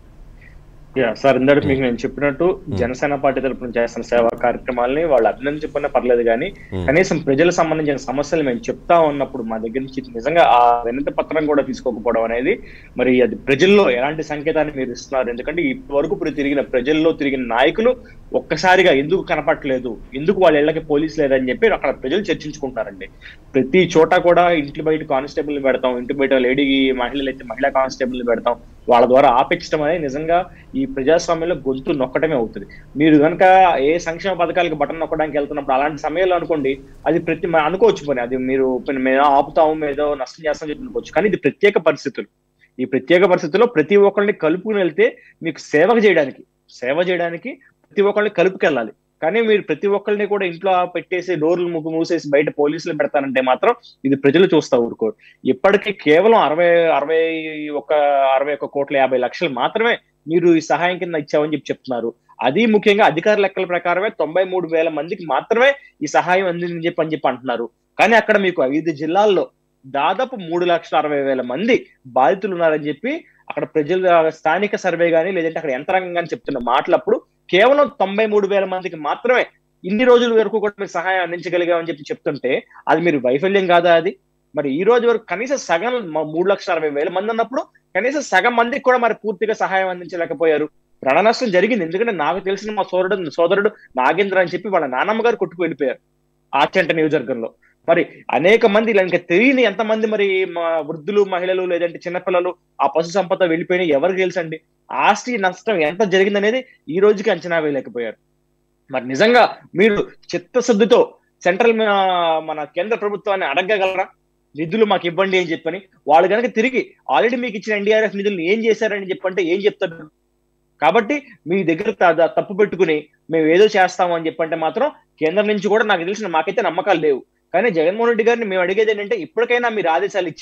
యా సార్ ఇందాక మీకు నేను చెప్పినట్టు జనసేన పార్టీ తరపున చేస్తున్న సేవా కార్యక్రమాలని వాళ్ళు అభినందించకపోయినా పర్లేదు కానీ కనీసం ప్రజలకు సంబంధించిన సమస్యలు మేము చెప్తా ఉన్నప్పుడు మా దగ్గర నుంచి నిజంగా ఆ వినతి పత్రం కూడా తీసుకోకపోవడం అనేది మరి అది ప్రజల్లో ఎలాంటి సంకేతాన్ని మీరు ఇస్తున్నారు ఎందుకంటే ఇప్పటి వరకు ఇప్పుడు తిరిగిన ప్రజల్లో తిరిగిన నాయకులు ఒక్కసారిగా ఎందుకు కనపట్లేదు ఎందుకు వాళ్ళ ఇళ్ళకి పోలీసు లేదని చెప్పి అక్కడ ప్రజలు చర్చించుకుంటారండి ప్రతి చోట కూడా ఇంటి బయట కానిస్టేబుల్ పెడతాం ఇంటి బయట లేడీ మహిళలు అయితే మహిళా కానిస్టేబుల్ పెడతాం వాళ్ళ ద్వారా ఆపించడం అనేది నిజంగా ఈ ప్రజాస్వామ్యంలో గొంతు నొక్కడమే అవుతుంది మీరు కనుక ఏ సంక్షేమ పథకాలకి బటన్ నొక్కడానికి వెళ్తున్నప్పుడు అలాంటి సమయంలో అనుకోండి అది ప్రతి మ- అనుకోవచ్చు పని అది మీరు పని మేము ఆపుతాము ఏదో నష్టం చేస్తాం చెప్పి అనుకోవచ్చు కానీ ఇది ప్రత్యేక పరిస్థితులు ఈ ప్రత్యేక పరిస్థితుల్లో ప్రతి ఒక్కరిని కలుపుకుని వెళ్తే మీకు సేవ చేయడానికి సేవ చేయడానికి ప్రతి ఒక్కరిని కలుపుకెళ్ళాలి కానీ మీరు ప్రతి ఒక్కరిని కూడా ఇంట్లో పెట్టేసి డోర్లు ముగ్గు మూసేసి బయట పోలీసులు పెడతానంటే మాత్రం ఇది ప్రజలు చూస్తా ఊరుకోరు ఇప్పటికీ కేవలం అరవై అరవై ఒక అరవై ఒక కోట్ల యాభై లక్షలు మాత్రమే మీరు ఈ సహాయం కింద ఇచ్చామని చెప్పి చెప్తున్నారు అది ముఖ్యంగా అధికార లెక్కల ప్రకారమే తొంభై మూడు వేల మందికి మాత్రమే ఈ సహాయం అందిందని చెప్పి అని చెప్పి అంటున్నారు కానీ అక్కడ మీకు ఐదు జిల్లాల్లో దాదాపు మూడు లక్షల అరవై వేల మంది బాధితులు ఉన్నారని చెప్పి అక్కడ ప్రజల స్థానిక సర్వే గానీ లేదంటే అక్కడ యంత్రాంగం కానీ చెప్తున్న మాటలప్పుడు కేవలం తొంభై మూడు వేల మందికి మాత్రమే ఇన్ని రోజుల వరకు కూడా మీరు సహాయం అందించగలిగామని చెప్పి చెప్తుంటే అది మీరు వైఫల్యం కాదా అది మరి ఈ రోజు వరకు కనీసం సగం మ- మూడు లక్షల అరవై వేల మంది ఉన్నప్పుడు కనీసం సగం మందికి కూడా మరి పూర్తిగా సహాయం అందించలేకపోయారు ప్రాణ నష్టం జరిగింది ఎందుకంటే నాకు తెలిసిన మా సోదరుడు సోదరుడు నాగేంద్ర అని చెప్పి వాళ్ళ నానమ్మ గారు కొట్టుకు వెళ్ళిపోయారు ఆచంట నియోజకవర్గంలో మరి అనేక మంది ఇలా ఇంకా తెలియని ఎంతమంది మరి మా వృద్ధులు మహిళలు లేదంటే చిన్నపిల్లలు ఆ పశు సంపద వెళ్ళిపోయినా ఎవరికి తెలుసండి ఆస్తి నష్టం ఎంత జరిగిందనేది ఈ రోజుకి అంచనా వేయలేకపోయారు మరి నిజంగా మీరు చిత్తశుద్ధితో సెంట్రల్ మన కేంద్ర ప్రభుత్వాన్ని అడగగలరా నిధులు మాకు ఇవ్వండి అని చెప్పని వాళ్ళు కనుక తిరిగి ఆల్రెడీ మీకు ఇచ్చిన ఎన్డీఆర్ఎఫ్ నిధులు ఏం చేశారని చెప్పంటే ఏం చెప్తారు కాబట్టి మీ దగ్గర త- త- తప్పు పెట్టుకుని మేము ఏదో చేస్తాము అని చెప్పంటే మాత్రం కేంద్రం నుంచి కూడా నాకు తెలిసిన మాకైతే నమ్మకాలు లేవు కానీ జగన్మోహన్ రెడ్డి గారిని మేము అడిగేది ఏంటంటే ఇప్పటికైనా మీరు ఆదేశాలు ఇచ్చి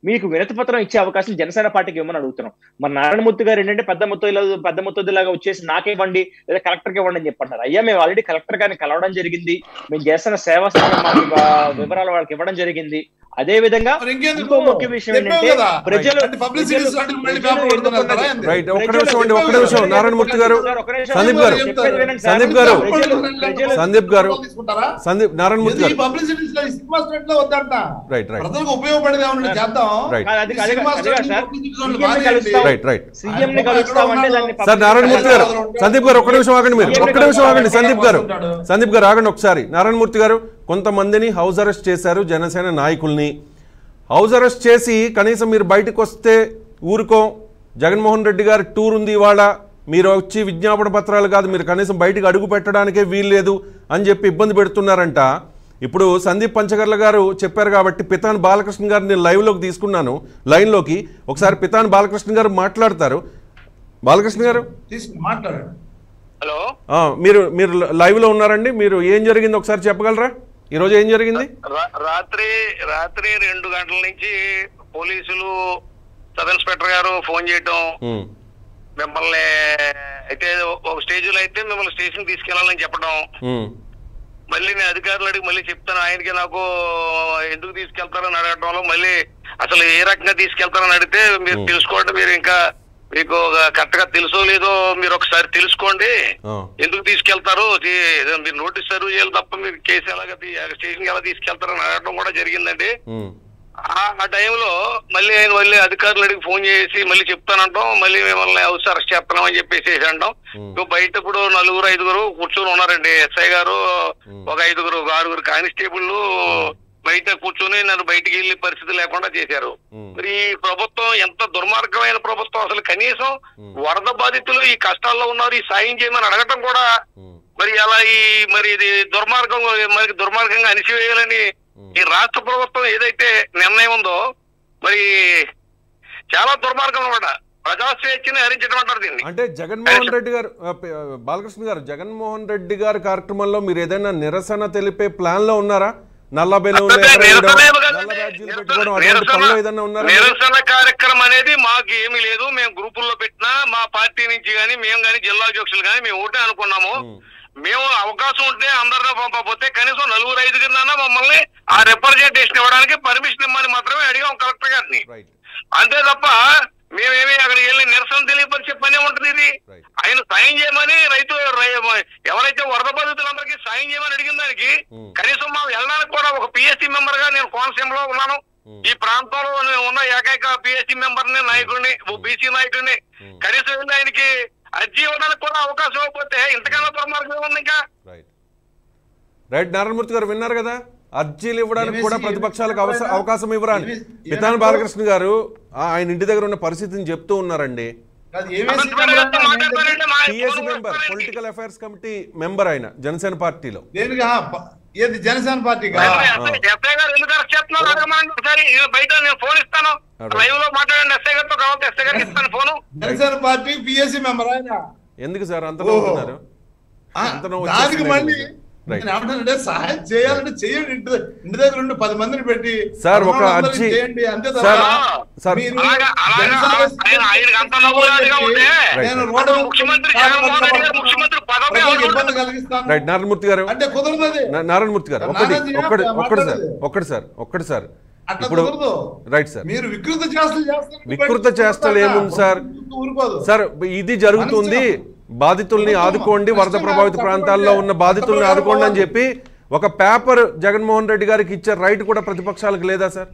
మీకు వినతి పత్రం ఇచ్చే అవకాశం జనసేన పార్టీకి ఇవ్వమని అడుగుతున్నాం మరి నారాయణమూర్తి గారు ఏంటంటే పెద్ద మొత్తం పెద్ద మొత్తం లాగా వచ్చేసి నాకే ఇవ్వండి లేదా కలెక్టర్కి ఇవ్వండి అని చెప్పంటారు అయ్యా మేము ఆల్రెడీ కలెక్టర్ గారిని కలవడం జరిగింది మేము చేస్తున్న సేవా స్థానం మాకు ఇవ్వ- వివరాలు వాళ్ళకి ఇవ్వడం జరిగింది అదే విధంగా మరి ఇంకెందుకు? ఇంకో ముఖ్య విషయం చెప్పావు ఏంటంటే కదా. ప్రజలు అంటే publicity ప్రజలు- ఇస్తాంటే మళ్ళీ ప్రజలు పేపర్ కొడుతున్నారు ఎందుకున్నది? కదా ఏంది? రైట్ ఒక్క ప్రజలు నిమిషం అండి ఒక్క చెప్పావు నిమిషం కదా. నారాయణమూర్తి గారు సార్, ఒక్క నిమిషం. సందీప్ గారు చెప్పేది వినండి సార్. సందీప్ గారు ప్రజలు- ప్రజలు- సందీప్ గారు తీసుకుంటారా సందీప్ నారాయణమూర్తి ఇది గారు పబ్లిసిటీస్ లో ఈ సినిమా స్టేట్ లో వద్దంట రైట్ రైట్ ప్రజలకు ఉపయోగపడేది ఏమన్నా చేద్దాం రైట్. కాదు, అది- ఈ అది- సినిమా అది కాదు state sir. publicity CM zone బాగా కలుస్తాం. ఏంటి? రైట్ రైట్ సీఎం ని కలుస్తామంటే దాన్ని సార్ నారాయణమూర్తి గారు సందీప్ గారు ఒక్క నిమిషం ఆగండి మీరు సీఎం ఒక్క నిమిషం ఆగండి సందీప్ గారు ఉంటాడు. సందీప్ గారు ఆగండి ఒకసారి నారాయణమూర్తి గారు కొంతమందిని హౌస్ అరెస్ట్ చేశారు జనసేన నాయకుల్ని హౌస్ అరెస్ట్ చేసి కనీసం మీరు బయటకు వస్తే ఊరుకోం జగన్మోహన్ రెడ్డి గారి టూర్ ఉంది ఇవాళ మీరు వచ్చి విజ్ఞాపన పత్రాలు కాదు మీరు కనీసం బయటకు అడుగు పెట్టడానికే వీల్లేదు అని చెప్పి ఇబ్బంది పెడుతున్నారంట ఇప్పుడు సందీప్ పంచగర్ల గారు చెప్పారు కాబట్టి పితాన్ బాలకృష్ణ గారిని నేను లైవ్లోకి తీసుకున్నాను లైన్లోకి ఒకసారి పితాన్ బాలకృష్ణ గారు మాట్లాడతారు బాలకృష్ణ గారు తీసుకుని మాట్లాడండి హలో ఆ, మీరు మీరు లైవ్లో ఉన్నారండి మీరు ఏం జరిగింది ఒకసారి చెప్పగలరా ఈరోజు ఏం జరిగింది రా- రాత్రి రాత్రి రెండు గంటల నుంచి పోలీసులు సబ్ ఇన్స్పెక్టర్ గారు ఫోన్ చేయటం ఉమ్, మిమ్మల్ని అయితే ఒక స్టేజ్ లో అయితే మిమ్మల్ని స్టేషన్ తీసుకెళ్లాలని చెప్పడం ఉమ్, మళ్ళీ నేను అధికారులు అడిగి మళ్ళీ చెప్తాను ఆయనకి నాకు ఎందుకు తీసుకెళ్తారని అడగటంలో మళ్ళీ అసలు ఏ రకంగా తీసుకెళ్తారని అడిగితే మీరు Hmm. తెలుసుకోండి మీరు ఇంకా మీకు కరెక్ట్ గా తెలుసో లేదో మీరు ఒకసారి తెలుసుకోండి ఆ, ఎందుకు తీసుకెళ్తారు ఇది ఏదో మీరు నోటీస్ సర్వ్ చేయాలి తప్ప మీరు కేసు ఎలాగ స్టేషన్ ఎలా తీసుకెళ్తారని అడగడం కూడా జరిగిందండి ఉమ్, ఆ ఆ టైంలో మళ్ళీ ఆయన మళ్ళీ అధికారులు అడిగి ఫోన్ చేసి మళ్ళీ చెప్తానంటాం మళ్ళీ మిమ్మల్ని హౌస్ అరెస్ట్ చేస్తున్నామని చెప్పేసి అంటాం Hmm. ఇప్పుడు బయట ఇప్పుడు నలుగురు ఐదుగురు కూర్చొని ఉన్నారండి ఎస్ఐ గారు Hmm. ఒక ఐదుగురు ఒక ఆరుగురు కానిస్టేబుల్ బయట కూర్చొని నన్ను బయటికి వెళ్ళే పరిస్థితి లేకుండా చేశారు Hmm. మరి ఈ ప్రభుత్వం ఎంత దుర్మార్గమైన ప్రభుత్వం అసలు కనీసం Hmm. వరద బాధితులు ఈ కష్టాల్లో ఉన్నారు ఈ సాయం చేయమని అడగటం కూడా ఉమ్, మరి అలా ఈ మరి ఇది దుర్మార్గం మరి దుర్మార్గంగా అణిచివేయాలని ఈ రాష్ట్ర ప్రభుత్వం ఏదైతే నిర్ణయం ఉందో మరి చాలా దుర్మార్గం అనమాట ప్రజా స్వేచ్ఛని హరించడం అంటారు దీన్ని అంటే జగన్మోహన్ రెడ్డి గారు ఆ, పి- ఆ, బాలకృష్ణ గారు జగన్మోహన్ రెడ్డి గారి కార్యక్రమంలో మీరు ఏదైనా నిరసన తెలిపే ప్లాన్ లో ఉన్నారా నల్ల బెలూన్లు అబ్బే, ఎగరేయడం, నిరసనేమి నల్ల కదండి. బ్యాడ్జీలు నిరసన- పెట్టుకోవడం అటువంటి నిరసన- పనులు ఏదైనా ఉన్నారా నిరసన కార్యక్రమం అనేది మాకు ఏమీ లేదు మేము గ్రూపుల్లో పెట్టినా మా పార్టీ నుంచి గానీ మేము గానీ జిల్లా అధ్యక్షులు గానీ మేము ఒకటే అనుకున్నాము ఉమ్. మేము అవకాశం ఉంటే అందరిని పంపకపోతే కనీసం నలుగురు ఐదుగురినన్నా మమ్మల్ని ఆ రిప్రజెంటేషన్ ఇవ్వడానికి పర్మిషన్ ఇమ్మని మాత్రమే అడిగాం కలెక్టర్ గారిని రైట్ అంతే తప్ప మేమేమి అక్కడికి వెళ్ళి నిరసన తెలియపరిచే పనే ఉంటుంది ఇది రైట్ ఆయన సాయం చేయమని రైతు రై- ఎవరైతే వరద బాధితులందరికీ సాయం చేయమని అడిగిన దానికి Hmm. కనీసం మా వెళ్ళడానికి కూడా ఒక పిఎస్సి మెంబర్ గా నేను కోనసీమలో ఉన్నాను Hmm. ఈ ప్రాంతంలో నేను ఉన్న ఏకైక పిఎస్సి మెంబర్ ని నాయకుడిని ఓ బీసీ నాయకుడిని Hmm. కనీసం వెళ్ళి ఆయనకి అర్జీ ఇవ్వడానికి కూడా అవకాశం ఇవ్వకపోతే ఇంతకన్నా దుర్మార్గం ఉంది ఇంకా రైట్ రైట్ నారాయణమూర్తి గారు విన్నారు కదా అర్జీలు ఇవ్వడానికి ఏమేసి- కూడా ప్రతిపక్షాలకు అవస- ఏమేసి- అవకాశం ఇవ్వరా అని ఏమేసి- పితాని ఏమేసి- బాలకృష్ణ గారు ఆ, ఆయన ఇంటి దగ్గర ఉన్న పరిస్థితిని చెప్తూ ఉన్నారండి అది ఏమేసి అనంతపురం గారితో మాట్లాడతారంటే మా టిఎస్ ఫోన్ మెంబర్ వస్తారండి. పొలిటికల్ అఫైర్స్ కమిటీ మెంబర్ ఆయన జనసేన పార్టీలో దేనికి ఆ, ప- ఏది జనసేన పార్టీగా ఎస్ఐ గారు ఎందుకు అరెస్ట్ చేస్తున్నారు అడగమండి ఒకసారి ఇదిగో బయట నేను ఫోన్ ఇస్తాను Alright. లైవ్ లో మాట్లాడండి ఎస్ఐ గారితో కావాలి ఎస్ఐ గారికి ఇస్తాను phone Janasena party PSC member ఆయన ఎందుకు సార్ అంత ఓహో. నవ్వుతున్నారు ఆ, అంత నవ్వు దానికి వచ్చేసింది మళ్ళీ ఆయనకి. రైట్. నేను ఏమంటానంటే సహాయం చేయాలంటే చేయండి ఇంటి దగ్గర- ఇంటి దగ్గర ఉండి పది మందిని పెట్టి సార్, ఒక అందరికీ అర్జీ- చేయండి అంతే తప్ప సార్, సార్, మీరు అలాగా అలాగా జనసేన ఆయన ఆయనకి అంత నవ్వులాడిగా ఉంటే నేను రైట్. రోడ్డు మీద ముఖ్యమంత్రి జగన్మోహన్ రెడ్డి గారు ముఖ్యమంత్రి పదవి ప్రజలకు ఎవరు ఇబ్బంది కలిగిస్తాను రైట్ నారాయణమూర్తి గారు అంటే కుదరదు అది. నా- నారాయణమూర్తి గారు ఒక్కటి నారాయణ ఒక్కటి గారు ఒక్కటి సార్ మాట్లాడేది. ఒక్కటి సార్ ఒక్కటి సార్ అట్లా ఇప్పుడు కుదరదు రైట్ సార్ మీరు వికృత చేష్టలు చేస్తారు వికృత చేష్టలు ఏముంది సార్? ఊరుకోదు సార్ ఇది జరుగుతుంది బాధితుల్ని ఆదుకోండి వరద ప్రభావిత ప్రాంతాల్లో ఉన్న బాధితుల్ని ఆదుకోండి అని చెప్పి ఒక పేపర్ జగన్మోహన్ రెడ్డి గారికి ఇచ్చే రైట్ కూడా ప్రతిపక్షాలకు లేదా సార్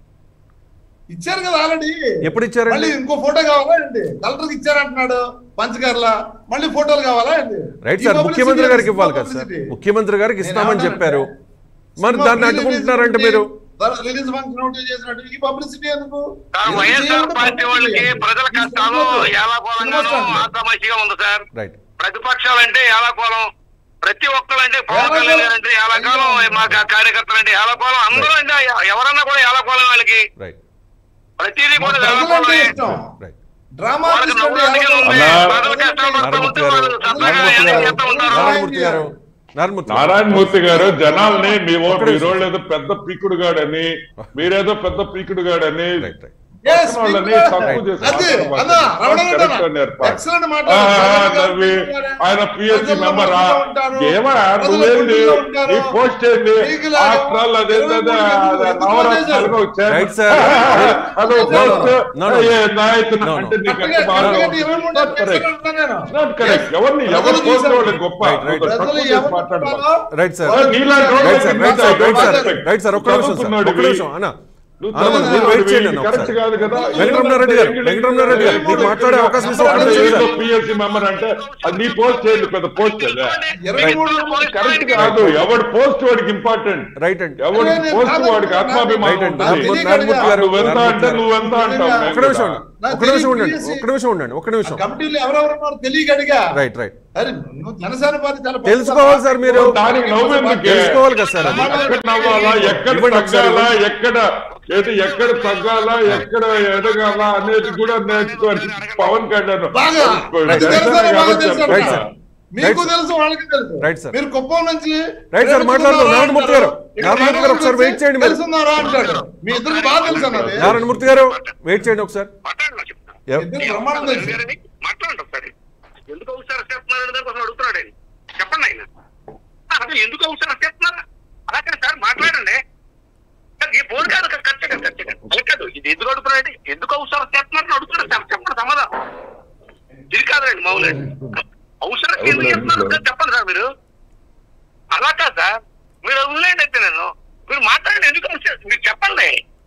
ఇచ్చారు కదా ఆల్రెడీ ఎప్పుడు ఇచ్చారండి? మళ్ళీ ఇంకో ఫోటో కావాలా అండి కలెక్టర్ ఇచ్చారంటున్నాడు పంచకర్ల మళ్ళీ ఫోటోలు కావాలా అండి రైట్ ఈ సార్ publicity ముఖ్యమంత్రి గారికి is ఇవ్వాలి కదా సార్ publicity. ముఖ్యమంత్రి గారికి నేను ఇస్తామని ఏమన్నానంటే, చెప్పారు మరి సినిమా దాన్ని pre-release అడ్డుకుంటున్నారంటే ఉంది, మీరు తర్వాత రిలీజ్ ఫంక్షన్ ఒకటి చేసినట్టు ఈ పబ్లిసిటీ ఎందుకు సార్ ఎందుకు వైఎస్ఆర్ చేయకూడదు పార్టీ publicity? వాళ్ళకి ప్రజల కష్టాలు ఏలాకోలంగానూ ఆతమాషిగా ఉంది సార్ రైట్ ప్రతిపక్షాలు అంటే ఏలాకోలం ప్రతి ఒక్కరు అంటే పవన్ కళ్యాణ్ గారు అంటే ఏలాకోలం మా కా- కార్యకర్తలు అంటే ఏలాకోలం అందరూ అంటే ఎవరన్నా కూడా ఏలాకోలం వాళ్ళకి రైట్ ప్రతిదీ మా కూడా ప్రజలంటే ఏలాకోలమే ఇష్టం రైట్ డ్రామా వాళ్ళకి ఆర్టిస్ట్ అంటే నవ్వులాటగా ఎవరు? ఉంది. అలా- ప్రజల కష్టాలు పడుతూ నారాయణమూర్తి ఉంటే గారు వాళ్ళు సరదాగా నారాయణమూర్తి ఎంజాయ్ గారు చేస్తూ ఉంటారు నారాయణమూర్తి గారు నారాయణమూర్తి నారాయణమూర్తి గారు జనాల్ని మీ ఓ- ఒక్క నిమిషం. మీరోళ్ళు ఏదో పెద్ద పీకుడుగాడని మీరేదో పెద్ద పీకుడుగాడని రైట్ రైట్ Yes, వాళ్ళని speaker. తక్కువ చేసి అది, మాట్లాడడం అన్న, రమణ గారు correct అన్న. అని ఏర్పాటు. Excellent మాట. ఆ, ఆ, ప్రజలు నవ్వి, ఉంటారు. ఆయన పిఎస్సి ప్రజలు మెంబర్ మధ్యలో ఉంటారు. ఏమరా ప్రజలు నువ్వేంటి గుండెల్లో ఉంటారు. నీ పోస్ట్ ఏంటి మీకు లాగా ఆఫ్టర్ ఆల్ అదేంటది ఇరవై మూడు ఎందుకు నవరత్నాలుగా వచ్చాయి Right, sir. Hello No, no, no. No, no. ఏ నాయకుడు No, no. అంటే నీకు కరెక్ట్గా, ఎంత బాగా కరెక్ట్గా ఇరవై మూడు Not correct. చెప్తాను నేను. Not correct. ఎవరిని ప్రజలు ఎవరు పోస్ట్ చూశారు. వాళ్ళకి గొప్ప Right, right. ఒక ప్రజలు తక్కువ చేసి ఎవరు మాట్లాడమా. ఉంటారో రైట్ సార్ సార్, నీలాంటి వాళ్ళకి right sir right sir right sir respect. Right sir ఒక్క నిమిషం సార్ చదువుకున్నాడు ఒక్క ఇవి. నిమిషం అన్న నువ్వు అన్న, మీరు చదువుకున్నాడు వెయిట్ చేయండి ఇవి. అన్న కరెక్ట్ ఒకసారి. కాదు కదా వెంకటరమణారెడ్డి గారు వెంకటరమణారెడ్డి గారు మీకు మాట్లాడే అవకాశం ఇస్తే ఒక్క నిమిషం సార్ పిఎస్సి మెంబర్ అంటే అది నీ పోస్ట్ చేయండి పెద్ద పోస్ట్ కదా ఇరవై మూడు కరెక్ట్ కాదు ఎవడు పోస్ట్ వాడికి ఇంపార్టెంట్ రైట్ అండి ఎవడు నేను పోస్ట్ కాదు, వాడికి నాకు ఆత్మాభిమానం రైట్ అండి. ఉంటుంది. నారాయణమూర్తి నారాయణమూర్తి గారు నువ్వు ఎంత నారాయణమూర్తి అంటే గారు. నువ్వు ఎంత అంటావు ఒక్క ఒక్క నిమిషం ఉండండి నాకు ఒక్క నిమిషం ఉండండి తెలియదు. ఒక్క నిమిషం ఉండండి ఒక్క నిమిషం కమిటీలో ఎవరెవరు ఉన్నారు తెలియక అడిగా రైట్ రైట్ అరే నువ్వు జనసేన పార్టీ చాలా తెలుసుకోవాలి సార్ మీరు దానికి నవ్వెందుకే? తెలుసుకోవాలి కదా సార్ అది. ఎక్కడ నవ్వాలా ఎక్కడ ఇవ్వండి ఒకసారి తగ్గాలా ఇవ్వండి. ఎక్కడ ఏది ఎక్కడ తగ్గాలా ఎక్కడ ఎదగాలా అనేది కూడా నేర్చుకోవాలి పవన్ కళ్యాణ్ బాగా Right, మీకు right. తెలుసా? బాగా తెలుసు Right, అంట. sir. మీకు Right, sir. తెలుసు వాళ్ళకి తెలుసు Right, sir. మీరు కుప్పం నుంచి రైట్ సార్ మాట్లాడదాం నారాయణమూర్తి గారు ఇక్కడ నారాయణమూర్తి గారు ఒకసారి వెయిట్ చేయండి మీరు తెలుసున్నారా అంటాడు మీ ఇద్దరికి బాగా తెలుసు అన్నది నారాయణమూర్తి గారు వెయిట్ చేయండి ఒకసారి మాట్లాడండి చెప్తాను ఎవ్- ఇద్దరు బ్రహ్మాండం తెలుసు మాట్లాడండి ఒకసారి ఎందుకు అవసరం చేస్తున్నారు దానికోసం అడుగుతున్నాడు ఆయన చెప్పండి ఆయన ఆ, అదే ఎందుకు అవసరం చేస్తున్నారా అలాగే సార్ మాట్లాడండి సార్, ఈ ఫోన్ కాదు ఖర్చు కాదు ఖర్చు కాదు అలా కాదు ఇది ఎందుకు అడుగుతున్నాడు ఎందుకు అవసరం చేస్తున్నారని అడుగుతున్నాడు సార్ చెప్పండి సమాధానం ఇది కాదండి మామూలు అవసరం ఎందుకు చేస్తున్నారు సార్ చెప్పండి సార్ మీరు అలా కాదు సార్ మీరు వదిలేండి అయితే నేను మీరు మాట్లాడండి ఎందుకు అవసరం మీరు చెప్పండి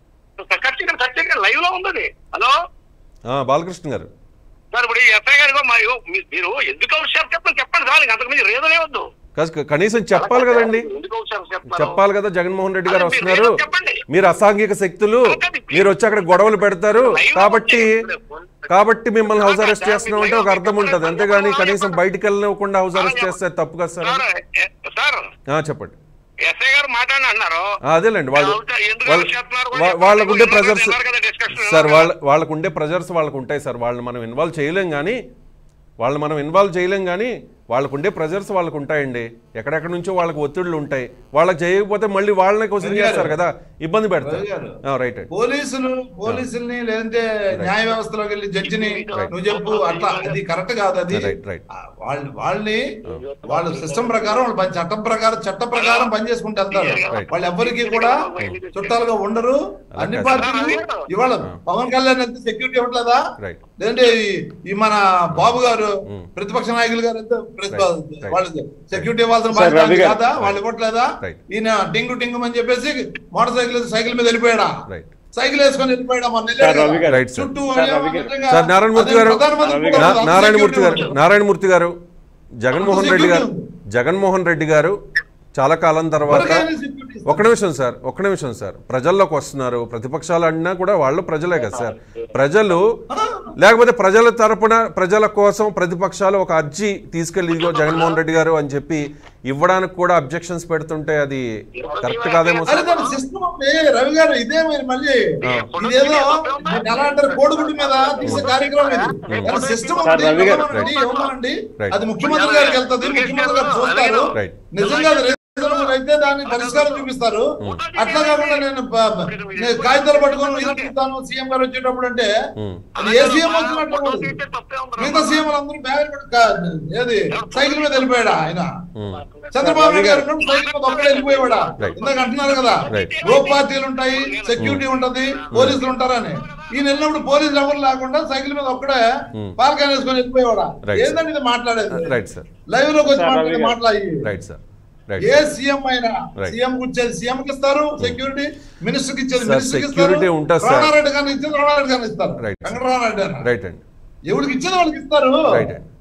ఖర్చు ఖర్చు లైవ్ లో ఉంది హలో ఆ, బాలకృష్ణ గారు సార్ ఇప్పుడు ఈ ఎస్ఐ గారు మా ఇగో మీ- మీరు ఎందుకు అవసరం చెప్పండి చెప్పండి చాలు ఇంక అంతకు మీద రీజనే వద్దు కాస్త కనీసం చెప్పాలి కదండి ఎందుకు అవసరం చెప్తున్నారు? చెప్పాలి కదా జగన్మోహన్ రెడ్డి గారు అదే మీరు వస్తున్నారు ఏదో చెప్పండి. మీరు అసాంఘిక శక్తులు మీరు వచ్చి అక్కడ గొడవలు పెడతారు కాబట్టి కాబట్టి మిమ్మల్ని హౌస్ అరెస్ట్ చేస్తున్నామంటే ఒక అర్థం ఉంటుంది అంతేగాని కనీసం బయటికి వెళ్ళకుండా హౌస్ అరెస్ట్ చేస్తే తప్పు కదా సార్ సార్ ఎ- సార్ ఆ, చెప్పండి ఎస్ఐ గారు మాట్లాడి అన్నారు ఆ, అదేలేండి వాళ్ళు ఎందుకు వాళ్ళ- చేస్తున్నారు కూడా వా- చెప్పండి. వాళ్ళకుండే ఉన్నారు ప్రెజర్స్ కదా, కదా discussion సార్ ఉన్నారు వాళ్ళ వాళ్ళకు ఉండే ప్రెజర్స్ వాళ్ళకు ఉంటాయి సార్ వాళ్ళని మనం ఇన్వాల్వ్ చేయలేం కానీ వాళ్ళని మనం ఇన్వాల్వ్ చేయలేం కానీ వాళ్ళకు ఉండే ప్రెజర్స్ వాళ్ళకు ఉంటాయండి ఎక్కడెక్కడ నుంచో వాళ్ళకి ఒత్తిళ్ళు ఉంటాయి వాళ్ళకి చేయకపోతే మళ్ళీ వాళ్ళని క్వశ్చన్ చేస్తారు కదా ఇబ్బంది పెడతారు రవి గారు. ఆ, రైట్ అండి పోలీసులు పోలీసుల్ని లేదంటే న్యాయ వ్యవస్థలోకి వెళ్ళి జడ్జిని నువ్వు చెప్పు అట్లా అది కరెక్ట్ కాదు అది రైట్, రైట్. ఆ, వాళ్ళు వాళ్ళని వాళ్ళ సిస్టమ్ ప్రకారం వాళ్ళు పని- చట్టం ప్రకారం చట్ట ప్రకారం పని చేసుకుంటూ వెళ్తారు రైట్. వాళ్ళు ఎవరికి కూడా చుట్టాలుగా ఉండరు అన్ని కాదు. పార్టీలు ఇవాళ పవన్ కళ్యాణ్ ఎంత సెక్యూరిటీ ఇవ్వట్లేదా రైట్ లేదంటే ఈ- ఈ మన బాబు గారు ప్రతిపక్ష నాయకులు గారు ఎంత ప్రతి- Right. వాళ్ళు సెక్యూరిటీ ఇవ్వాల్సిన Sir, బాధ్యత రవి గారు. కాదా వాళ్ళు ఇవ్వట్లేదా Right. ఈయన టింగు టింగు అని చెప్పేసి మోటార్ సైకిల్ సైకిల్ మీద వెళ్ళిపోయాడా రైట్ సైకిల్ వేసుకొని వెళ్ళిపోయాడా మొన్న సార్, వెళ్ళాడు రవి కదా. గారు. Right sir. చుట్టూ సార్, ఏమో రవి గారు. నిజంగా సార్ నారాయణమూర్తి అదే గారు ప్రధానమంత్రి నా- కూడా నారాయణమూర్తి గారు security నారాయణమూర్తి గారు జగన్మోహన్ రెడ్డి గారు జగన్మోహన్ రెడ్డి గారు చాలా కాలం తర్వాత ఎవరికైనా security ఒక నిమిషం సార్ ఒక నిమిషం సార్ ప్రజల్లోకి వస్తున్నారు ప్రతిపక్షాలు అన్నా కూడా వాళ్ళు ప్రజలే కదా సార్ ప్రజలు లేకపోతే ప్రజల తరపున ప్రజల కోసం ప్రతిపక్షాలు ఒక అర్జీ తీసుకెళ్లి ఇదిగో జగన్మోహన్ రెడ్డి గారు అని చెప్పి ఇవ్వడానికి కూడా అబ్జెక్షన్స్ పెడుతుంటే అది కరెక్ట్ కాదేమో అరే సార్ దాని సిస్టమ్ ఉంది రవి గారు ఇదే మీరు మళ్ళీ ఇదేదో మీరు ఎలా అంటారు కోడిగుడ్డు మీద తీసే కార్యక్రమం ఇది దాని సిస్టమ్ సార్, ఉంది రవి గారు. ఇవ్వమనండి, ఇవ్వమనండి Right. అది ముఖ్యమంత్రి గారికి వెళ్తుంది ముఖ్యమంత్రి గారు చూస్తారు రైట్ నిజంగా అది రీజనబుల్ అయితే దాన్ని పరిష్కారం చూపిస్తారు అట్లా కాకుండా నేను ప- ప- నేను కాగితాలు పట్టుకొని మీద తిరుగుతాను సీఎం గారు వచ్చేటప్పుడు అంటే ఉమ్. అది ఏ సీఎం వచ్చినట్టు ఉండదు. మిగతా సీఎం అందరూ బ్యాగ్ పెట్టుకు ఏది సైకిల్ మీద వెళ్ళిపోయాడా ఆయన ఉమ్. చంద్రబాబు నాయుడు గారు ఉన్నప్పుడు సైకిల్ మీద ఒక్కడే వెళ్ళిపోయాడా Right. ఇందాక అంటున్నారు కదా Right. రో పార్టీలు ఉంటాయి సెక్యూరిటీ ఉంటది పోలీసులు ఉంటారని ఈయన వెళ్ళినప్పుడు పోలీసులు ఎవరు లేకుండా సైకిల్ మీద ఒక్కడే పాలకాయ వేసుకొని వెళ్ళిపోయాడా Right, sir. ఏంటండి ఇది మాట్లాడేది రైట్ సార్ లైవ్ లోకి వచ్చి Sir, మాట్లాడే రవి గారు. మాట్లాడి రైట్ సార్ రైట్ ఏ సీఎం అయినా Right. సీఎం కి ఇచ్చేది సీఎం కి ఇస్తారు సెక్యూరిటీ మినిస్టర్ కి ఇచ్చేది Sir, మినిస్టర్ కి security ఇస్తారు ఉంటుంది, sir. రామారెడ్డి గారిని ఇచ్చేది రామారెడ్డి గారిని ఇస్తారు Right. వెంకటరామారెడ్డి అన్న రైట్ అండి ఎవరికి ఇచ్చేది వాళ్ళకి ఇస్తారు రైట్ అండి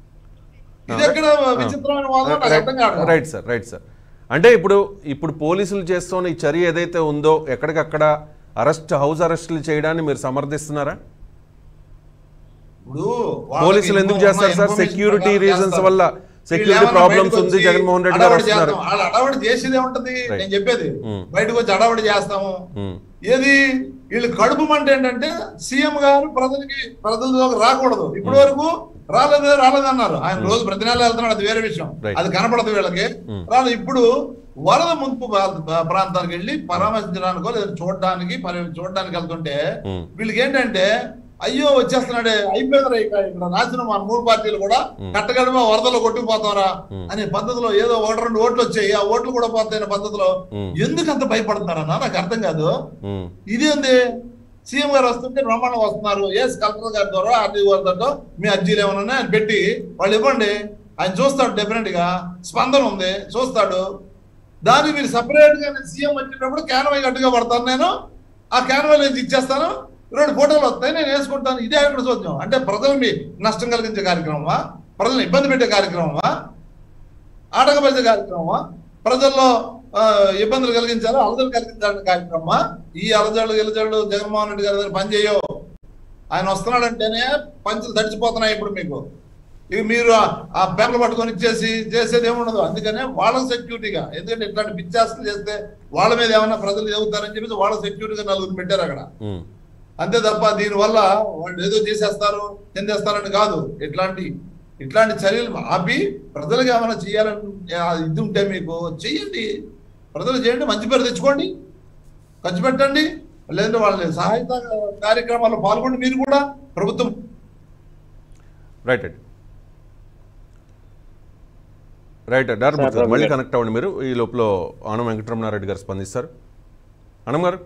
ఇది ఎక్కడ విచిత్రమైన వాదన నాకు అర్థం కాదు రైట్ సార్ రైట్ సార్ అంటే ఇప్పుడు ఇప్పుడు పోలీసులు చేస్తున్న ఈ చర్య ఏదైతే ఉందో ఎక్కడికక్కడ అరెస్ట్ హౌస్ అరెస్టులు చేయడాన్ని మీరు సమర్థిస్తున్నారా ఇప్పుడు వాళ్ళకి పోలీసులు ఎందుకు ఇన్ఫో- చేస్తారు సార్ ఇన్ఫర్మేషన్ సెక్యూరిటీ ప్రకారం రీజన్స్ చేస్తారు. వల్ల వీళ్ళు సెక్యూరిటీ ఏమన్నా ప్రాబ్లమ్స్ బయటకు ఉంది వచ్చి జగన్మోహన్ రెడ్డి గారు హడావుడి వస్తున్నారు చేస్తాం. వాళ్ళు అడవడి చేసేదే ఉంటది Right. నేను చెప్పేది Hmm. బయటకు వచ్చి అడవడి చేస్తాము ఉమ్, ఏది వీళ్ళు కడుపు మంట ఏంటంటే సీఎం గారు ప్రజలకి ప్రజల్లోకి రాకూడదు ఇప్పటి వరకు రాలేదు రాలేదు అన్నారు ఆయన రోజు ప్రతి నెల వెళ్తున్నాడు అది వేరే విషయం Right. అది కనపడదు వీళ్ళకి Hmm. రాలేదు ఇప్పుడు వరద ముంపు ప్రా- ప్రాంతానికి వెళ్ళి పరామర్శించడానికో లేదా చూడడానికి మరి చూడడానికి వెళ్తుంటే ఉమ్, వీళ్ళకి ఏంటంటే అయ్యో వచ్చేస్తున్నాడే అయిపోయిందిరా ఇక ఇక్కడ నాశనం మన మూడు పార్టీలు కూడా కట్టగడమ వరదలో కొట్టుకుపోతారా Hmm. అనే పద్ధతిలో ఏదో ఒకటి రెండు ఓట్లు వచ్చాయి ఆ ఓట్లు కూడా పోతాయనే పద్ధతిలో Hmm. ఎందుకు అంత భయపడుతున్నారన్నా నాకు అర్థం కాదు ఉమ్, ఇదేంది సీఎం గారు వస్తుంటే బ్రహ్మాండం వస్తున్నారు ఏ కలెక్టర్ గారి ద్వారా ఆర్టీ గారితో మీ అర్జీలు ఏమైనా ఉన్నాయా అని పెట్టి వాళ్ళు ఇవ్వండి ఆయన చూస్తాడు డెఫినెట్ గా స్పందన ఉంది చూస్తాడు దానికి మీరు సపరేట్ గా నేను సీఎం వచ్చేటప్పుడు క్యాన్వై గట్టిగా పడతాను నేను ఆ క్యాన్వై నేను ఇచ్చేస్తాను రెండు ఫోటోలు వస్తాయి నేను వేసుకుంటాను ఇదే ఇక్కడ చూద్దాం అంటే ప్రజలకి నష్టం కలిగించే కార్యక్రమమా ప్రజల్ని ఇబ్బంది పెట్టే కార్యక్రమమా ఆటంకపరిచే కార్యక్రమమా ప్రజల్లో ఆ, ఇబ్బందులు కలిగించాలి అలజలు కలిగించాలనే కార్యక్రమమా ఈ అలజడులు గిలజడులు జగన్మోహన్ రెడ్డి గారి దగ్గర పనిచేయవు ఆయన వస్తున్నాడంటేనే పంచులు తడిచిపోతున్నాయి ఇప్పుడు మీకు ఇక మీరు ఆ- ఆ పేపర్లు పట్టుకొని ఇచ్చేసి చేసేది ఏముండదు అందుకనే వాళ్ళ సెక్యూరిటీగా ఎందుకంటే ఇట్లాంటి పిచ్చాస్తులు చేస్తే వాళ్ళ మీద ఏమైనా ప్రజలు చదువుతారని చెప్పేసి వాళ్ళ సెక్యూరిటీగా నలుగురు పెట్టారు అక్కడ ఉమ్, అంతే తప్ప దీనివల్ల వాళ్ళు ఏదో చేసేస్తారు చెందేస్తారని కాదు ఇట్లాంటి ఇట్లాంటి చర్యలు ఆపి ప్రజలకు ఏమైనా చేయాలని ఆ, ఇది ఉంటే మీకు చెయ్యండి ప్రజలు చేయండి మంచి పేరు తెచ్చుకోండి ఖర్చు పెట్టండి లేదంటే వాళ్ళ సహాయత కార్యక్రమాల్లో పాల్గొండి మీరు కూడా ప్రభుత్వం రైట్ అండి రైట్ డాక్టర్ సార్, మూర్తి గారు, మళ్ళీ రవి గారు. కనెక్ట్ అవ్వండి మీరు ఈ లోపల ఆనం వెంకటరమణారెడ్డి గారు స్పందిస్తారు అనం గారు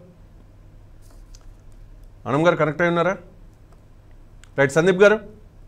అనం గారు కనెక్ట్ అయి ఉన్నారా రైట్ సందీప్ గారు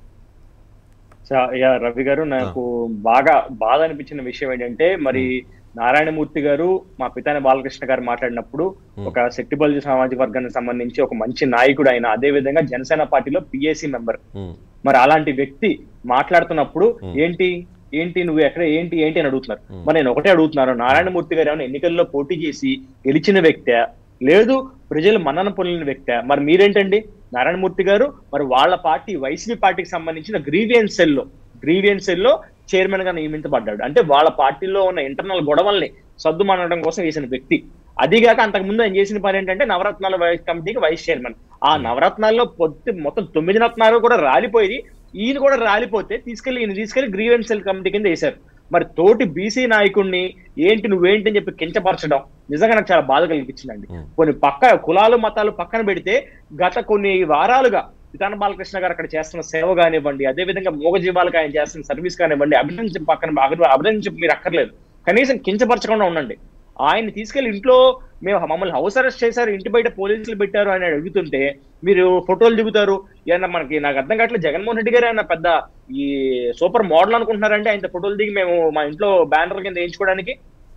చా- యా రవి గారు నాకు బాగా బాధ అనిపించిన విషయం ఏంటంటే మరి నారాయణమూర్తి గారు మా పితాని బాలకృష్ణ గారు మాట్లాడినప్పుడు ఒక శక్తిబల్జీ సామాజిక వర్గానికి సంబంధించి ఒక మంచి నాయకుడు ఆయన అదే విధంగా జనసేన పార్టీలో పిఏసీ మెంబర్ ఉమ్, మరి అలాంటి వ్యక్తి మాట్లాడుతున్నప్పుడు ఏంటి ఏంటి నువ్వు ఎక్కడ ఏంటి ఏంటి అని అడుగుతున్నారు మరి నేను ఒకటే అడుగుతున్నాను నారాయణమూర్తి గారు ఏమైనా ఎన్నికల్లో పోటీ చేసి గెలిచిన వ్యక్తే లేదు ప్రజలు మన్నన పొందిన వ్యక్తే మరి మీరేంటండి నారాయణమూర్తి గారు మరి వాళ్ళ పార్టీ వైసీపీ పార్టీకి సంబంధించిన గ్రీవియన్స్ సెల్ లో గ్రీవియన్స్ సెల్ లో చైర్మన్ గా నియమించబడ్డాడు అంటే వాళ్ళ పార్టీలో ఉన్న ఇంటర్నల్ గొడవల్ని సర్దుమనడం కోసం వేసిన వ్యక్తి అదిగాక అంతకు ముందు ఆయన చేసిన పని ఏంటంటే నవరత్నాల వైస్ కమిటీకి వైస్ చైర్మన్ ఆ నవరత్నాల్లో పొత్తి మొత్తం తొమ్మిది రత్నాలు కూడా రాలిపోయి ఈయన కూడా రాలిపోతే తీసుకెళ్లి ఈయన తీసుకెళ్లి గ్రీవెన్స్ సెల్ కమిటీ కింద వేశారు మరి తోటి బీసీ నాయకుడిని ఏంటి నువ్వేంటి అని చెప్పి కించపరచడం నిజంగా నాకు చాలా బాధ కలిగించిందండి కొన్ని పక్క కులాలు మతాలు పక్కన పెడితే గత కొన్ని వారాలుగా విధాన బాలకృష్ణ గారు అక్కడ చేస్తున్న సేవ కానివ్వండి అదే విధంగా మూగజీవాలకు ఆయన చేస్తున్న సర్వీస్ కానివ్వండి అభినందించి పక్కన అభి- అభినందించి మీరు అక్కర్లేదు కనీసం కించపరచకుండా ఉండండి ఆయన తీసుకెళ్లి ఇంట్లో మేము మమ్మల్ని హౌస్ అరెస్ట్ చేశారు ఇంటి బయట పోలీసులు పెట్టారు అని అడుగుతుంటే మీరు ఫోటోలు దిగుతారు ఏమన్నా మనకి నాకు అర్థం కావట్లేదు జగన్మోహన్ రెడ్డి గారు ఏమన్నా పెద్ద ఈ సూపర్ మోడల్ అనుకుంటున్నారంటే ఆయన ఫోటోలు దిగి మేము మా ఇంట్లో బ్యానర్ కింద వేయించుకోవడానికి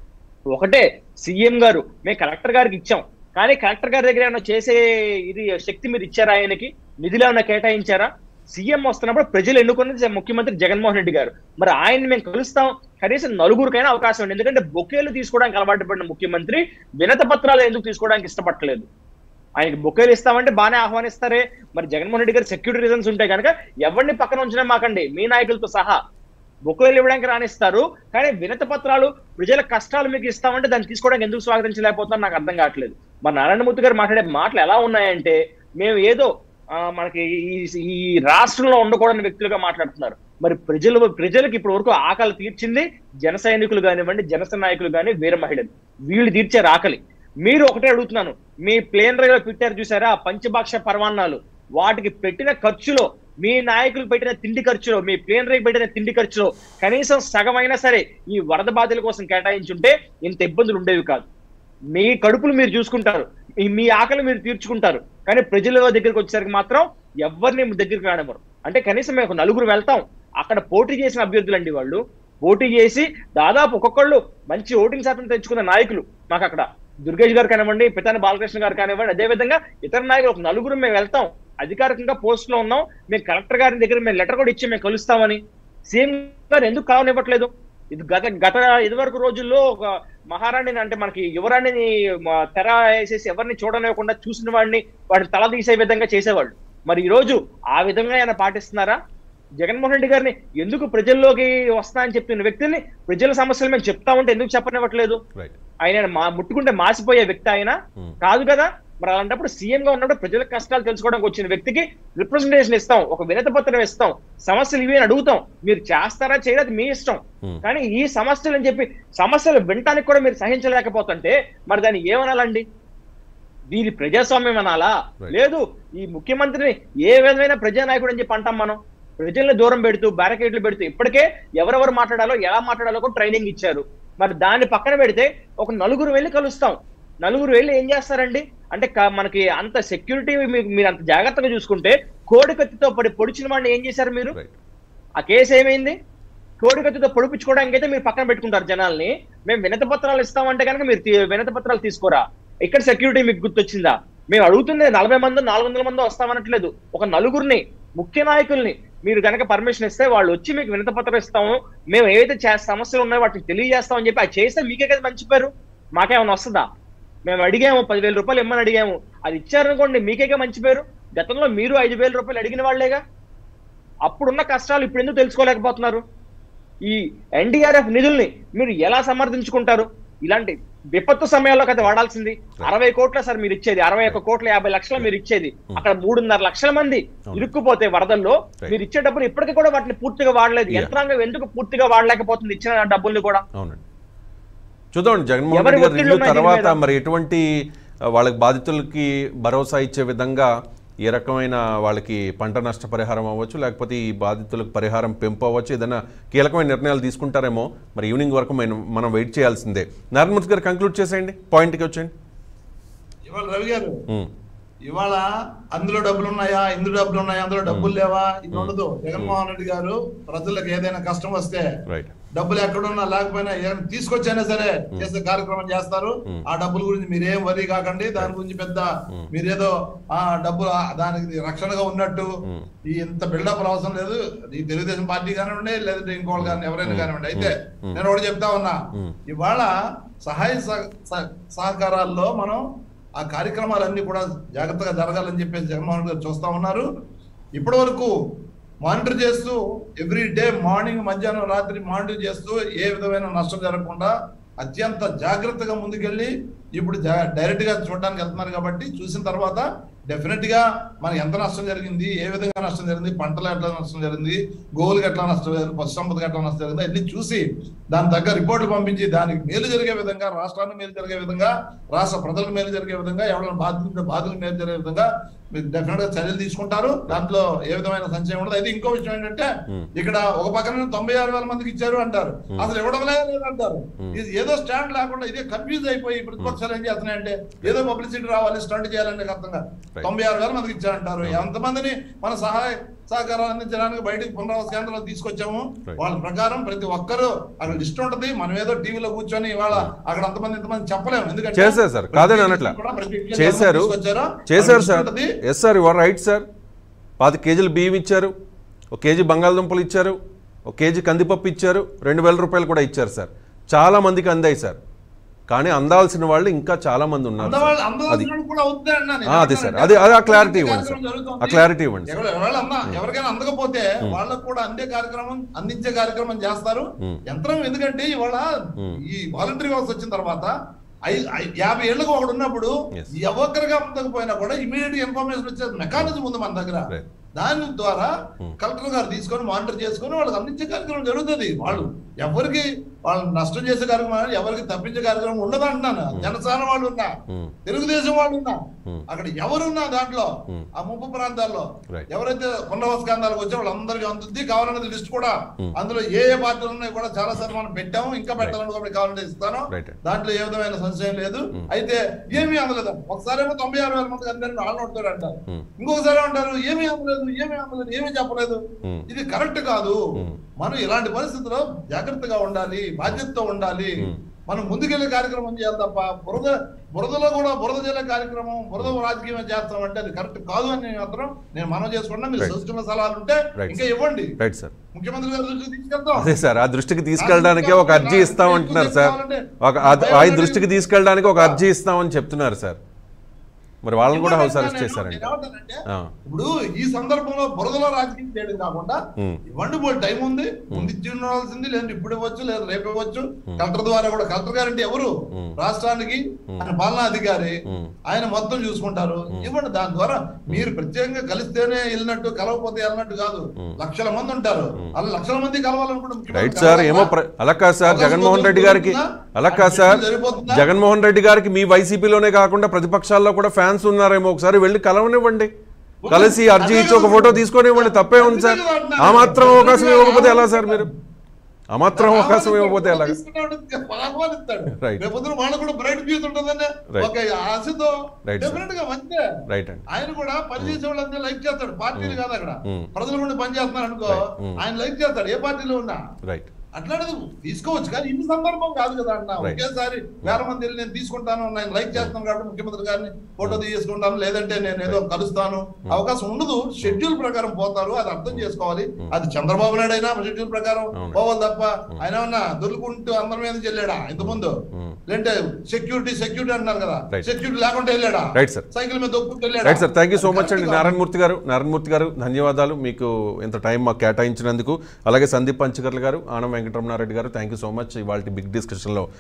ఒకటే సీఎం గారు మేము కలెక్టర్ గారికి ఇచ్చాం కానీ కలెక్టర్ గారి దగ్గర ఏమైనా చేసే ఇది శక్తి మీరు ఇచ్చారా ఆయనకి నిధులు ఏమైనా కేటాయించారా సీఎం వస్తున్నప్పుడు ప్రజలు ఎన్నుకున్నది ముఖ్యమంత్రి జగన్మోహన్ రెడ్డి గారు మరి ఆయన్ని మేము కలుస్తాం కనీసం నలుగురికైనా అవకాశం ఉంది ఎందుకంటే బొకేలు తీసుకోవడానికి అలవాటు పడిన ముఖ్యమంత్రి వినత పత్రాలు ఎందుకు తీసుకోవడానికి ఇష్టపడట్లేదు ఆయనకి బొకేలు ఇస్తామంటే బాగానే ఆహ్వానిస్తారే మరి జగన్మోహన్ రెడ్డి గారు సెక్యూరిటీ రీజన్స్ ఉంటాయి కనుక ఎవరిని పక్కన ఉంచినా మాకండి మీ నాయకులతో సహా బొకేలు ఇవ్వడానికి రానిస్తారు కానీ వినత పత్రాలు ప్రజల కష్టాలు మీకు ఇస్తామంటే దాన్ని తీసుకోవడానికి ఎందుకు స్వాగతించలేకపోతున్నారు నాకు అర్థం కావట్లేదు మరి నారాయణమూర్తి గారు మాట్లాడే మాటలు ఎలా ఉన్నాయంటే మేము ఏదో ఆ, మనకి ఈ ఈ రాష్ట్రంలో ఉండకూడని వ్యక్తులుగా మాట్లాడుతున్నారు మరి ప్రజలు ప్రజలకు ఇప్పటి వరకు ఆకలి తీర్చింది జన సైనికులు కానివ్వండి జనసేన నాయకులు కానీ వీర మహిళలు వీళ్ళు తీర్చారు ఆకలి మీరు ఒకటే అడుగుతున్నాను మీ ప్లేన్ రైలు పెట్టారు చూసారా ఆ పంచభాక్ష పరమాన్నాలు వాటికి పెట్టిన ఖర్చులో మీ నాయకులు పెట్టిన తిండి ఖర్చులో మీ ప్లేన్ రైలు పెట్టిన తిండి ఖర్చులో కనీసం సగమైనా సరే ఈ వరద బాధల కోసం కేటాయించుంటే ఇంత ఇబ్బందులు ఉండేవి కాదు మీ కడుపులు మీరు చూసుకుంటారు మీ- మీ ఆకలి మీరు తీర్చుకుంటారు కానీ ప్రజల దగ్గరికి వచ్చేసరికి మాత్రం ఎవరిని మీ దగ్గరికి రానివ్వరు అంటే కనీసం మేము ఒక నలుగురు వెళ్తాం అక్కడ పోటీ చేసిన అభ్యర్థులండి వాళ్ళు పోటీ చేసి దాదాపు ఒక్కొక్కళ్ళు మంచి ఓటింగ్ శాతం తెచ్చుకున్న నాయకులు మాకు అక్కడ దుర్గేష్ గారు కానివ్వండి పితాని బాలకృష్ణ గారు కానివ్వండి అదే విధంగా ఇతర నాయకులు ఒక నలుగురు మేము వెళ్తాం అధికారికంగా పోస్ట్ లో ఉన్నాం మేము కలెక్టర్ గారి దగ్గర మేము లెటర్ కూడా ఇచ్చి మేము కలుస్తామని సీఎం గారు ఎందుకు కావనివ్వట్లేదు ఇది గత గత ఇదివరకు రోజుల్లో ఒక మహారాణిని అంటే మనకి యువరాణిని మ- తెర వేసేసి ఎవరిని చూడనివ్వకుండా చూసిన వాడిని వాడిని తల తీసే విధంగా చేసేవాళ్ళు మరి ఈ రోజు ఆ విధంగా ఆయన పాటిస్తున్నారా జగన్మోహన్ రెడ్డి గారిని ఎందుకు ప్రజల్లోకి వస్తా అని చెప్పిన వ్యక్తిని ప్రజల సమస్యలు మేము చెప్తా ఉంటే ఎందుకు చెప్పనివ్వట్లేదు రైట్ ఆయన మా ముట్టుకుంటే మాసిపోయే వ్యక్తి ఆయన Hmm. కాదు కదా మరి అలాంటప్పుడు సీఎం గా ఉన్నప్పుడు ప్రజల కష్టాలు తెలుసుకోవడానికి వచ్చిన వ్యక్తికి రిప్రజెంటేషన్ ఇస్తాం ఒక వినతి పత్రం ఇస్తాం సమస్యలు ఇవి అని అడుగుతాం మీరు చేస్తారా చేయలేదు అది మీ ఇష్టం Hmm. కానీ ఈ సమస్యలు అని చెప్పి సమస్యలు వినటానికి కూడా మీరు సహించలేకపోతుంటే మరి దాన్ని ఏమనాలండి దీని ప్రజాస్వామ్యం అనాలా Right. లేదు ఈ ముఖ్యమంత్రిని ఏ విధమైన ప్రజానాయకుడు అని చెప్పి అంటాం మనం ప్రజల్ని దూరం పెడుతూ బ్యారకేడ్లు పెడుతూ ఇప్పటికే ఎవరెవరు మాట్లాడాలో ఎలా మాట్లాడాలో కూడా ట్రైనింగ్ ఇచ్చారు మరి దాన్ని పక్కన పెడితే ఒక నలుగురు వెళ్ళి కలుస్తాం నలుగురు వెళ్ళి ఏం చేస్తారండి అంటే క- మనకి అంత సెక్యూరిటీ మీరు అంత జాగ్రత్తగా చూసుకుంటే కోడి కత్తితో పడి పొడిచిన వాడిని ఏం చేశారు మీరు రైట్ ఆ కేసు ఏమైంది కోడి కత్తితో పొడిపించుకోవడానికి అయితే మీరు పక్కన పెట్టుకుంటారు జనాల్ని మేము వినతి పత్రాలు ఇస్తామంటే కనుక మీరు తీ- వినతి పత్రాలు తీసుకోరా ఇక్కడ సెక్యూరిటీ మీకు గుర్తొచ్చిందా మేము అడుగుతుంది నలభై మంది నాలుగు వందల మంది వస్తామనట్లేదు ఒక నలుగురిని ముఖ్య నాయకుల్ని మీరు కనుక పర్మిషన్ ఇస్తే వాళ్ళు వచ్చి మీకు వినతి పత్రం ఇస్తాము మేము ఏవైతే చే- సమస్యలు ఉన్నాయో వాటిని తెలియజేస్తామని చెప్పి అది చేస్తే మీకే కదా మంచి పేరు మాకేమైనా వస్తుందా మేము అడిగాము పదివేల రూపాయలు ఇమ్మని అడిగాము అది ఇచ్చారనుకోండి మీకేగా మంచి పేరు గతంలో మీరు ఐదు వేల రూపాయలు అడిగిన వాళ్ళేగా అప్పుడున్న కష్టాలు ఇప్పుడు ఎందుకు తెలుసుకోలేకపోతున్నారు ఈ ఎన్డీఆర్ఎఫ్ నిధుల్ని మీరు ఎలా సమర్థించుకుంటారు ఇలాంటి విపత్తు సమయాల్లో కదా వాడాల్సింది అరవై కోట్ల సార్ మీరు ఇచ్చేది అరవై ఒక్క కోట్ల యాభై లక్షలు మీరు ఇచ్చేది అక్కడ మూడున్నర లక్షల మంది ఇరుక్కుపోతే వరదల్లో Right. మీరు ఇచ్చే డబ్బులు ఇప్పటికీ కూడా వాటిని పూర్తిగా వాడలేదు Yeah. యంత్రాంగం ఎందుకు పూర్తిగా వాడలేకపోతుంది ఇచ్చిన డబ్బుల్ని కూడా అవునండి చూద్దాం జగన్మోహన్ ఎవరి రెడ్డి గారి ఒత్తిళ్ళు రివ్యూ ఉన్నాయి దీని తర్వాత మీద? మరి ఎటువంటి ఆ, వాళ్ళకి బాధితులకి భరోసా ఇచ్చే విధంగా ఏ రకమైన వాళ్ళకి పంట నష్ట పరిహారం అవ్వచ్చు లేకపోతే ఈ బాధితులకు పరిహారం పెంపు అవ్వచ్చు ఏదైనా కీలకమైన నిర్ణయాలు తీసుకుంటారేమో మరి ఈవినింగ్ వరకు మనం మనం వెయిట్ చేయాల్సిందే నారాయణమూర్తి గారు కంక్లూడ్ చేసేయండి పాయింట్కి వచ్చేయండి ఇవాళ రవి గారు ఉమ్, ఇవాళ అందులో డబ్బులు ఉన్నాయా ఇందులో డబ్బులు ఉన్నాయా అందులో డబ్బులు లేవా ఇది ఉండదు జగన్మోహన్ రెడ్డి గారు ప్రజలకు ఏదైనా కష్టం వస్తే రైట్ డబ్బులు ఎక్కడున్నా లేకపోయినా ఏం తీసుకొచ్చైనా సరే చేసే కార్యక్రమం చేస్తారు ఆ డబ్బుల గురించి మీరేం వరి కాకండి దాని గురించి పెద్ద మీరేదో ఆ డబ్బులు ఆ దానికి రక్షణగా ఉన్నట్టు ఈ ఇంత బిల్డప్ అవసరం లేదు ఈ తెలుగుదేశం పార్టీ కానివ్వండి లేదంటే ఇంకోళ్ళు కానీ ఎవరైనా కానివ్వండి అయితే నేను ఒకటి చెప్తా ఉన్నా ఇవాళ సహాయ సహ- సహ- సహకారాల్లో మనం ఆ కార్యక్రమాలన్నీ కూడా జాగ్రత్తగా జరగాలని చెప్పేసి జగన్మోహన్ రెడ్డి గారు చూస్తా ఉన్నారు ఇప్పటి వరకు మానిటర్ చేస్తూ ఎవ్రీ డే మార్నింగ్ మధ్యాహ్నం రాత్రి మానిటర్ చేస్తూ ఏ విధమైన నష్టం జరగకుండా అత్యంత జాగ్రత్తగా ముందుకెళ్ళి ఇప్పుడు డైరెక్ట్ గా చూడడానికి వెళ్తున్నారు కాబట్టి చూసిన తర్వాత డెఫినెట్ గా మనకి ఎంత నష్టం జరిగింది ఏ విధంగా నష్టం జరిగింది పంటలు ఎట్లా నష్టం జరిగింది గోవులకు ఎట్లా నష్టం జరిగింది పశు సంపదకు ఎట్లా నష్టం జరిగింది అన్ని చూసి దాని తగ్గ రిపోర్ట్లు పంపించి దానికి మేలు జరిగే విధంగా రాష్ట్రానికి మేలు జరిగే విధంగా రాష్ట్ర ప్రజలకు మేలు జరిగే విధంగా ఎవరైనా బాధితులు బాధితులకు మేలు జరిగే విధంగా మీరు డెఫినెట్ గా చర్యలు తీసుకుంటారు దాంట్లో ఏ విధమైన సంశయం ఉండదు అయితే ఇంకో విషయం ఏంటంటే ఇక్కడ ఒక పక్కన తొంభై ఆరు వేల మందికి ఇచ్చారు అంటారు అసలు ఇవ్వడం లేదు అంటారు ఇది ఏదో స్టాండ్ లేకుండా ఇదే కన్ఫ్యూజ్ అయిపోయి ప్రతిపక్షాలు ఏం చేస్తున్నాయంటే ఏదో పబ్లిసిటీ రావాలి స్టంట్ చేయాలని నాకు అర్థం కాదు తొంభై ఆరు వేల మందికి ఇచ్చారంటారు ఎంతమందిని మన సహాయ సహకారాలు అందించడానికి బయటకు పునరావాస కేంద్రాలు తీసుకొచ్చాము Right. వాళ్ళ ప్రకారం ప్రతి ఒక్కరు అక్కడ లిస్ట్ ఉంటది మనం ఏదో టీవీలో కూర్చొని ఇవాళ అక్కడ అంతమంది ఇంతమంది చెప్పలేము ఎందుకంటే చేశారు సార్ కాదని అనట్లా కూడా ప్రతి ఇంట్లో చేశారు తీసుకొచ్చారో, చేశారు వాళ్ళ సార్ లిస్ట్ ఉంటది. Yes sir you're right sir పాతి కేజీలు బియ్యం ఇచ్చారు ఒక కేజీ బంగాళదుంపలు ఇచ్చారు ఒక కేజీ కందిపప్పు ఇచ్చారు రెండు వేల రూపాయలు కూడా ఇచ్చారు సార్ చాలా మందికి అందాయి సార్ కానీ అందాల్సిన వాళ్ళు ఇంకా చాలా మంది ఉన్నారు సార్. అందవాళ్ళు- అది అందవలసిన వాళ్ళు కూడా అవుతాయి అన్నాను. ఆ, అది సార్ ఎందుకంటే అది అది ఆ క్లారిటీ అందే ఇవ్వండి సార్ కార్యక్రమం జరుగుతోంది. ఆ క్లారిటీ ఇవ్వండి సార్ ఎవరు- ఎవరు అందా- ఎవరికైనా అందకపోతే వాళ్ళకు కూడా అందే కార్యక్రమం అందించే కార్యక్రమం చేస్తారు యంత్రం ఎందుకంటే ఇవాళ ఈ వాలంటరీ వ్యవస్థ వచ్చిన తర్వాత ఐ- ఐ- యాభై ఏళ్ళకు ఒకడు ఉన్నప్పుడు Yes. ఎవరిగా అందకపోయినా కూడా ఇమీడియట్ ఇన్ఫర్మేషన్ వచ్చే మెకానిజం ఉంది మన దగ్గర Right. దాని ద్వారా కలెక్టర్ గారు తీసుకొని మానిటర్ చేసుకొని వాళ్ళకి అందించే కార్యక్రమం జరుగుతుంది వాళ్ళు ఎవరికి వాళ్ళు నష్టం చేసే కార్యక్రమం ఎవరికి తప్పించే కార్యక్రమం ఉండదు అంటున్నాను జనసేన వాళ్ళు ఉన్నా Hmm. తెలుగుదేశం వాళ్ళు ఉన్నా Hmm. అక్కడ ఎవరున్నా దాంట్లో Hmm. ఆ ముప్పు ప్రాంతాల్లో Right. ఎవరైతే పునరావాస కేంద్రాలకు వచ్చే వాళ్ళందరికీ అందుద్ది కావాలన్నది లిస్ట్ కూడా అందులో ఏ ఏ పార్టీలు ఉన్నాయి కూడా చాలా సార్లు మనం పెట్టాము ఇంకా పెట్టాలని కూడా కావాలంటే ఇస్తాను Right. దాంట్లో ఏ విధమైన సంశయం లేదు అయితే ఏమీ అందలేదు ఒకసారి ఏమో తొంభై ఆరు వేల మంది అందరినీ వాళ్ళు నోడతారు అంటారు Hmm. ఇంకొకసారి అంటారు ఏమీ అందలేదు ఏమీ అందలేదు ఏమీ చెప్పలేదు Hmm. ఇది కరెక్ట్ కాదు Hmm. మనం ఇలాంటి పరిస్థితుల్లో జాగ్రత్తగా ఉండాలి బాధ్యతతో ఉండాలి మనం ముందుకెళ్లే కార్యక్రమం చేయాలి తప్ప బురద బురదలో కూడా బురద జల్లే కార్యక్రమం బురద రాజకీయం చేస్తాం అంటే అది కరెక్ట్ కాదు అని నేను మాత్రం నేను మనం చేసుకున్నా మీరు Right. సూచన సలహాలు ఉంటే Right, ఇంకా sir. ఇవ్వండి రైట్ సార్ ముఖ్యమంత్రి గారి దృష్టికి తీసుకెళ్తాం అదే సార్ ఆ దృష్టికి తీసుకెళ్ళడానికే ఒక అర్జీ ఇస్తామంటున్నారు సార్ ఒక ఆ- ఆ దృష్టికి తీసుకెళ్ళడానికి ఒక అర్జీ ఇస్తామని చెప్తున్నారు సార్ మరి వాళ్ళని కూడా హౌస్ ఇవ్వండి అరెస్ట్ నేను- చేశారంట నేను ఏమంటానంటే, ఆ. ఇప్పుడు ఈ సందర్భంలో బురదలో రాజకీయం చేయడం కాకుండా ఉమ్. ఇవ్వండి పోయి టైం ఉంది ముందు ఇచ్చి ఉండాల్సింది లేదు ఇప్పుడు ఇవ్వచ్చు లేదు రేపు ఇవ్వచ్చు కలెక్టర్ ద్వారా కూడా కలెక్టర్ గారు అంటే ఎవరు రాష్ట్రానికి ఆయన పాలనా అధికారి ఉమ్. ఆయన మొత్తం చూసుకుంటారు ఇవ్వండి దాని ద్వారా మీరు ప్రత్యేకంగా కలిస్తేనే వెళ్ళినట్టు కలవకపోతే వెళ్ళినట్టు కాదు లక్షల మంది ఉంటారు అలా లక్షల మంది కలవాలనుకుంటే ముఖ్యమంత్రి రైట్ సార్ ఏమో ప్ర- అలా కాదు సార్ జగన్మోహన్ రెడ్డి గారికి అలా కాదు సార్ జరిగిపోతుందా? జగన్మోహన్ రెడ్డి గారికి మీ వైసీపీలోనే కాకుండా ప్రతిపక్షాల్లో కూడా ఫ్యాన్స్ ఉన్నారేమో ఒకసారి వెళ్ళి కలవనివ్వండి కలిసి అర్జీ ఇచ్చి ఒక ఫోటో తీసుకొని ఇవ్వండి తప్పే ఉంది సార్ ఆ మాత్రం అవకాశం ఇవ్వకపోతే ఎలా సార్ మీరు ఆ మాత్రం అవకాశం ఇవ్వకపోతే ఎలా ఆహ్వానిస్తాడు Right. రేపు పొద్దున వాళ్ళకు కూడా బ్రైట్ ఫ్యూచర్ ఉంటుందని Right. ఒక ఆశతో Right, sir. డెఫినెట్ గా మంచిదే రైట్ అండి ఆయన కూడా పని చేసే వాళ్ళందరూ లైక్ చేస్తాడు పార్టీలు కాదు అక్కడ Mm. ప్రజలు కూడా పని చేస్తున్నారు అనుకో Right. Mm. ఆయన లైక్ చేస్తాడు ఏ పార్టీలో ఉన్నా రైట్ అట్లాంటిది తీసుకోవచ్చు కానీ ఇన్ని సందర్భం కాదు కదా అన్న Right. ఒకేసారి వేల మంది వెళ్ళి నేను తీసుకుంటాను నేను లైక్ చేస్తాను కాబట్టి ముఖ్యమంత్రి గారిని ఫోటో తీసుకుంటాను లేదంటే నేను ఏదో కలుస్తాను అవకాశం ఉండదు షెడ్యూల్ ప్రకారం పోతారు అది అర్థం చేసుకోవాలి అది చంద్రబాబు నాయుడు అయినా షెడ్యూల్ ప్రకారం అవును. పోవాలి తప్ప ఆయన ఏమన్నా దొరుకుంటూ అందరి మీద చెల్లాడా ఇంత ముందు లేదంటే సెక్యూరిటీ సెక్యూరిటీ అన్నారు కదా Right. సెక్యూరిటీ లేకుండా వెళ్ళాడా Right, sir. సైకిల్ మీద దొక్కుంటూ వెళ్ళాడా right sir thank you so అది మచ్ అండి correct కాదు. నారాయణమూర్తి గారు నారాయణమూర్తి గారు ధన్యవాదాలు మీకు ఇంత టైం మాకు కేటాయించినందుకు అలాగే సందీప్ పంచకర్ల గారు ఆనం వెంకటరమణారెడ్డి గారు థ్యాంక్ యూ సో మచ్ ఇవాళ బిగ్ డిస్కషన్లో